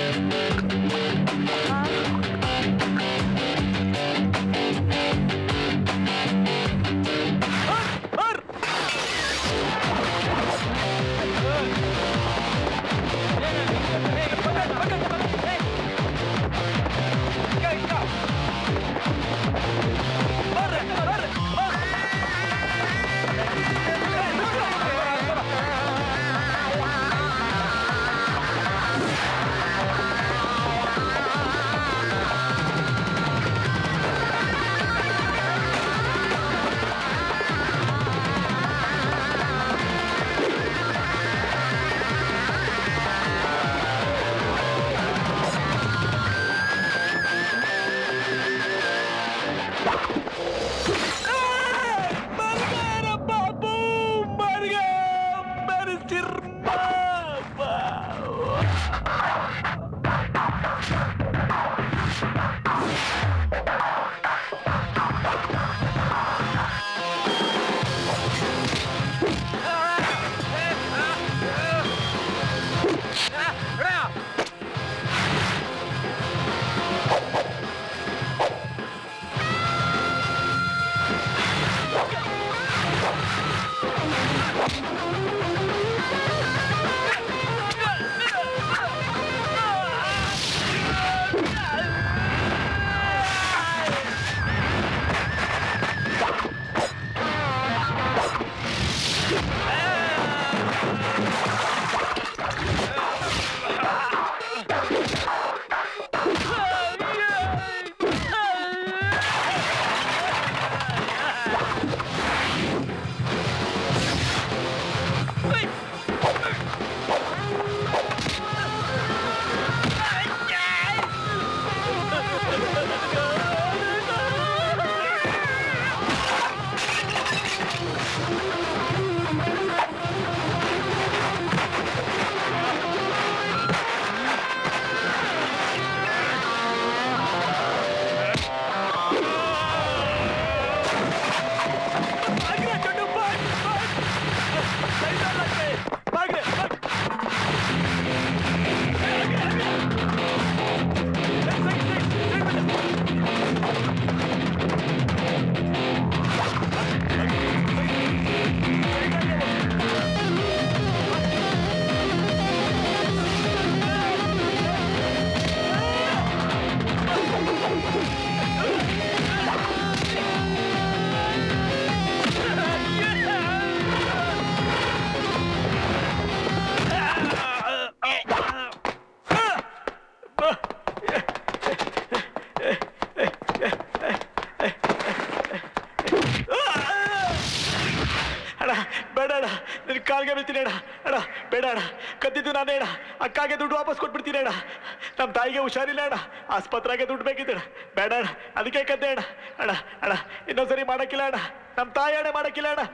ನಾನೇ ಅಣ್ಣ ಅಕ್ಕಾಗೆ ದುಡ್ಡು ವಾಪಸ್ ಕೊಟ್ಬಿಡ್ತೀನಿ ಅಣ್ಣ ನಮ್ಮ ತಾಯಿಗೆ ಹುಷಾರಿಲ್ಲ ಅಣ್ಣ ಆಸ್ಪತ್ರೆಗೆ ದುಡ್ಡು ಬೇಕಿತ್ತು ಅಣ್ಣ ಬೇಡ ಅಣ್ಣ ಅದಕ್ಕೆ ಕದ್ದೆ ಅಣ್ಣ ಅಣ್ಣ ಅಣ್ಣ ಇನ್ನೊಂದ್ಸರಿ ಮಾಡಕ್ಕಿಲ್ಲ ಅಣ್ಣ ನಮ್ಮ ತಾಯಿ ಅಣ್ಣ ಮಾಡಕ್ಕಿಲ್ಲ ಅಣ್ಣ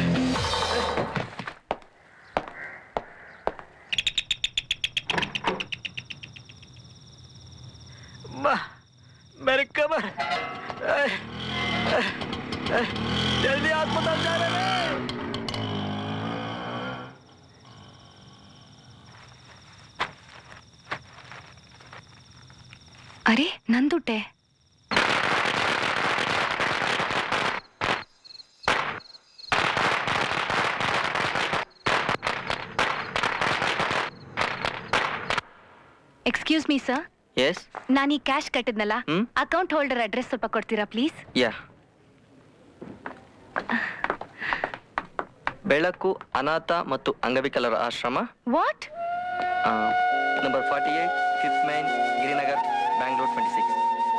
Ma, मेरे कमर ऐ, ऐ, ऐ, जल्दी अस्पताल जा रहे हैं ಅರೆ ನನ್ ದುಡ್ಡೆ ಎಕ್ಸ್ಕ್ಯೂಸ್ ಮೀ ಸರ್ ಎಸ್ ನಾನು ಈ ಕ್ಯಾಶ್ ಕಟ್ಟಿದ್ನಲ್ಲ ಹ್ಮ್? ಅಕೌಂಟ್ ಹೋಲ್ಡರ್ ಅಡ್ರೆಸ್ ಸ್ವಲ್ಪ ಕೊಡ್ತೀರಾ ಪ್ಲೀಸ್ ಯಾ ಬೆಳಕು ಅನಾಥ ಮತ್ತು ಅಂಗವಿಕಲರ ಆಶ್ರಮ what number forty eight fifth main Girinagar Bangalore twenty six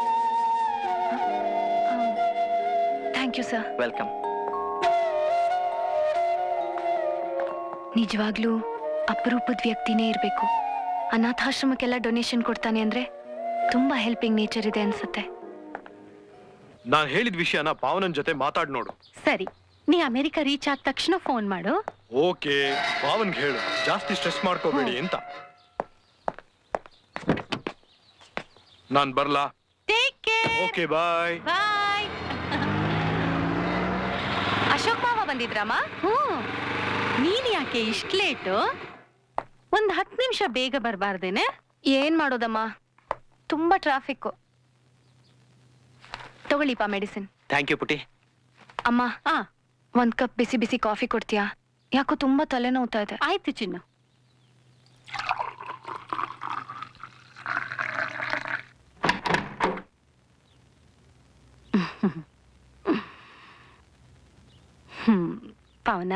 thank you sir welcome ನಿಜವಾಗ್ಲೂ ಅಪರೂಪದ ವ್ಯಕ್ತಿನೇ ಇರಬೇಕು ಅನಾಥಾಶ್ರಮಕ್ಕೆಲ್ಲ ಡೊನೇಷನ್ ಕೊಡ್ತಾನೆ ಅಂದ್ರೆ ತುಂಬಾ ಹೆಲ್ಪಿಂಗ್ ನೇಚರ್ ಇದೆ ಅನ್ಸುತ್ತೆ ನಾನ್ ಹೇಳಿದ ವಿಷಯನ ಪಾವನನ್ ಜೊತೆ ಮಾತಾಡ್ ನೋಡು ಸರಿ ನೀ ಅಮೆರಿಕ ರೀಚ್ ಆದ ತಕ್ಷಣ ಫೋನ್ ಮಾಡು ಓಕೆ ಪಾವನ್ಗೆ ಹೇಳು ಜಾಸ್ತಿ ಸ್ಟ್ರೆಸ್ ಮಾಡ್ಕೋಬೇಡಿ ಅಂತ ನಾನ್ ಬರ್ಲಾ ಓಕೆ ಬಾಯ್ ಬಾಯ್ ಅಶೋಕ್ ಮಾವ ಬಂದಿದ್ರಮ್ಮ ಹ್ಞೂ ನೀನ್ ಯಾಕೆ ಇಷ್ಟ ಲೇಟು ಒಂದ್ ಹತ್ತು ನಿಮಿಷ ಬೇಗ ಬರಬಾರ್ದೇನೆ ಏನ್ ಮಾಡೋದಮ್ಮ ತುಂಬಾ ಟ್ರಾಫಿಕ್ ತಗೊಳ್ಳಿಪ್ಪ ಮೆಡಿಸಿನ್ ಥ್ಯಾಂಕ್ ಯು ಪುಟಿ ಅಮ್ಮ ಒಂದ್ ಕಪ್ ಬಿಸಿ ಬಿಸಿ ಕಾಫಿ ಕೊಡ್ತೀಯಾ ಯಾಕೋ ತುಂಬಾ ತಲೆನೋವ್ತಾ ಇದೆ ಆಯ್ತು ಚಿನ್ನು ಹ್ಮ್ ಪವನ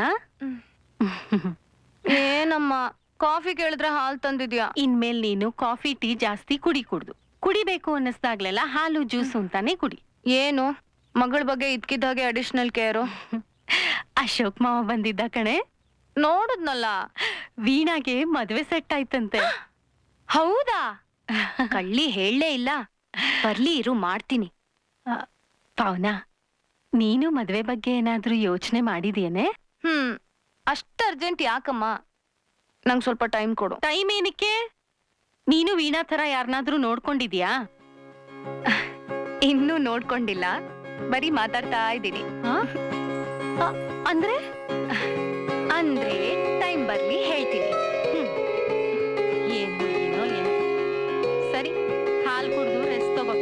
ಏನಮ್ಮ ಕಾಫಿ ಕೇಳಿದ್ರೆ ಹಾಲ್ ತಂದಿದ್ಯಾ ಇನ್ಮೇಲ್ ನೀನು ಕಾಫಿ ಟೀ ಜಾಸ್ತಿ ಕುಡಿ ಕುಡ್ದು ಕುಡಿಬೇಕು ಅನ್ನಿಸ್ದಾಗ್ಲೆಲ್ಲ ಹಾಲು ಜ್ಯೂಸು ಅಂತಾನೆ ಕುಡಿ ಏನು ಮಗಳ ಬಗ್ಗೆ ಇದ್ಕಿದ್ದ ಹಾಗೆ ಅಡಿಷನಲ್ ಕೇರು ಅಶೋಕ್ ಮಾವ ಬಂದಿದ್ದ ಕಣೆ ನೋಡುದ್ನಲ್ಲ ವೀಣಾಗೆ ಮದ್ವೆ ಸೆಟ್ ಆಯ್ತಂತೆ ಹೌದಾ ಕಳ್ಳಿ ಹೇಳಲೇ ಇಲ್ಲ ಬರ್ಲಿ ಇರು ಮಾಡ್ತೀನಿ ಪವನ ನೀನು ಮದ್ವೆ ಬಗ್ಗೆ ಏನಾದ್ರೂ ಯೋಚನೆ ಮಾಡಿದ್ಯೇನೆ ಹ್ಮ್ ಅಷ್ಟ ಅರ್ಜೆಂಟ್ ಯಾಕಮ್ಮ ನಂಗ್ ಸ್ವಲ್ಪ ಟೈಮ್ ಕೊಡು ಟೈಮ್ ಏನಕ್ಕೆ ನೀನು ವೀಣಾ ತರ ಯಾರನ್ನಾದ್ರೂ ನೋಡ್ಕೊಂಡಿದ್ಯಾ ಇನ್ನೂ ನೋಡ್ಕೊಂಡಿಲ್ಲ ಬರೀ ಮಾತಾಡ್ತಾ ಇದ್ದೀನಿ ಅಂದ್ರೆ ಅಂದ್ರೆ ಟೈಮ್ ಬರ್ಲಿ ಹೇಳ್ತೀನಿ ಏನು ಏನೋ ಏನೋ ಸರಿ ಹಾಲು ಕುಡ್ದು ರೆಸ್ಟ್ ತಗೋ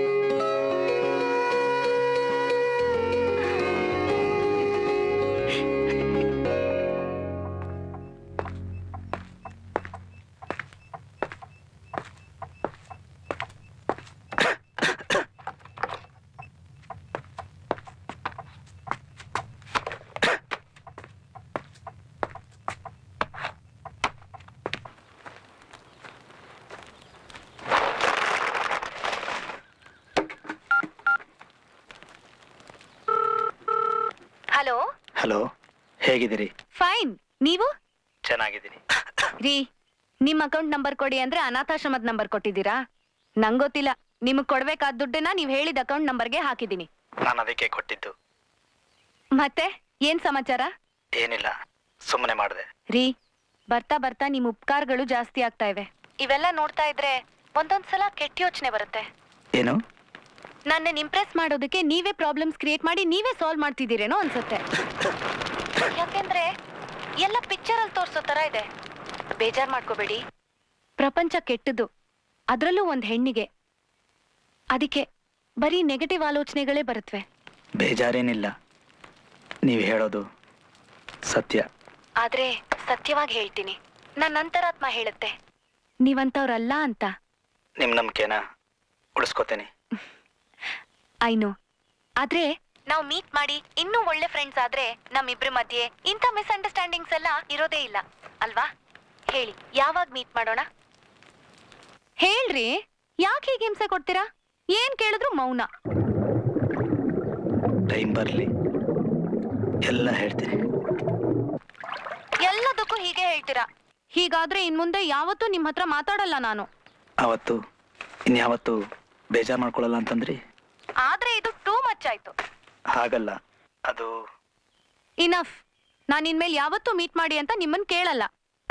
ಹಲೋ ಹಲೋ ಹೇಗಿದ್ದೀರಿ ಫೈನ್ ನೀವು ಚೆನ್ನಾಗಿದ್ದೀನಿ ರೀ ನಿಮ್ ಅಕೌಂಟ್ ನಂಬರ್ ಕೊಡಿ ಅಂದ್ರೆ ಅನಾಥಾಶ್ರಮದ ನಂಬರ್ ಕೊಟ್ಟಿದ್ದೀರಾ ನಂಗ್ ಗೊತ್ತಿಲ್ಲ ನಿಮಗ್ ಕೊಡ್ಬೇಕಾದ ದುಡ್ಡನ್ನ ನೀವ್ ಹೇಳಿದ ಅಕೌಂಟ್ ನಂಬರ್ಗೆ ಹಾಕಿದೀನಿ ನಾನು ಅದಕ್ಕೆ ಕೊಟ್ಟಿದ್ದು ಮತ್ತೆ ಏನ್ ಸಮಾಚಾರ ಏನಿಲ್ಲ ಸುಮ್ಮನೆ ಮಾಡಿದೆ ರೀ ಬರ್ತಾ ಬರ್ತಾ ನಿಮ್ ಉಪಕಾರಗಳು ಜಾಸ್ತಿ ಆಗ್ತಾ ಇವೆ ಇವೆಲ್ಲ ನೋಡ್ತಾ ಇದ್ರೆ ಒಂದೊಂದ್ಸಲ ಕೆಟ್ಟ ಯೋಚನೆ ಬರುತ್ತೆ ಏನು ನನ್ನ ಇಂಪ್ರೆಸ್ ಮಾಡೋದಕ್ಕೆ ನೀವೇ ಪ್ರಾಬ್ಲಮ್ಸ್ ಕ್ರಿಯೇಟ್ ಮಾಡಿ ನೀವೇ ಸಾಲ್ವ್ ಮಾಡ್ತಿದ್ದೀರೇನೋ ಅನ್ಸುತ್ತೆ ಯಾಕೆಂದ್ರೆ ಎಲ್ಲ ಪಿಕ್ಚರ್ ಅಲ್ಲಿ ತೋರ್ಸೋ ತರ ಇದೆ ಬೇಜಾರ್ ಮಾಡ್ಕೋಬೇಡಿ ಪ್ರಪಂಚ ಕೆಟ್ಟದ್ದು ಅದ್ರಲ್ಲೂ ಒಂದ್ ಹೆಣ್ಣಿಗೆ ಅದಕ್ಕೆ ಬರೀ ನೆಗೆಟಿವ್ ಆಲೋಚನೆಗಳೇ ಬರುತ್ತವೆ ಬೇಜಾರೇನಿಲ್ಲ ನೀವು ಹೇಳೋದು ಸತ್ಯ ಆದ್ರೆ ಸತ್ಯವಾಗಿ ಹೇಳ್ತೀನಿ ನನ್ನ ಅಂತರಾತ್ಮ ಹೇಳುತ್ತೆ ನೀವಂತವ್ರಲ್ಲ ಅಂತ ನಿಮ್ಮ ನಂಬಿಕೆನ ಉಳಿಸ್ಕೋತೀನಿ ಐನು ಆದ್ರೆ ನಾವು ಮೀಟ್ ಮಾಡಿ ಇನ್ನೂ ಒಳ್ಳೆ ಫ್ರೆಂಡ್ಸ್ ಆದ್ರೆ ನಮ್ಮಿಬ್ರ ಮಧ್ಯೆ ಇಂಥ ಮಿಸ್ಅಂಡರ್ಸ್ಟ್ಯಾಂಡಿಂಗ್ಸ್ ಎಲ್ಲ ಇರೋದೇ ಇಲ್ಲ ಅಲ್ವಾ ಹೇಳಿ ಯಾವಾಗ ಮೀಟ್ ಮಾಡೋಣ ಹೇಳ್ರಿ ಯಾಕೆ ಹೀಗೆ ಹಿಂಸೆ ಕೊಡ್ತೀರಾ ಏನ್ ಕೇಳಿದ್ರು ಮೌನ ಟೈಮ್ ಬರಲಿ ಎಲ್ಲ ಹೇಳ್ತೀನಿ ಎಲ್ಲದಕ್ಕೂ ಹೀಗೆ ಹೇಳ್ತೀರಾ ಹೀಗಾದ್ರೆ ಇನ್ ಮುಂದೆ ಯಾವತ್ತೂ ನಿಮ್ ಹತ್ರ ಮಾತಾಡಲ್ಲ ನಾನು ಅವತ್ತು ಇನ್ಯಾವತ್ತು ಬೇಜಾರು ಮಾಡ್ಕೊಳ್ಳಲ್ಲ ಅಂತಂದ್ರಿ ಆದ್ರೆ ಇದು ಟೂ ಮಚ್ ಆಯ್ತು ಹಾಗಲ್ಲ ಅದು ಇನಫ್ ನಾನ್ ಇನ್ಮೇಲೆ ಯಾವತ್ತೂ ಮೀಟ್ ಮಾಡಿ ಅಂತ ನಿಮ್ಮನ್ ಕೇಳಲ್ಲ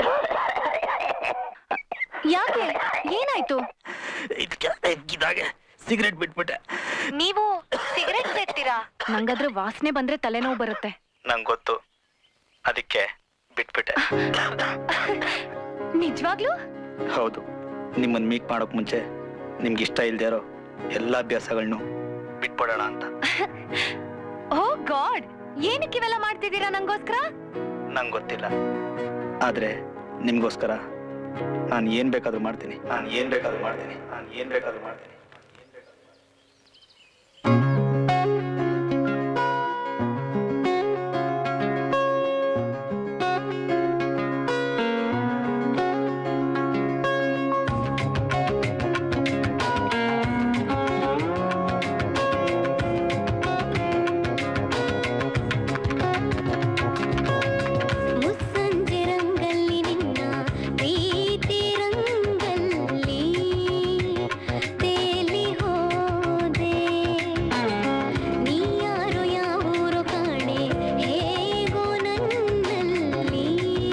ಯಾಕೆ ಏನಾಯ್ತು ಇದಾಗೆ ಸಿಗರೆಟ್ ಬಿಟ್ಬಿಟ್ಟೆ ನೀವು ಸಿಗರೆಟ್ ಸೇರ್ತೀರಾ ನಂಗಾದ್ರೆ ವಾಸನೆ ಬಂದ್ರೆ ತಲೆನೋವು ಬರುತ್ತೆ ನಂಗೆ ಗೊತ್ತು ಅದಕ್ಕೆ ಬಿಟ್ಬಿಟ್ಟೆ ನಿಜವಾಗ್ಲೂ ಹೌದು ನಿಮ್ಮನ್ನ ಮೀಟ್ ಮಾಡೋಕ್ ಮುಂಚೆ ನಿಮ್ಗೆ ಇಷ್ಟ ಇಲ್ದೇ ಇರೋ ಎಲ್ಲ ಅಭ್ಯಾಸಗಳನ್ನು ಬಿಟ್ಬಿಡೋಣ ಅಂತ ಓ ಗಾಡ್ ಏನಕ್ಕೆ ಇವೆಲ್ಲ ಮಾಡ್ತಿದ್ದೀರಾ ನಂಗೋಸ್ಕರ ನಂಗೆ ಗೊತ್ತಿಲ್ಲ ಆದ್ರೆ ನಿಮ್ಗೋಸ್ಕರ ನಾನು ಏನ್ ಬೇಕಾದ್ರೂ ಮಾಡ್ತೀನಿ ನಾನು ಏನ್ ಬೇಕಾದ್ರೂ ಮಾಡ್ತೀನಿ ನಾನು ಏನ್ ಬೇಕಾದ್ರೂ ಮಾಡ್ತೀನಿ ಮುಸ್ಸಂಜೆ ರಂಗಲ್ಲಿ ನಿನ್ನ ಪ್ರೀತಿ ರಂಗಲ್ಲಿ ತೇಲಿ ಹೋದೆ ನೀ ಯಾರು ಯಾವೂರು ಕಾಣೆ ಹೇಗೋ ನನ್ನಲ್ಲಿ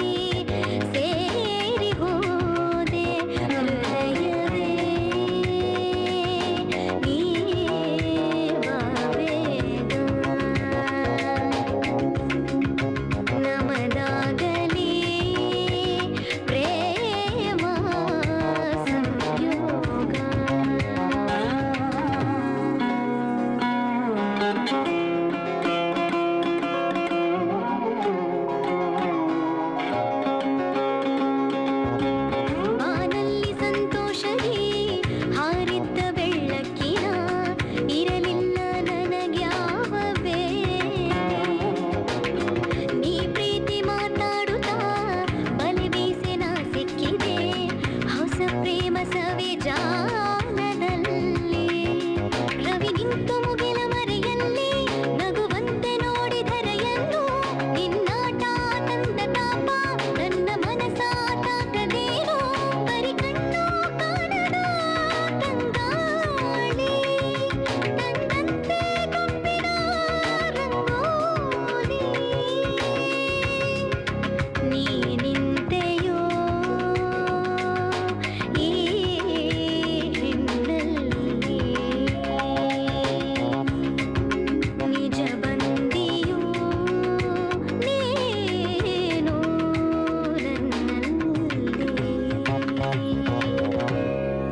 ಸೇರಿ ಹೋದೆ ಹೃದಯವೇ ನೀ ನಮದಾಗಲಿ ಪ್ರೇಮ ಸಂಯೋಗ ಬಾನಲ್ಲಿ ಸಂತೋಷದಿ ಹಾರಿದ್ದ ಬೆಳ್ಳಕ್ಕಿನ ಇರಲಿಲ್ಲ ನನಗ್ಯಾವ ಬೇರೆ ನೀ ಪ್ರೀತಿ ಮಾತಾಡುತ್ತಾ ಬಲೆ ಬೀಸೆ ನಾ ಸಿಕ್ಕಿದೆ ಹೊಸ ಪ್ರೇಮ ಸವಿ ಜಾಲದಲ್ಲಿ ರವಿ ನಿಂತು ಮುಗಿಲ ಮರೆಯಲ್ಲಿ ನಗುವಂತೆ ನೋಡಿದರೆಯನ್ನು ನಿನ್ನಾಟ ತಂದ ತಾಪ ನನ್ನ ಮನಸ ತಾಕದೇನೋ ಬರಿ ಕಣ್ಣು ಕಾಣದ ತಂಗಾಳಿ ತಂದಂತೆ ಗೊಂಬಿನ ರಂಗೋಲಿ ನೀ ನಿಂತೆಯೋ ಈ ಹೆಣ್ಣಲ್ಲಿ ನಿಜ ಬಂದಿಯೋ ನೀನು ನನ್ನಲ್ಲಿ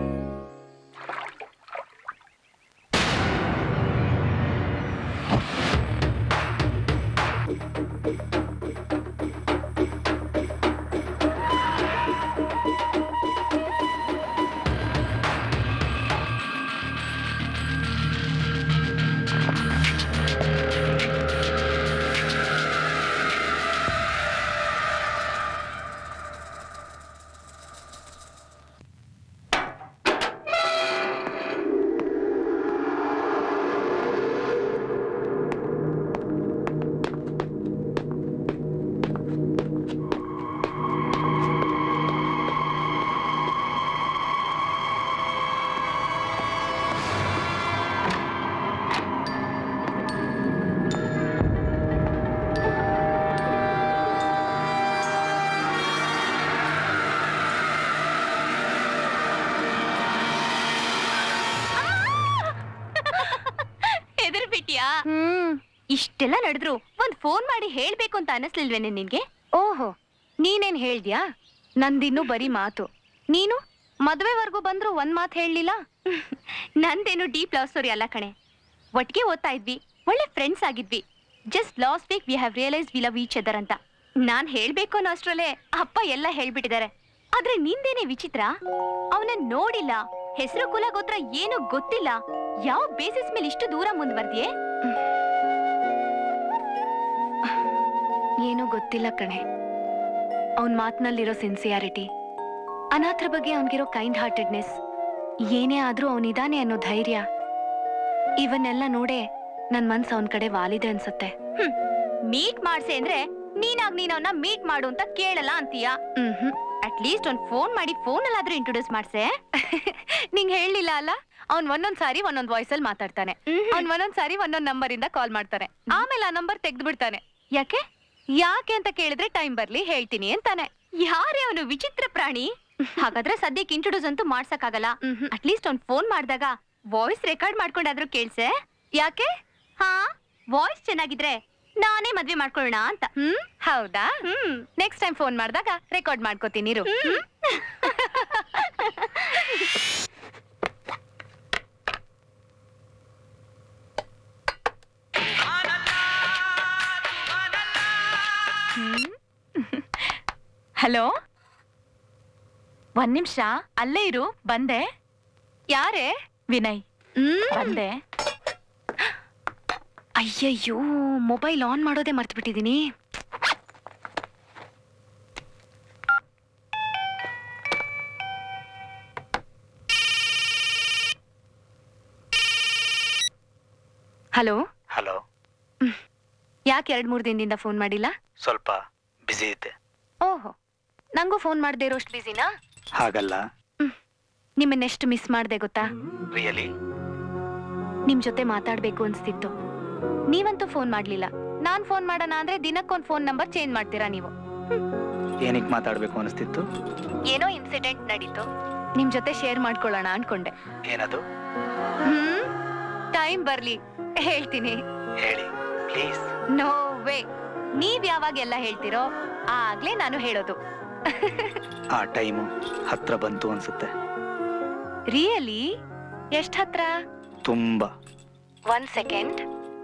ಹೆದರ್ಬಿಟ್ಯಾ ಹ್ಮ್ ಇಷ್ಟೆಲ್ಲ ನಡೆದ್ರು ಒಂದ್ ಫೋನ್ ಮಾಡಿ ಹೇಳ್ಬೇಕು ಅಂತ ಅನಿಸ್ಲಿಲ್ವೇನೆ ನಿನ್ಗೆ ಓಹೋ ನೀನೇನ್ ಹೇಳ್ದ್ಯಾ ನಂದಿನ್ನು ಬರೀ ಮಾತು ನೀನು ಮದ್ವೆವರೆಗೂ ಬಂದ್ರು ಒಂದ್ ಮಾತು ಹೇಳಲಿಲ್ಲ ನಂದೇನು ಡೀಪ್ ಲವ್ ಸ್ಟೋರಿ ಅಲ್ಲ ಕಣೆ ಒಟ್ಟಿಗೆ ಓದ್ತಾ ಇದ್ವಿ ಒಳ್ಳೆ ಫ್ರೆಂಡ್ಸ್ ಆಗಿದ್ವಿ just last week we have realise we love each other ಅಂತ ನಾನ್ ಹೇಳ್ಬೇಕು ಅನ್ನೋ ಅಷ್ಟ್ರಲ್ಲೇ ಅಪ್ಪ ಎಲ್ಲ ಹೇಳ್ಬಿಟ್ಟಿದ್ದಾರೆ ಆದ್ರೆ ನಿಂದೇನೆ ವಿಚಿತ್ರ ಅವನ ನೋಡಿಲ್ಲ ಹೆಸರು ಕುಲ ಗೋತ್ರ ಏನು ಗೊತ್ತಿಲ್ಲ ಯಾವ ಬೇಸಿಸ್ ಮೇಲೆ ಇಷ್ಟು ದೂರ ಮುಂದ್ವರ್ದಿಯೇ ಏನೂ ಗೊತ್ತಿಲ್ಲ ಕಣೆ ಅವನ್ ಮಾತಿನಲ್ಲಿರೋ ಸಿನ್ಸಿಯಾರಿಟಿ ಅನಾಥರ ಬಗ್ಗೆ ಅವನಿಗಿರೋ ಕೈಂಡ್ ಹಾರ್ಟೆಡ್ನೆಸ್ ಏನೇ ಆದ್ರೂ ಅವನಿದಾನೆ ಅನ್ನೋ ಧೈರ್ಯ ಇವನ್ನೆಲ್ಲ ನೋಡೇ ನನ್ ಮನ್ಸು ಅವನ್ ಕಡೆ ವಾಲಿದೆ ಅನ್ಸುತ್ತೆ ಮೀಟ್ ಮಾಡ್ಸೆ ಅಂದ್ರೆ ನೀನಾಗ್ ನೀನ್ ಅವನ್ನ ಮೀಟ್ ಮಾಡು ಅಂತ ಕೇಳಲ್ಲ ಅಂತೀಯ ಅಟ್ ಲೀಸ್ಟ್ ಒಂದ್ ಫೋನ್ ಮಾಡಿ ಫೋನ್ ಅಲ್ಲಾದ್ರೂ ಇಂಟ್ರೊಡ್ಯೂಸ್ ಮಾಡ್ಸೆ ನಿಂಗ್ ಹೇಳಿಲ್ಲ ಅಲ್ಲ ಅವ್ನ್ ಒಂದೊಂದ್ ಸಾರಿ ಒಂದೊಂದ್ ವಾಯ್ಸ್ ಅಲ್ಲಿ ಮಾತಾಡ್ತಾನೆ ಅವ್ನ್ ಒಂದೊಂದ್ ಸಾರಿ ಒಂದೊಂದ್ ನಂಬರ್ ಇಂದ ಕಾಲ್ ಮಾಡ್ತಾನೆ ಆಮೇಲೆ ಆ ನಂಬರ್ ತೆಗ್ದು ಬಿಡ್ತಾನೆ ಯಾಕೆ ಯಾಕೆ ಅಂತ ಕೇಳಿದ್ರೆ ಟೈಮ್ ಬರ್ಲಿ ಹೇಳ್ತೀನಿ ಅಂತಾನೆ ಯಾರೇ ಅವನು ವಿಚಿತ್ರ ಪ್ರಾಣಿ ಹಾಗಾದ್ರೆ ಸದ್ಯಕ್ಕೆ ಇಂಟ್ರೊಡ್ಯೂಸ್ ಅಂತೂ ಮಾಡ್ಸಕ್ಕಾಗಲ್ಲ ಅಟ್ ಲೀಸ್ಟ್ ಅವ್ನ್ ಫೋನ್ ಮಾಡಿದಾಗ ವಾಯ್ಸ್ ರೆಕಾರ್ಡ್ ಮಾಡ್ಕೊಂಡಾದ್ರೂ ಕೇಳ್ಸೆ ಯಾಕೆ ಹಾ ವಾಯ್ಸ್ ಚೆನ್ನಾಗಿದ್ರೆ ನಾನೇ ಮದ್ವೆ ಮಾಡ್ಕೊಳ್ಳೋಣ ಅಂತ ಹ್ಮ್ ಹೌದಾ ಹ್ಮ್ ನೆಕ್ಸ್ಟ್ ಟೈಮ್ ಫೋನ್ ಮಾಡಿದಾಗ ರೆಕಾರ್ಡ್ ಮಾಡ್ಕೋತೀನಿ ಇರು ಹ್ಮ್? ಹಲೋ ಒಂದ್ ನಿಮಿಷ ಅಲ್ಲೇ ಇರು ಬಂದೆ ಯಾರೇ ವಿನಯ್ ಬಂದೆ ಅಯ್ಯಯ್ಯೋ ಮೊಬೈಲ್ ಆನ್ ಮಾಡೋದೇ ಮರ್ತು ಬಿಟ್ಟಿದೀನಿ ಹಲೋ ಹಲೋ ಯಾಕೆ ಎರಡ್ ಮೂರ್ ದಿನದಿಂದ ಫೋನ್ ಮಾಡಿಲ್ಲ ಸ್ವಲ್ಪ ಬ್ಯುಸಿ ಇದ್ದೆ ಓಹೋ ನಂಗೂ ಫೋನ್ ಮಾಡದೆ ಇರೋಷ್ಟು ಬಿಸಿನಾ ಹಾಗಲ್ಲ ನಿಮ್ಮನ್ನೆಷ್ಟು ಮಿಸ್ ಮಾಡ್ದೆ ಗೊತ್ತಾ ರಿಯಲಿ ನಿಮ್ ಜೊತೆ ಮಾತಾಡ್ಬೇಕು ಅನ್ಸ್ತಿತ್ತು ನೀವಂತೂ ಫೋನ್ ಮಾಡ್ಲಿಲ್ಲ ನಾನ್ ಫೋನ್ ಮಾಡೋಣ ಅಂದ್ರೆ ದಿನಕ್ಕೊಂದ್ ಫೋನ್ ನಂಬರ್ ಚೇಂಜ್ ಮಾಡ್ತೀರಾ ನೀವು ಏನಕ್ಕೆ ಮಾತಾಡ್ಬೇಕು ಅನಿಸ್ತಿತ್ತು ಏನೋ ಇನ್ಸಿಡೆಂಟ್ ನಡೀತು ನಿಮ್ ಜೊತೆ ಶೇರ್ ಮಾಡ್ಕೊಳ್ಳೋಣ ಅನ್ಕೊಂಡೆ ಏನದು ಹ್ಮ್ ಟೈಮ್ ಬರ್ಲಿ ಹೇಳ್ತೀನಿ ಹೇಳಿ ಪ್ಲೀಸ್ ನೋ ವೇ ನೀವ್ ಯಾವಾಗ ಎಲ್ಲ ಹೇಳ್ತಿರೋ ಆಗ್ಲೇ ನಾನು ಹೇಳೋದು ಆ ಟೈಮು ಹತ್ರ ಬಂತು ಅನ್ಸುತ್ತೆ ರಿಯಲಿ ಎಷ್ಟ್ ಹತ್ರ ತುಂಬಾ ಒಂದ್ ಸೆಕೆಂಡ್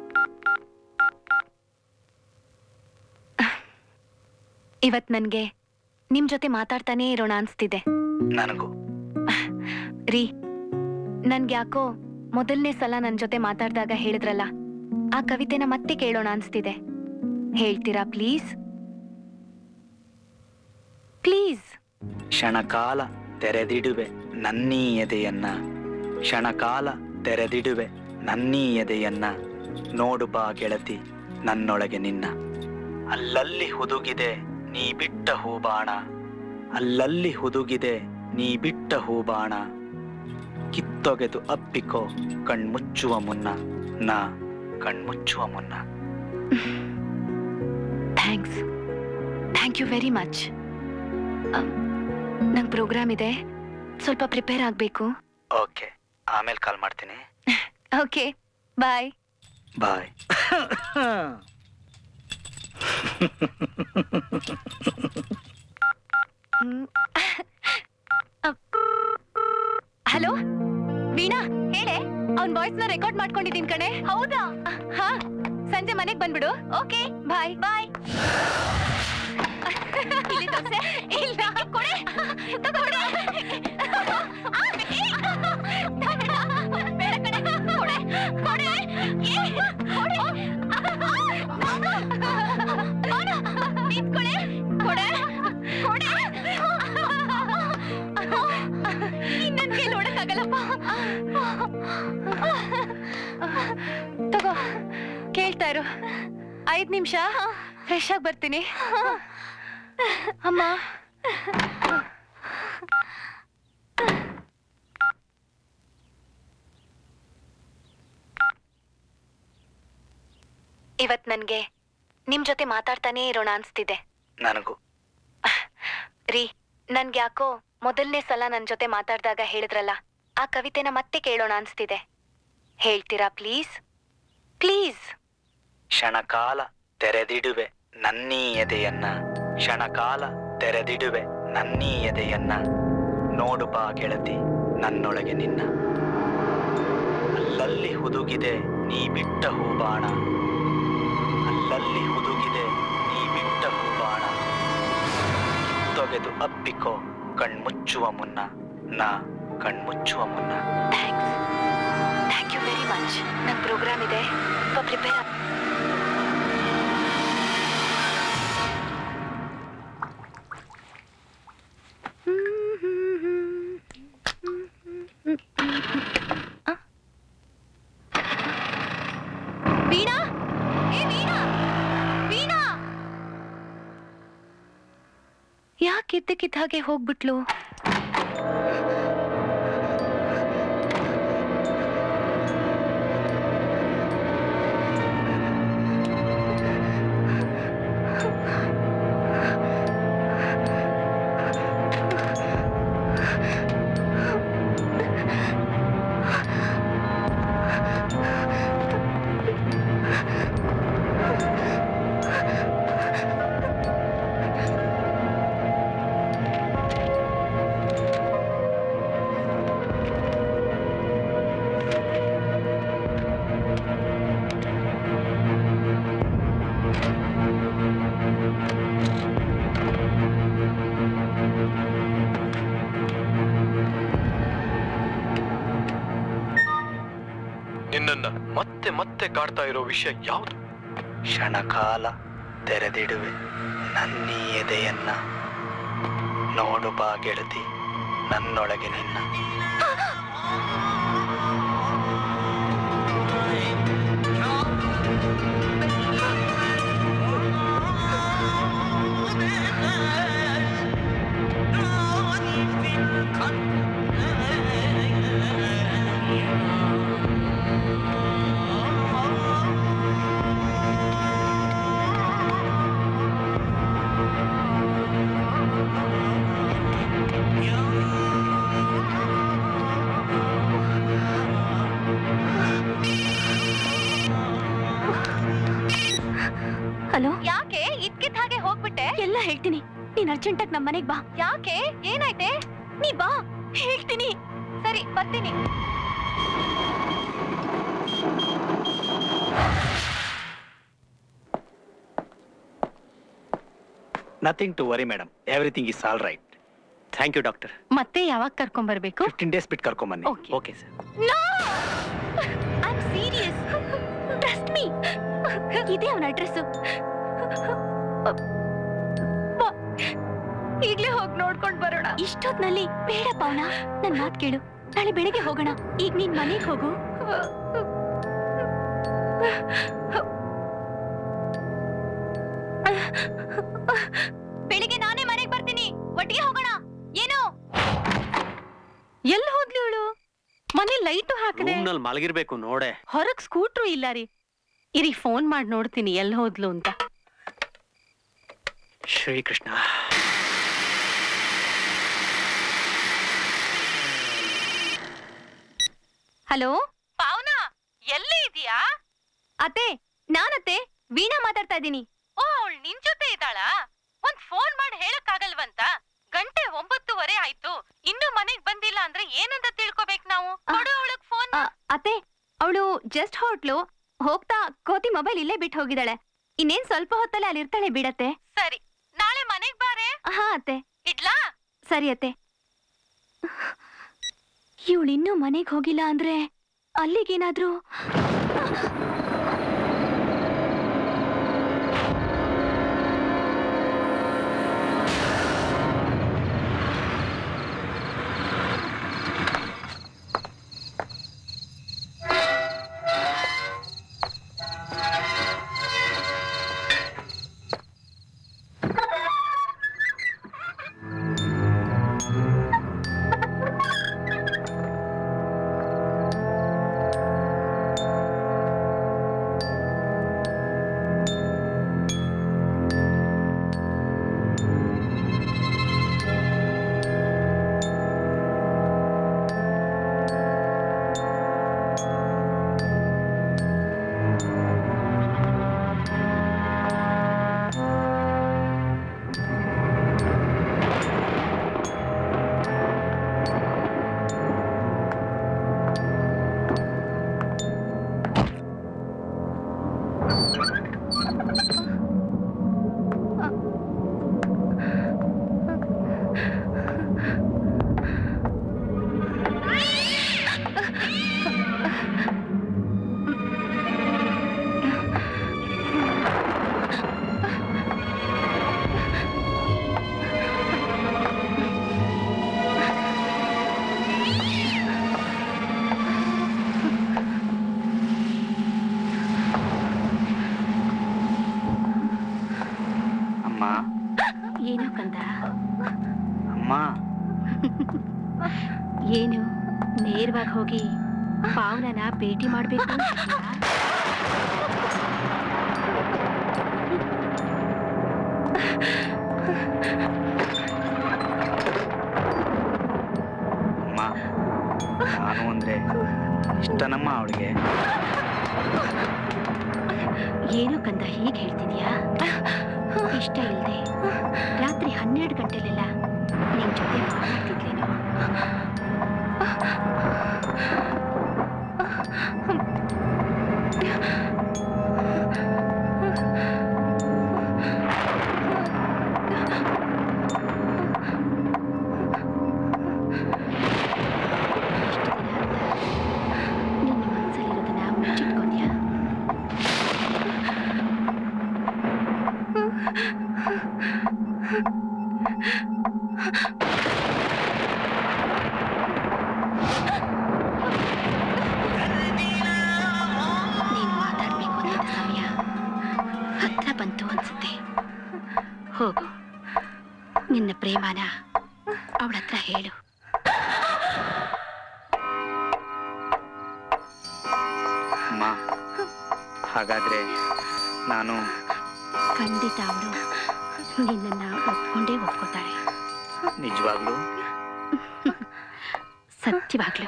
ಇವತ್ ನನ್ಗೆ ನಿಮ್ ಜೊತೆ ಮಾತಾಡ್ತಾನೇ ಇರೋಣ ಅನ್ಸ್ತಿದೆ ನನಗೂ ರೀ ನನ್ಗೆ ಯಾಕೋ ಮೊದಲನೇ ಸಲ ನನ್ ಜೊತೆ ಮಾತಾಡ್ದಾಗ ಹೇಳಿದ್ರಲ್ಲ ಆ ಕವಿತೆನ ಮತ್ತೆ ಕೇಳೋಣ ಅನ್ಸ್ತಿದೆ ಹೇಳ್ತೀರಾ ಪ್ಲೀಸ್ ಪ್ಲೀಸ್ ಕ್ಷಣಕಾಲ ತೆರೆದಿಡುವೆ ನನ್ನೀ ಎದೆಯನ್ನ ಕ್ಷಣಕಾಲ ತೆರೆದಿಡುವೆ ನನ್ನೀ ಎದೆಯನ್ನ ನೋಡು ಬಾ ಗೆಳತಿ ನನ್ನೊಳಗೆ ನಿನ್ನ ಅಲ್ಲಲ್ಲಿ ಹುದುಗಿದೆ ನೀ ಬಿಟ್ಟ ಹೂಬಾಣ ಅಲ್ಲಲ್ಲಿ ಹುದುಗಿದೆ ನೀ ಬಿಟ್ಟ ಹೂಬಾಣ ಕಿತ್ತೊಗೆದು ಅಪ್ಪಿಕೋ ಕಣ್ಮುಚ್ಚುವ ಮುನ್ನ ನಾ ಕಣ್ಮುಚ್ಚುವ ಮುನ್ನ thanks thank you very much ನಂಗೆ ಪ್ರೋಗ್ರಾಮ್ ಇದೆ ಸ್ವಲ್ಪ ಪ್ರಿಪೇರ್ ಆಗಬೇಕು ಓಕೆ ಆಮೇಲೆ ಕಾಲ್ ಮಾಡ್ತೀನಿ okay bye bye hello Veena ಹೇಳೆ ಅವ್ನ್ ವಾಯ್ಸ್ ನ ರೆಕಾರ್ಡ್ ಮಾಡ್ಕೊಂಡಿದೀನಿ ಕಣೆ ಹೌದಾ ಹಾ ಸಂಜೆ ಮನೆಗ್ ಬಂದ್ಬಿಡು ಓಕೆ ಬಾಯ್ ಬಾಯ್ ಇಲ್ಲಿ ದೋಸೆ ಇಲ್ಲ ಕೊಡೆ ತಗೊಡೆ ಬೇಡ ಕಣೆ ಕೊಡೆ ಕೊಡೆ ಏ, ಕೊಡೆ ನಿಂತ್ಕೊಳೆ ಕೊಡೆ ಕೊಡೆ ನನ್ ಕೈ ನೋಡಕ್ಕಾಗಲ್ಲಪ್ಪ ತಗೋ ಕೇಳ್ತಾ ಇರು ಐದ್ ನಿಮಿಷ ಫ್ರೆಶ್ ಆಗಿ ಬರ್ತೀನಿ ಅಮ್ಮ ಇವತ್ ನನ್ಗೆ ನಿಮ್ ಜೊತೆ ಮಾತಾಡ್ತಾನೇ ಇರೋಣ ಅನ್ಸ್ತಿದೆ ನನಗೂ ರೀ ನನ್ಗೆ ಯಾಕೋ ಮೊದಲನೇ ಸಲ ನನ್ ಜೊತೆ ಮಾತಾಡ್ದಾಗ ಹೇಳಿದ್ರಲ್ಲ ಆ ಕವಿತೆನ ಮತ್ತೆ ಕೇಳೋಣ ಅನ್ಸ್ತಿದೆ ಹೇಳ್ತೀರಾ ಪ್ಲೀಸ್ ಪ್ಲೀಸ್ ಕ್ಷಣಕಾಲ ತೆರೆದಿಡುವೆ ನನ್ನೀ ಎದೆಯನ್ನ ಕ್ಷಣಕಾಲ ತೆರೆದಿಡುವೆ ನನ್ನೀ ಎದೆಯನ್ನ ನೋಡು ಬಾ ಗೆಳತಿ ನನ್ನೊಳಗೆ ನಿನ್ನ ಅಲ್ಲಲ್ಲಿ ಹುದುಗಿದೆ ನೀ ಬಿಟ್ಟ ಹೂಬಾಣ ಅಲ್ಲಲ್ಲಿ ಹುದುಗಿದೆ ನೀ ಬಿಟ್ಟ ಹೂಬಾಣ ತೊಗೆದು ಅಪ್ಪಿಕೋ ಕಣ್ಮುಚ್ಚುವ ಮುನ್ನ ನಾ ಕಣ್ಮುಚ್ಚುವ ಮುನ್ನ ಥ್ಯಾಂಕ್ ಯು ವೆರಿ ಮಚ್ ನನ್ ಪ್ರೋಗ್ರಾಮ್ ಇದೆ ಸ್ವಲ್ಪ ಪ್ರಿಪೇರ್ ವೀಣಾ ಏ ವೀಣಾ ವೀಣಾ ಯಾಕೆ ಇದ್ದಕ್ಕಿದ್ದ ಇದ್ಕಿದ್ದ ಹಾಗೆ ಹೋಗ್ಬಿಟ್ಲು ನಿನ್ನನ್ನ ಮತ್ತೆ ಮತ್ತೆ ಕಾಡ್ತಾ ಇರೋ ವಿಷಯ ಯಾವುದು ಕ್ಷಣಕಾಲ ತೆರೆದಿಡುವೆ ನನ್ನೀ ಎದೆಯನ್ನ ನೋಡು ಬಾ ಗೆಳತಿ ನನ್ನೊಳಗೆ ನಿನ್ನ ಹಲೋ ಯಾಕೆ ಇದ್ಕಿದ್ದ ಹಾಗೆ ಹೋಗ್ಬಿಟ್ಟೆ ಎಲ್ಲ ಹೇಳ್ತೀನಿ ನೀನ್ ಅರ್ಜೆಂಟಾಗಿ ನಮ್ಮ ಮನೆಗ್ ಬಾ ಯಾಕೆ ಏನಾಯ್ತೆ ನೀ ಬಾ ಹೇಳ್ತೀನಿ ಸರಿ ಬರ್ತೀನಿ nothing to worry madam everything is all right thank you doctor ಮತ್ತೆ ಯಾವಾಗ ಕರ್ಕೊಂಡ್ ಬರ್ಬೇಕು ಫಿಫ್ಟೀನ್ ಡೇಸ್ ಬಿಟ್ಟು ಕರ್ಕೊಂಬನ್ನಿ okay sir no I am serious trust me ಇದೇ ಅವನ ಅಡ್ರೆಸ್ ಈಗ್ಲೇ ಹೋಗಿ ನೋಡ್ಕೊಂಡ್ ಬರೋಣ ಇಷ್ಟೊತ್ನಲ್ಲಿ ಬೇಡ ಪವನ ನನ್ ಮಾತ್ ಕೇಳು ನಾಳೆ ಬೆಳಿಗ್ಗೆ ಹೋಗೋಣ ಈಗ ನೀನ್ ಮನೆಗೆ ಹೋಗು ಬೆಳಿಗ್ಗೆ ನಾನೇ ಮನೆಗೆ ಬರ್ತೀನಿ ಒಟ್ಟಿಗೆ ಹೋಗೋಣ ಏನು ಎಲ್ಲಿ ಹೋದ್ಲಿ ಇವಳು ಮನೆ ಲೈಟು ಹಾಕದೆ ರೂಮ್ನಲ್ಲಿ ಮಲಗಿರ್ಬೇಕು ನೋಡೆ ಹೊರಗ್ ಸ್ಕೂಟ್ರು ಇಲ್ಲ ರೀ ಇರಿ ಫೋನ್ ಮಾಡಿ ನೋಡ್ತೀನಿ ಎಲ್ಲಿ ಹೋದ್ಲು ಅಂತ ಶ್ರೀಕೃಷ್ಣ ಹಲೋ ಪಾವನ ಎಲ್ಲಿ ಇದೀಯಾ ಅತ್ತೆ ನಾನತ್ತೆ ವೀಣಾ ಮಾತಾಡ್ತಾ ಇದ್ದೀನಿ ಓ ಅವಳು ನಿನ್ ಜೊತೆ ಇದ್ದಾಳಾ ಒಂದ್ ಫೋನ್ ಮಾಡಿ ಹೇಳಕ್ಕಾಗಲ್ವಂತ ಗಂಟೆ ಒಂಬತ್ತುವರೆ ಆಯ್ತು ಇನ್ನು ಮನೆಗ್ ಬಂದಿಲ್ಲ ಅಂದ್ರೆ ಏನಂತ ತಿಳ್ಕೊಬೇಕು ನಾವು ಕೊಡು ಅವಳಗ್ ಫೋನ್ ಆ, ಅತ್ತೆ ಅವಳು ಜಸ್ಟ್ ಹೊಟ್ಲು ಹೋಗ್ತಾ ಕೋತಿ ಮೊಬೈಲ್ ಇಲ್ಲೇ ಬಿಟ್ಟು ಹೋಗಿದ್ದಾಳೆ ಇನ್ನೇನ್ ಸ್ವಲ್ಪ ಹೊತ್ತಲ್ಲೇ ಅಲ್ಲಿ ಇರ್ತಾಳೆ ಬಿಡತ್ತೆ ಸರಿ ನಾಳೆ ಮನೆಗ್ ಬಾರೆ ಹಾ ಅತ್ತೆ ಇಡ್ಲಾ ಸರಿ ಅತ್ತೆ ಇವಳು ಇನ್ನೂ ಮನೆಗೆ ಹೋಗಿಲ್ಲ ಅಂದ್ರೆ ಅಲ್ಲಿಗೇನಾದ್ರೂ ನೇರವಾಗಿ ಹೋಗಿ ಪಾವನನ ಭೇಟಿ ಮಾಡ್ಬೇಕು ಅಂತಿದ್ಯಾ? ಅಮ್ಮ ನಾನು ಅಂದ್ರೆ ಇಷ್ಟನಮ್ಮ ಅವಳಿಗೆ ಏನು ಕಂದ ಹೀಗೆ ಹೇಳ್ತಿದ್ಯಾ ಇಷ್ಟ ಇಲ್ದೆ ರಾತ್ರಿ ಹನ್ನೆರಡು ಗಂಟೆಲೆಲ್ಲ ನಿನ್ ಜೊತೆ ಮಾತಾಡ್ತಿದ್ಲೇನೋ ನಿನ್ನ ಮನಸ್ಸಲ್ಲಿರೋದನ್ನ ಮುಚ್ಚಿಟ್ಕೊಂಡ್ಯಾ ನೀನು ಮಾತಾಡ್ಬೇಕು ಅಂದಿದ್ದ ಸಮಯ ಹತ್ರ ಬಂತು ಅನ್ಸುತ್ತೆ ಹೋಗು ನಿನ್ನ ಪ್ರೇಮನ ಅವಳ ಹತ್ರ ಹೇಳು ಅಮ್ಮ ಹಾಗಾದ್ರೆ ನಾನು ಖಂಡಿತ ಅವಳು ನಿನ್ನನ್ನ ಒಪ್ಕೊಂಡೇ ಒಪ್ಕೋತಾಳೆ ನಿಜವಾಗ್ಲೂ ಸತ್ಯವಾಗ್ಲು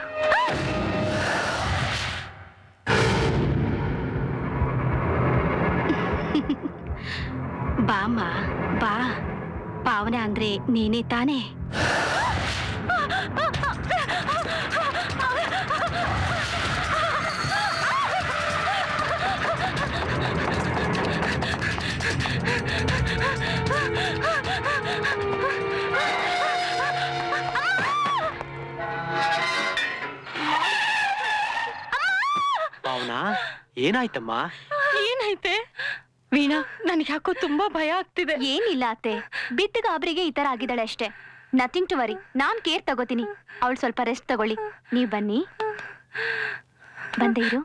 ಬಾಮ್ಮ ಬಾ ಪಾವನ ಅಂದ್ರೆ ನೀನೇ ತಾನೇ ಪಾವನಾ ಏನಾಯ್ತಮ್ಮ ಏನೈತೆ ವೀಣಾ ನನ್ಗೆ ಯಾಕೋ ತುಂಬಾ ಭಯ ಆಗ್ತಿದೆ ಏನಿಲ್ಲ ಅತ್ತೆ ಬಿದ್ದ ಗಾಬರಿಗೆ ಈ ತರ ಆಗಿದ್ದಾಳೆ ಅಷ್ಟೇ ನಥಿಂಗ್ ಟು ವರಿ ನಾನ್ ಕೇರ್ ತಗೋತೀನಿ ಅವಳು ಸ್ವಲ್ಪ ರೆಸ್ಟ್ ತಗೊಳ್ಳಿ ನೀವ್ ಬನ್ನಿ ಬಂದೆ ಇರು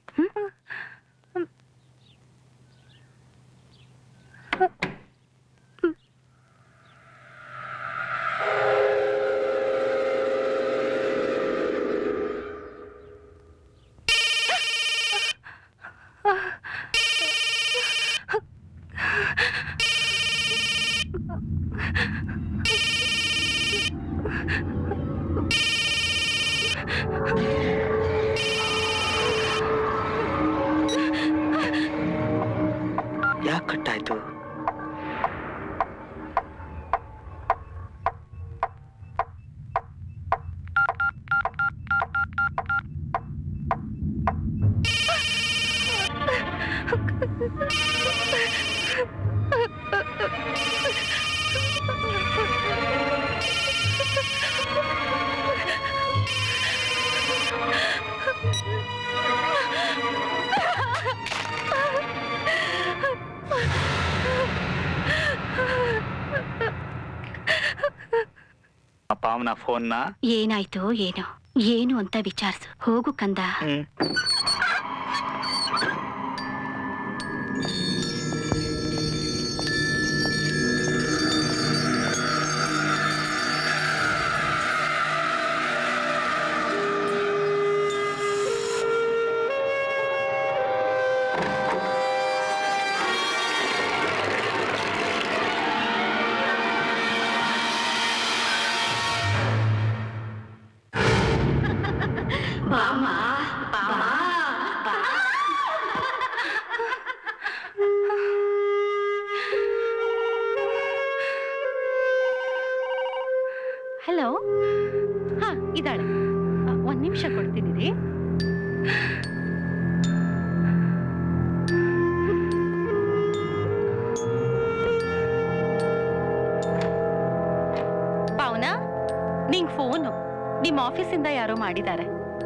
ಯಾಕೆ ಕಟ್ಟಾಯ್ತು ಅಪ್ಪ ಅವನ ಫೋನ್ನ ಏನಾಯ್ತು ಏನೋ ಏನು ಅಂತ ವಿಚಾರಿಸು ಹೋಗು ಕಂದ ಹ್ಮ್ ಬಾಮ ಬಾಮ ಹಲೋ ಹಾ ಇದ್ದಾಳೆ ಆ, ಒಂದ್ ನಿಮಿಷ ಕೊಡ್ತೀನಿ ರೀ ಪಾವನ ನಿಂಗ್ ಫೋನು ನಿಮ್ ಆಫೀಸಿಂದ ಯಾರೋ ಮಾಡಿದ್ದಾರೆ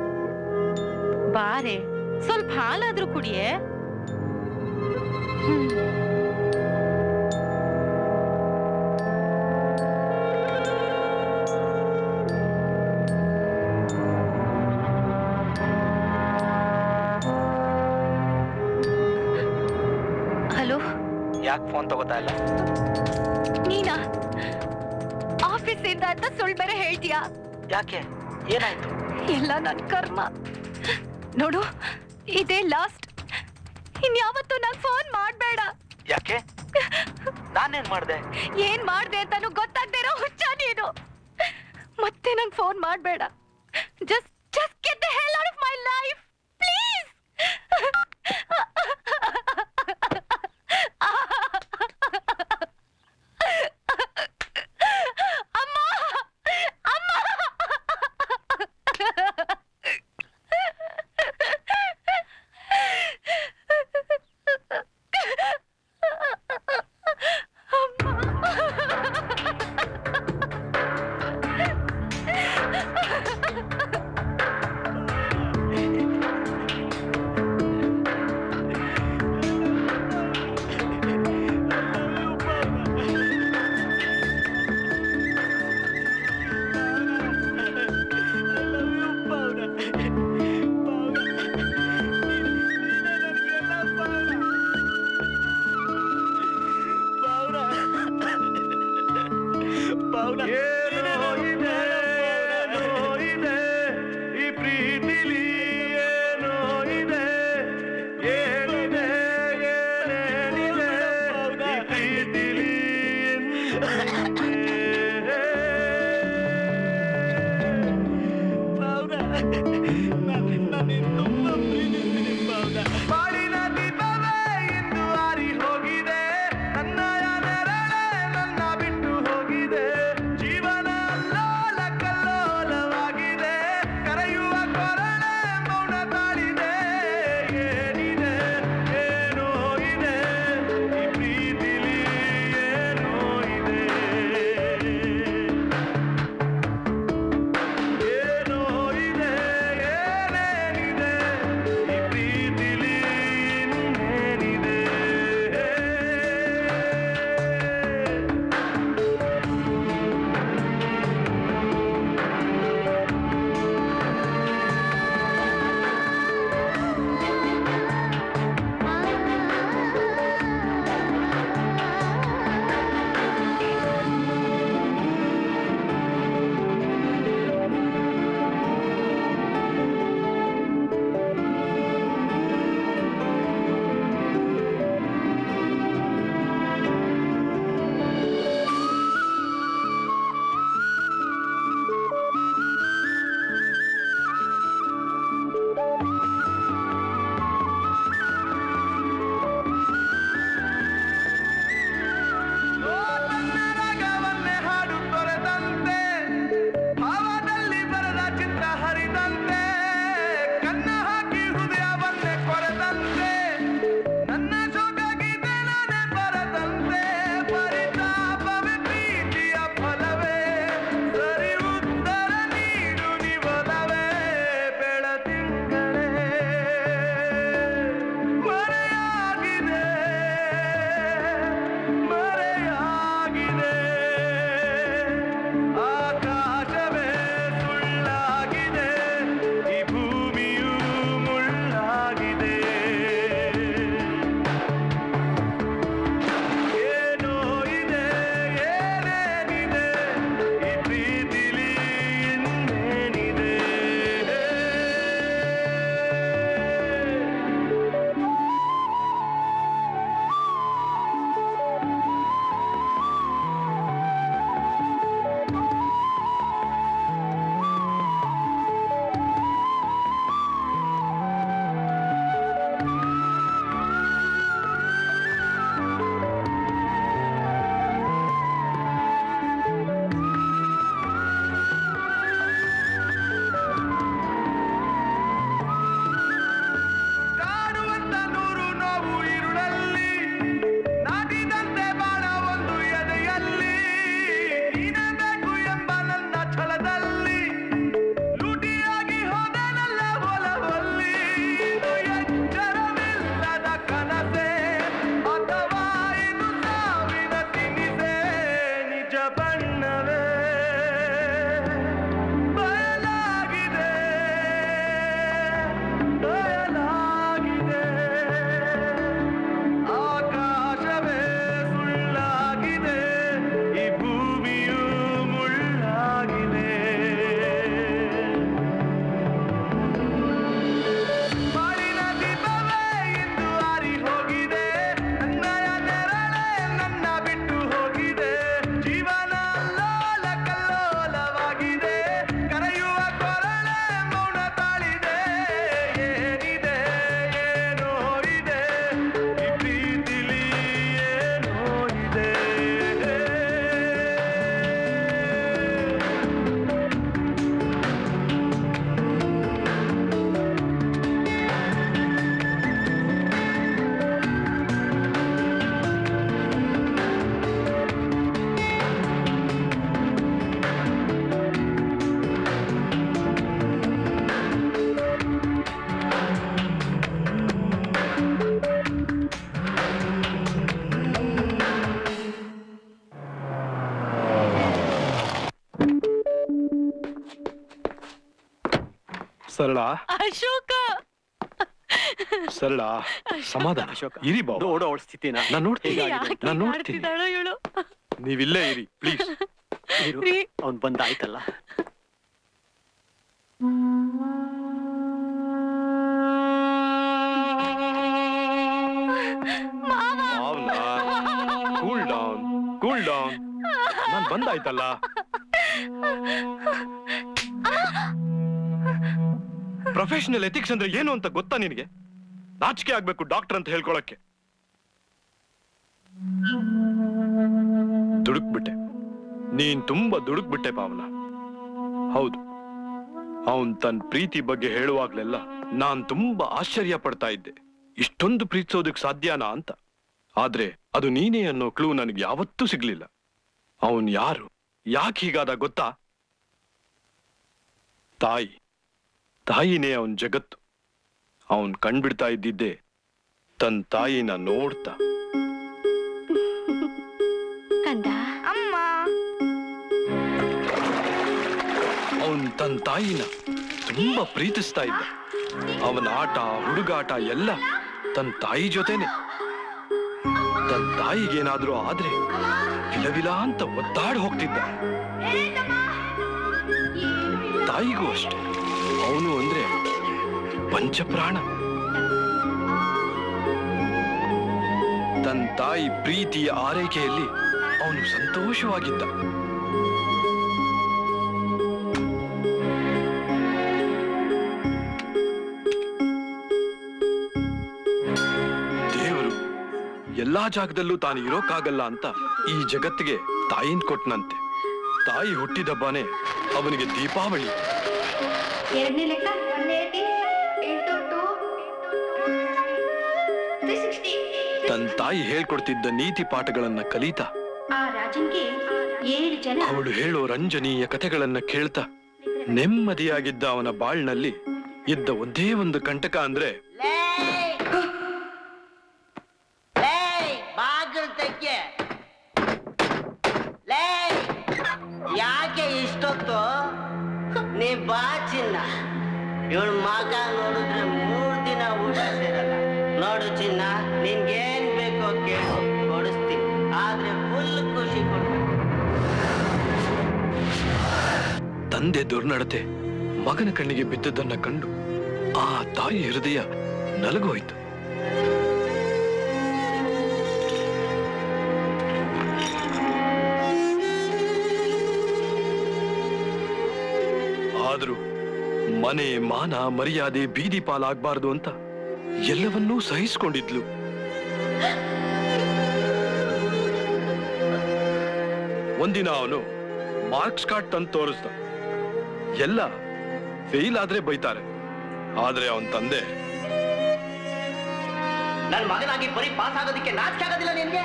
ಬಾರೆ ಸ್ವಲ್ಪ ಹಾಲಾದ್ರೂ ಕುಡಿಯೇ ಹ್ಮ್. ಹಲೋ ಯಾಕೆ ಫೋನ್ ತಗೋತಾ ಇಲ್ಲ ನೀನಾ ಆಫೀಸಿಂದ ಅಂತ ಸುಳ್ಳು ಬೇರೆ ಹೇಳ್ತೀಯಾ ಯಾಕೆ ಏನಾಯ್ತು ಎಲ್ಲ ನನ್ ಕರ್ಮ ನೋಡು ಇದೇ ಲಾಸ್ಟ್ ಇನ್ಯಾವತ್ತೂ ನಂಗೆ ಫೋನ್ ಮಾಡ್ಬೇಡ ಯಾಕೆ ನಾನೇನ್ ಮಾಡ್ದೆ ಏನ್ ಮಾಡ್ದೆ ಅಂತಾನು ಗೊತ್ತಾಗ್ದೇ ಇರೋ ಹುಚ್ಚ ನೀನು ಮತ್ತೆ ನಂಗೆ ಫೋನ್ ಮಾಡ್ಬೇಡ just just get the hell out of my life please ಅಮ್ಮ ಅಮ್ಮ ಏನೋ ಇದೆ, ಏನೋ ಇದೆ, ಈ ಪ್ರೀತಿಲಿ ಏನೋ ಇದೆ, ಏನಿದೆ, ಏನೇನಿದೆ, ಈ ಪ್ರೀತಿಲಿ ಬಾಳಿನ ದೀಪವೇ ಇಂದು ಆರಿ ಹೋಗಿದೆ ನನ್ನಯ ನೆರಳೇ ನನ್ನ ಬಿಟ್ಟು ಹೋಗಿದೆ ಜೀವನ ಅಲ್ಲೋಲ ಕಲ್ಲೋಲವಾಗಿದೆ ಕರೆಯುವ ಕೊರಳೆ ಮೌನ ತಾಳಿದೆ ಏನಿದೆ ಏನೋ ಇದೆ ಈ ಪ್ರೀತಿಲಿ ಏನೋ ಇದೆ ಏನೋ ಇದೆ ಏನೇನಿದೆ ಈ ಪ್ರೀತಿಲಿ ಸರಳ ಅಶೋಕ ಸರಳ ಸಮಾಧಾನ ಇರಿ ಬಾಬು ನೋಡೋ ಅವಳ ಸ್ಥಿತಿನ ನಾನು ನೋಡ್ತೀನಿ ಯಾಕೆ ನಾನು ನೋಡ್ತೀನಿ ಮಾಡ್ತಿದ್ದಾಳೋ ಇವಳು ನೀವಿಲ್ಲೇ ಇರಿ ಪ್ಲೀಸ್ ರೀ. ಅವ್ನ್ ಬಂದಾಯ್ತಲ್ಲ ಕೂಲ್ ಡೌನ್ ಕೂಲ್ ಡೌನ್ ನಾನ್ ಬಂದಾಯ್ತಲ್ಲ ಪ್ರೊಫೆಷನಲ್ ಎಥಿಕ್ಸ್ ಅಂದ್ರೆ ಏನು ಅಂತ ಗೊತ್ತಾ ನಿನಗೆ ನಾಚಿಕೆ ಆಗ್ಬೇಕು ಡಾಕ್ಟರ್ ಅಂತ ಹೇಳ್ಕೊಳಕ್ಕೆ ದುಡುಕ್ಬಿಟ್ಟೆ ನೀನ್ ತುಂಬಾ ದುಡುಕ್ಬಿಟ್ಟೆ ಪಾವನ ಹೌದು ಅವನ್ ತನ್ನ ಪ್ರೀತಿ ಬಗ್ಗೆ ಹೇಳುವಾಗ್ಲೆಲ್ಲ ನಾನ್ ತುಂಬಾ ಆಶ್ಚರ್ಯ ಪಡ್ತಾ ಇದ್ದೆ ಇಷ್ಟೊಂದು ಪ್ರೀತಿಸೋದಕ್ ಸಾಧ್ಯನಾ ಅಂತ ಆದ್ರೆ ಅದು ನೀನೇ ಅನ್ನೋ ಕ್ಲೂ ನನಗೆ ಯಾವತ್ತೂ ಸಿಗ್ಲಿಲ್ಲ ಅವನ್ ಯಾರು ಯಾಕೆ ಹೀಗಾದ ಗೊತ್ತಾ ತಾಯಿ ತಾಯಿನೇ ಅವನ್ ಜಗತ್ತು ಅವನ್ ಕಣ್ಬಿಡ್ತಾ ಇದ್ದಿದ್ದೆ ತನ್ ತಾಯಿನ ನೋಡ್ತಾ ಕಂದ ಅಮ್ಮ ಅವನ್ ತನ್ ತಾಯಿನ ತುಂಬಾ ಪ್ರೀತಿಸ್ತಾ ಇದ್ದ ಅವನ ಆಟ ಹುಡುಗಾಟ ಎಲ್ಲ ತನ್ ತಾಯಿ ಜೊತೆನೆ ತನ್ ತಾಯಿಗೇನಾದ್ರೂ ಆದ್ರೆ ವಿಲವಿಲ ಅಂತ ಒದ್ದಾಡಿ ಹೋಗ್ತಿದ್ದ ತಾಯಿಗೂ ಅಷ್ಟೆ ಅವನು ಅಂದ್ರೆ ಪಂಚಪ್ರಾಣ ತನ್ನ ತಾಯಿ ಪ್ರೀತಿಯ ಆರೈಕೆಯಲ್ಲಿ ಅವನು ಸಂತೋಷವಾಗಿದ್ದ ದೇವರು ಎಲ್ಲಾ ಜಾಗದಲ್ಲೂ ತಾನು ಇರೋಕ್ಕಾಗಲ್ಲ ಅಂತ ಈ ಜಗತ್ತಿಗೆ ತಾಯಿನ್ ಕೊಟ್ನಂತೆ ತಾಯಿ ಹುಟ್ಟಿದಬ್ಬನೇ ಅವನಿಗೆ ದೀಪಾವಳಿ ಎರಡನೇ ಲೆಕ್ಕ ತನ್ನ ತಾಯಿ ಹೇಳ್ಕೊಡ್ತಿದ್ದ ನೀತಿ ಪಾಠಗಳನ್ನ ಕಲಿತಾ ಆ ರಾಜನ್ಗೆ ಏಳು ಜನ ಅವಳು ಹೇಳೋ ರಂಜನೀಯ ಕಥೆಗಳನ್ನ ಕೇಳ್ತಾ ನೆಮ್ಮದಿಯಾಗಿದ್ದ ಅವನ ಬಾಳ್ನಲ್ಲಿ ಇದ್ದ ಒಂದೇ ಒಂದು ಕಂಟಕ ಅಂದ್ರೆ ಬಾಗಿಲು ತೆಗೆ ಲೇ ಯಾಕೆ ಇಷ್ಟೊತ್ತು ನೀ ಬಾ ಚಿನ್ನ ಇವಳ ಮಗ ನೋಡಿದ್ರೆ ಮೂರ್ ದಿನ ಊಟ ಸೇರಲ್ಲ ನೋಡು ಚಿನ್ನ ನಿನ್ಗೇನ್ ಬೇಕೋ ಕೇಳು ಕೊಡಿಸ್ತೀನಿ ಆದ್ರೆ ಫುಲ್ ಖುಷಿ ಕೊಡ್ಬೇಕು ತಂದೆ ದುರ್ನಡತೆ ಮಗನ ಕಣ್ಣಿಗೆ ಬಿದ್ದದ್ದನ್ನ ಕಂಡು ಆ ತಾಯಿ ಹೃದಯ ನಲಗೋಯ್ತು ಆದ್ರೂ ಮನೆ ಮಾನ ಮರ್ಯಾದೆ ಬೀದಿ ಪಾಲಾಗ್ಬಾರ್ದು ಅಂತ ಎಲ್ಲವನ್ನೂ ಸಹಿಸ್ಕೊಂಡಿದ್ಲು ಒಂದಿನ ಅವನು ಮಾರ್ಕ್ಸ್ ಕಾರ್ಡ್ ತಂದು ತೋರಿಸ್ದ ಎಲ್ಲ ಫೇಲ್ ಆದ್ರೆ ಬೈತಾರೆ ಆದ್ರೆ ಅವನ್ ತಂದೆ ನನ್ ಮಗನಾಗಿ ಬರೀ ಪಾಸ್ ಆಗೋದಕ್ಕೆ ನಾಚಿಕೆ ಆಗೋದಿಲ್ಲ ನಿನ್ಗೆ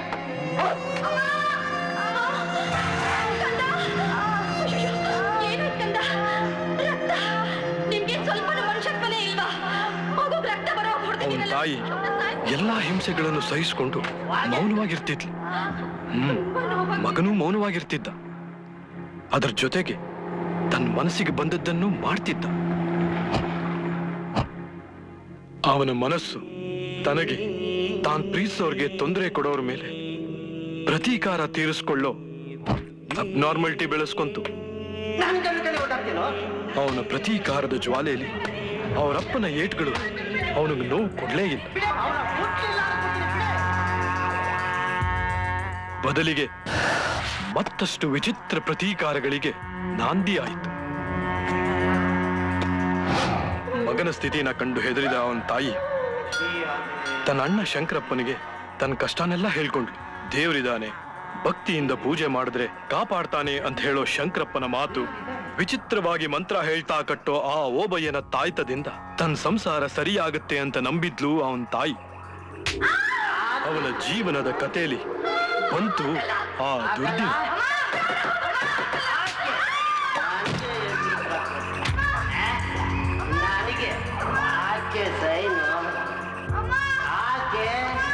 ನಿಮ್ಗೆ ಸ್ವಲ್ಪ ಮನುಷ್ಯತ್ವನೇ ಇಲ್ವಾ ಮಗುಗ್ ರಕ್ತ ಬರೋ ಅವನ ತಾಯಿ ಎಲ್ಲಾ ಹಿಂಸೆಗಳನ್ನು ಸಹಿಸಿಕೊಂಡು ಮೌನವಾಗಿರ್ತಿದ್ಲು ಹ್ಮ್ ಮಗನೂ ಮೌನವಾಗಿರ್ತಿದ್ದ ಅದರ ಜೊತೆಗೆ ತನ್ನ ಮನಸ್ಸಿಗೆ ಬಂದದ್ದನ್ನು ಮಾಡ್ತಿದ್ದ ಅವನ ಮನಸ್ಸು ತನಗೆ ತಾನ್ ಪ್ರೀತಿಸೋರ್ಗೆ ತೊಂದರೆ ಕೊಡೋರ ಮೇಲೆ ಪ್ರತೀಕಾರ ತೀರಿಸ್ಕೊಳ್ಳೋ ಅಬ್ನಾರ್ಮಲ್ಟಿ ಬೆಳೆಸ್ಕೊಂತು ನನ್ ಕಣ್ಣು ಕಡೆ ಓಡಾಡ್ತೀನೋ ಅವನ ಪ್ರತೀಕಾರದ ಜ್ವಾಲೆಯಲ್ಲಿ ಅವರಪ್ಪನ ಏಟ್ಗಳು ಅವನಿಗೆ ನೋವು ಕೊಡ್ಲೇ ಇಲ್ಲ ಬದಲಿಗೆ ಮತ್ತಷ್ಟು ವಿಚಿತ್ರ ಪ್ರತೀಕಾರಗಳಿಗೆ ನಾಂದಿ ಆಯಿತು ಮಗನ ಸ್ಥಿತಿನ ಕಂಡು ಹೆದರಿದ ಅವನ ತಾಯಿ ತನ್ನ ಅಣ್ಣ ಶಂಕರಪ್ಪನಿಗೆ ತನ್ನ ಕಷ್ಟನೆಲ್ಲ ಹೇಳ್ಕೊಂಡ್ಲು ದೇವರಿದಾನೆ ಭಕ್ತಿಯಿಂದ ಪೂಜೆ ಮಾಡಿದ್ರೆ ಕಾಪಾಡ್ತಾನೆ ಅಂತ ಹೇಳೋ ಶಂಕರಪ್ಪನ ಮಾತು ವಿಚಿತ್ರವಾಗಿ ಮಂತ್ರ ಹೇಳ್ತಾ ಕಟ್ಟೋ ಆ ಓಬಯ್ಯನ ತಾಯ್ತದಿಂದ ತನ್ನ ಸಂಸಾರ ಸರಿಯಾಗತ್ತೆ ಅಂತ ನಂಬಿದ್ಲು ಅವನ ತಾಯಿ ಅವನ ಜೀವನದ ಕಥೆಯಲ್ಲಿ ಬಂತು ಆ ದುರ್ದಿನ ನನಗೆ ಆಕೆ ಸೈನು ಆಕೆ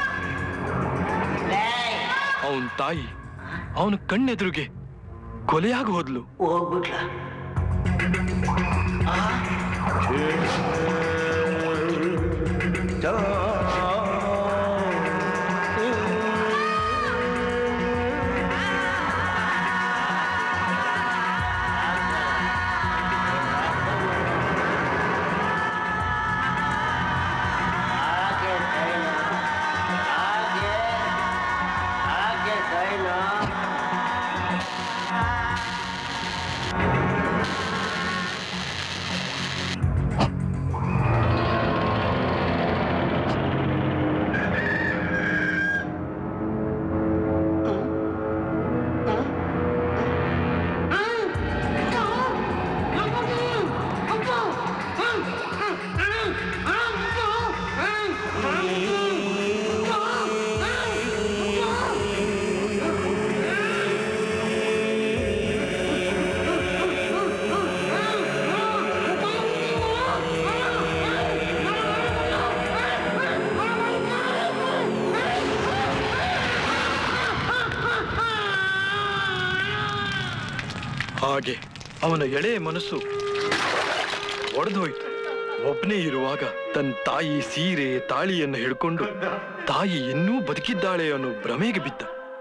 ಅವನ ತಾಯಿ ಅವನ ಕಣ್ಣೆದುರಿಗೆ ಕೊಲೆಯಾಗಿ ಹೋದ್ಲು ಹೋಗ್ಬಿಟ್ಲ ಹಾಗೆ ಅವನ ಎಳೆಯ ಮನಸ್ಸು ಒಡೆದೋಯ್ತು ಒಬ್ಬನೇ ಇರುವಾಗ ತನ್ನ ತಾಯಿ ಸೀರೆ ತಾಳಿಯನ್ನು ಹಿಡ್ಕೊಂಡು ತಾಯಿ ಇನ್ನೂ ಬದುಕಿದ್ದಾಳೆ ಅನ್ನೋ ಭ್ರಮೆಗೆ ಬಿದ್ದ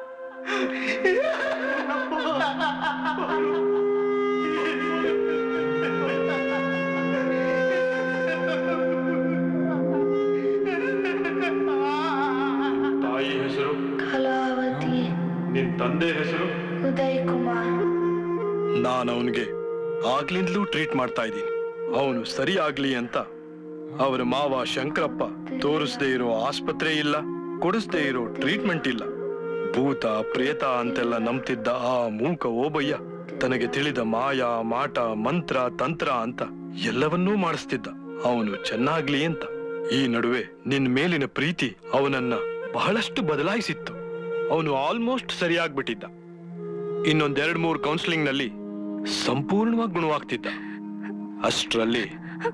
ತಾಯಿ ಹೆಸರು ಕಲಾವತಿ ನಿನ್ ತಂದೆ ಹೆಸರು ಉದಯ್ ಕುಮಾರ್ ನಾನು ಅವನಿಗೆ ಆಗ್ಲಿಂದಲೂ ಟ್ರೀಟ್ ಮಾಡ್ತಾ ಇದ್ದೀನಿ ಅವನು ಸರಿ ಆಗ್ಲಿ ಅಂತ ಅವರ ಮಾವ ಶಂಕರಪ್ಪ ತೋರಿಸದೇ ಇರೋ ಆಸ್ಪತ್ರೆ ಇಲ್ಲ ಕೊಡಿಸದೇ ಇರೋ ಟ್ರೀಟ್ಮೆಂಟ್ ಇಲ್ಲ ಭೂತ ಪ್ರೇತ ಅಂತೆಲ್ಲ ನಂಬ್ತಿದ್ದ ಆ ಮೂಕ ಓಬಯ್ಯ ತನಗೆ ತಿಳಿದ ಮಾಯ ಮಾಟ ಮಂತ್ರ ತಂತ್ರ ಅಂತ ಎಲ್ಲವನ್ನೂ ಮಾಡಿಸ್ತಿದ್ದ ಅವನು ಚೆನ್ನಾಗ್ಲಿ ಅಂತ ಈ ನಡುವೆ ನಿನ್ ಮೇಲಿನ ಪ್ರೀತಿ ಅವನನ್ನ ಬಹಳಷ್ಟು ಬದಲಾಯಿಸಿತ್ತು ಅವನು ಆಲ್ಮೋಸ್ಟ್ ಸರಿಯಾಗ್ಬಿಟ್ಟಿದ್ದ ಇನ್ನೊಂದೆರಡ್ ಮೂರು ಕೌನ್ಸಿಲಿಂಗ್ ನಲ್ಲಿ ಸಂಪೂರ್ಣವಾಗಿ ಗುಣವಾಗ್ತಿದ್ದ ಅಷ್ಟ್ರಲ್ಲಿ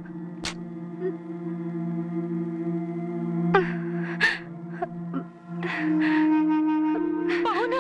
ಪವನ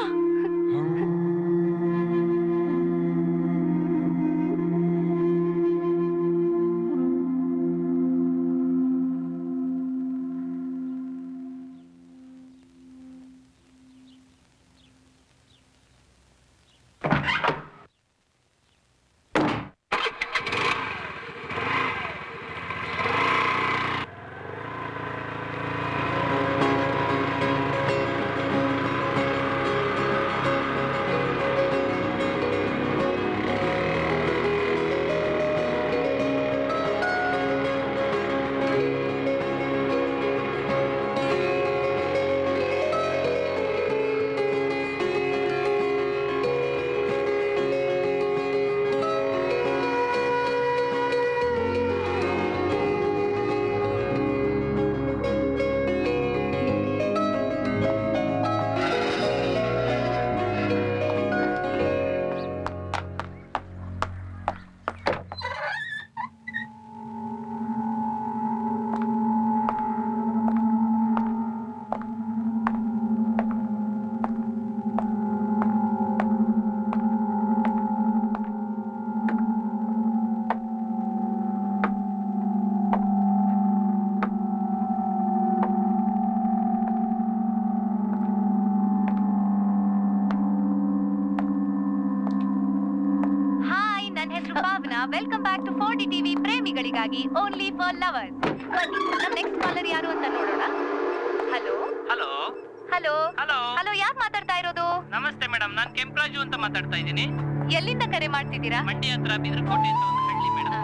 ಹಾಯ್ ನನ್ನ ಹೆಸರು Bhavana welcome back to forty TV ಪ್ರೇಮಿಗಳಿಗಾಗಿ ಓನ್ಲಿ ಫಾರ್ ಲವರ್ಸ್ ಬನ್ನಿ ನಮ್ಮ ನೆಕ್ಸ್ಟ್ ಕಾಲರ್ ಯಾರು ಅಂತ ನೋಡೋಣ hello hello hello hello hello ಯಾರು ಮಾತಾಡ್ತಾ ಇರೋದು ನಮಸ್ತೆ ಮೇಡಮ್ ನಾನ್ ಕೆಂಪರಾಜು ಅಂತ ಮಾತಾಡ್ತಾ ಇದ್ದೀನಿ ಎಲ್ಲಿಂದ ಕರೆ ಮಾಡ್ತಿದ್ದೀರಾ ಮಂಡ್ಯ ಹತ್ರ ಬಿದ್ರಕೋಟೆ ಅಂತ ಒಂದು ಹಳ್ಳಿ ಮೇಡಮ್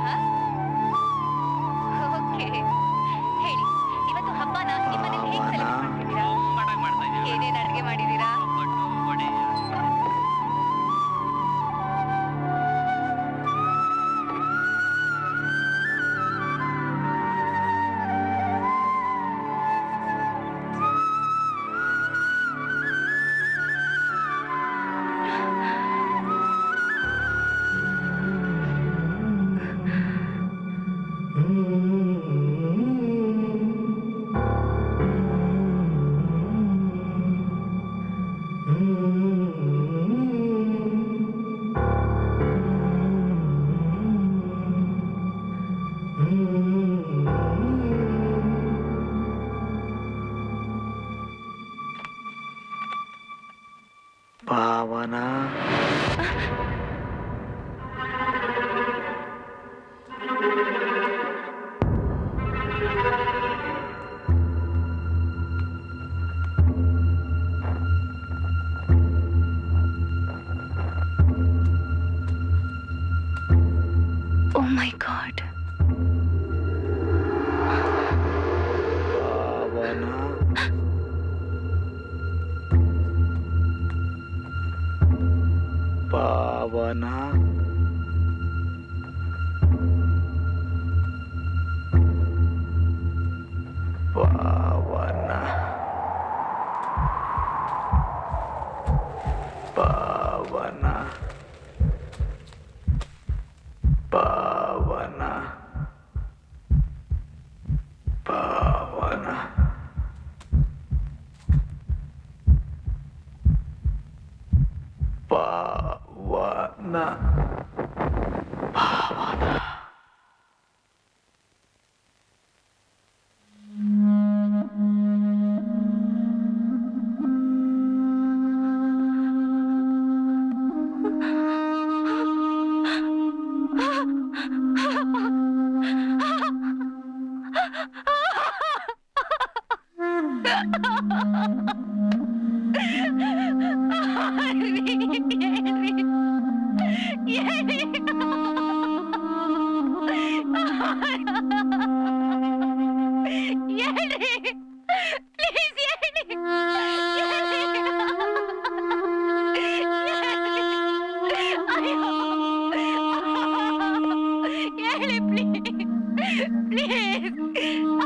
ಓಕೆ ಹೇಳಿ ಇವತ್ತು ಹಬ್ಬನ ನಿಮ್ಮನೇಲಿ ಹೇಗೆ ಸೆಲೆಬ್ರೇಟ್ ಮಾಡ್ತಿದ್ದೀರಾ ಏನೇನ್ ಅಡುಗೆ ಮಾಡಿದ್ದೀರಾ Mm-hmm. ಪ್ಲೀಸ್ ಹೇಳಿ ಹೇಳಿ ಪ್ಲೀಸ್ ಪ್ಲೀಸ್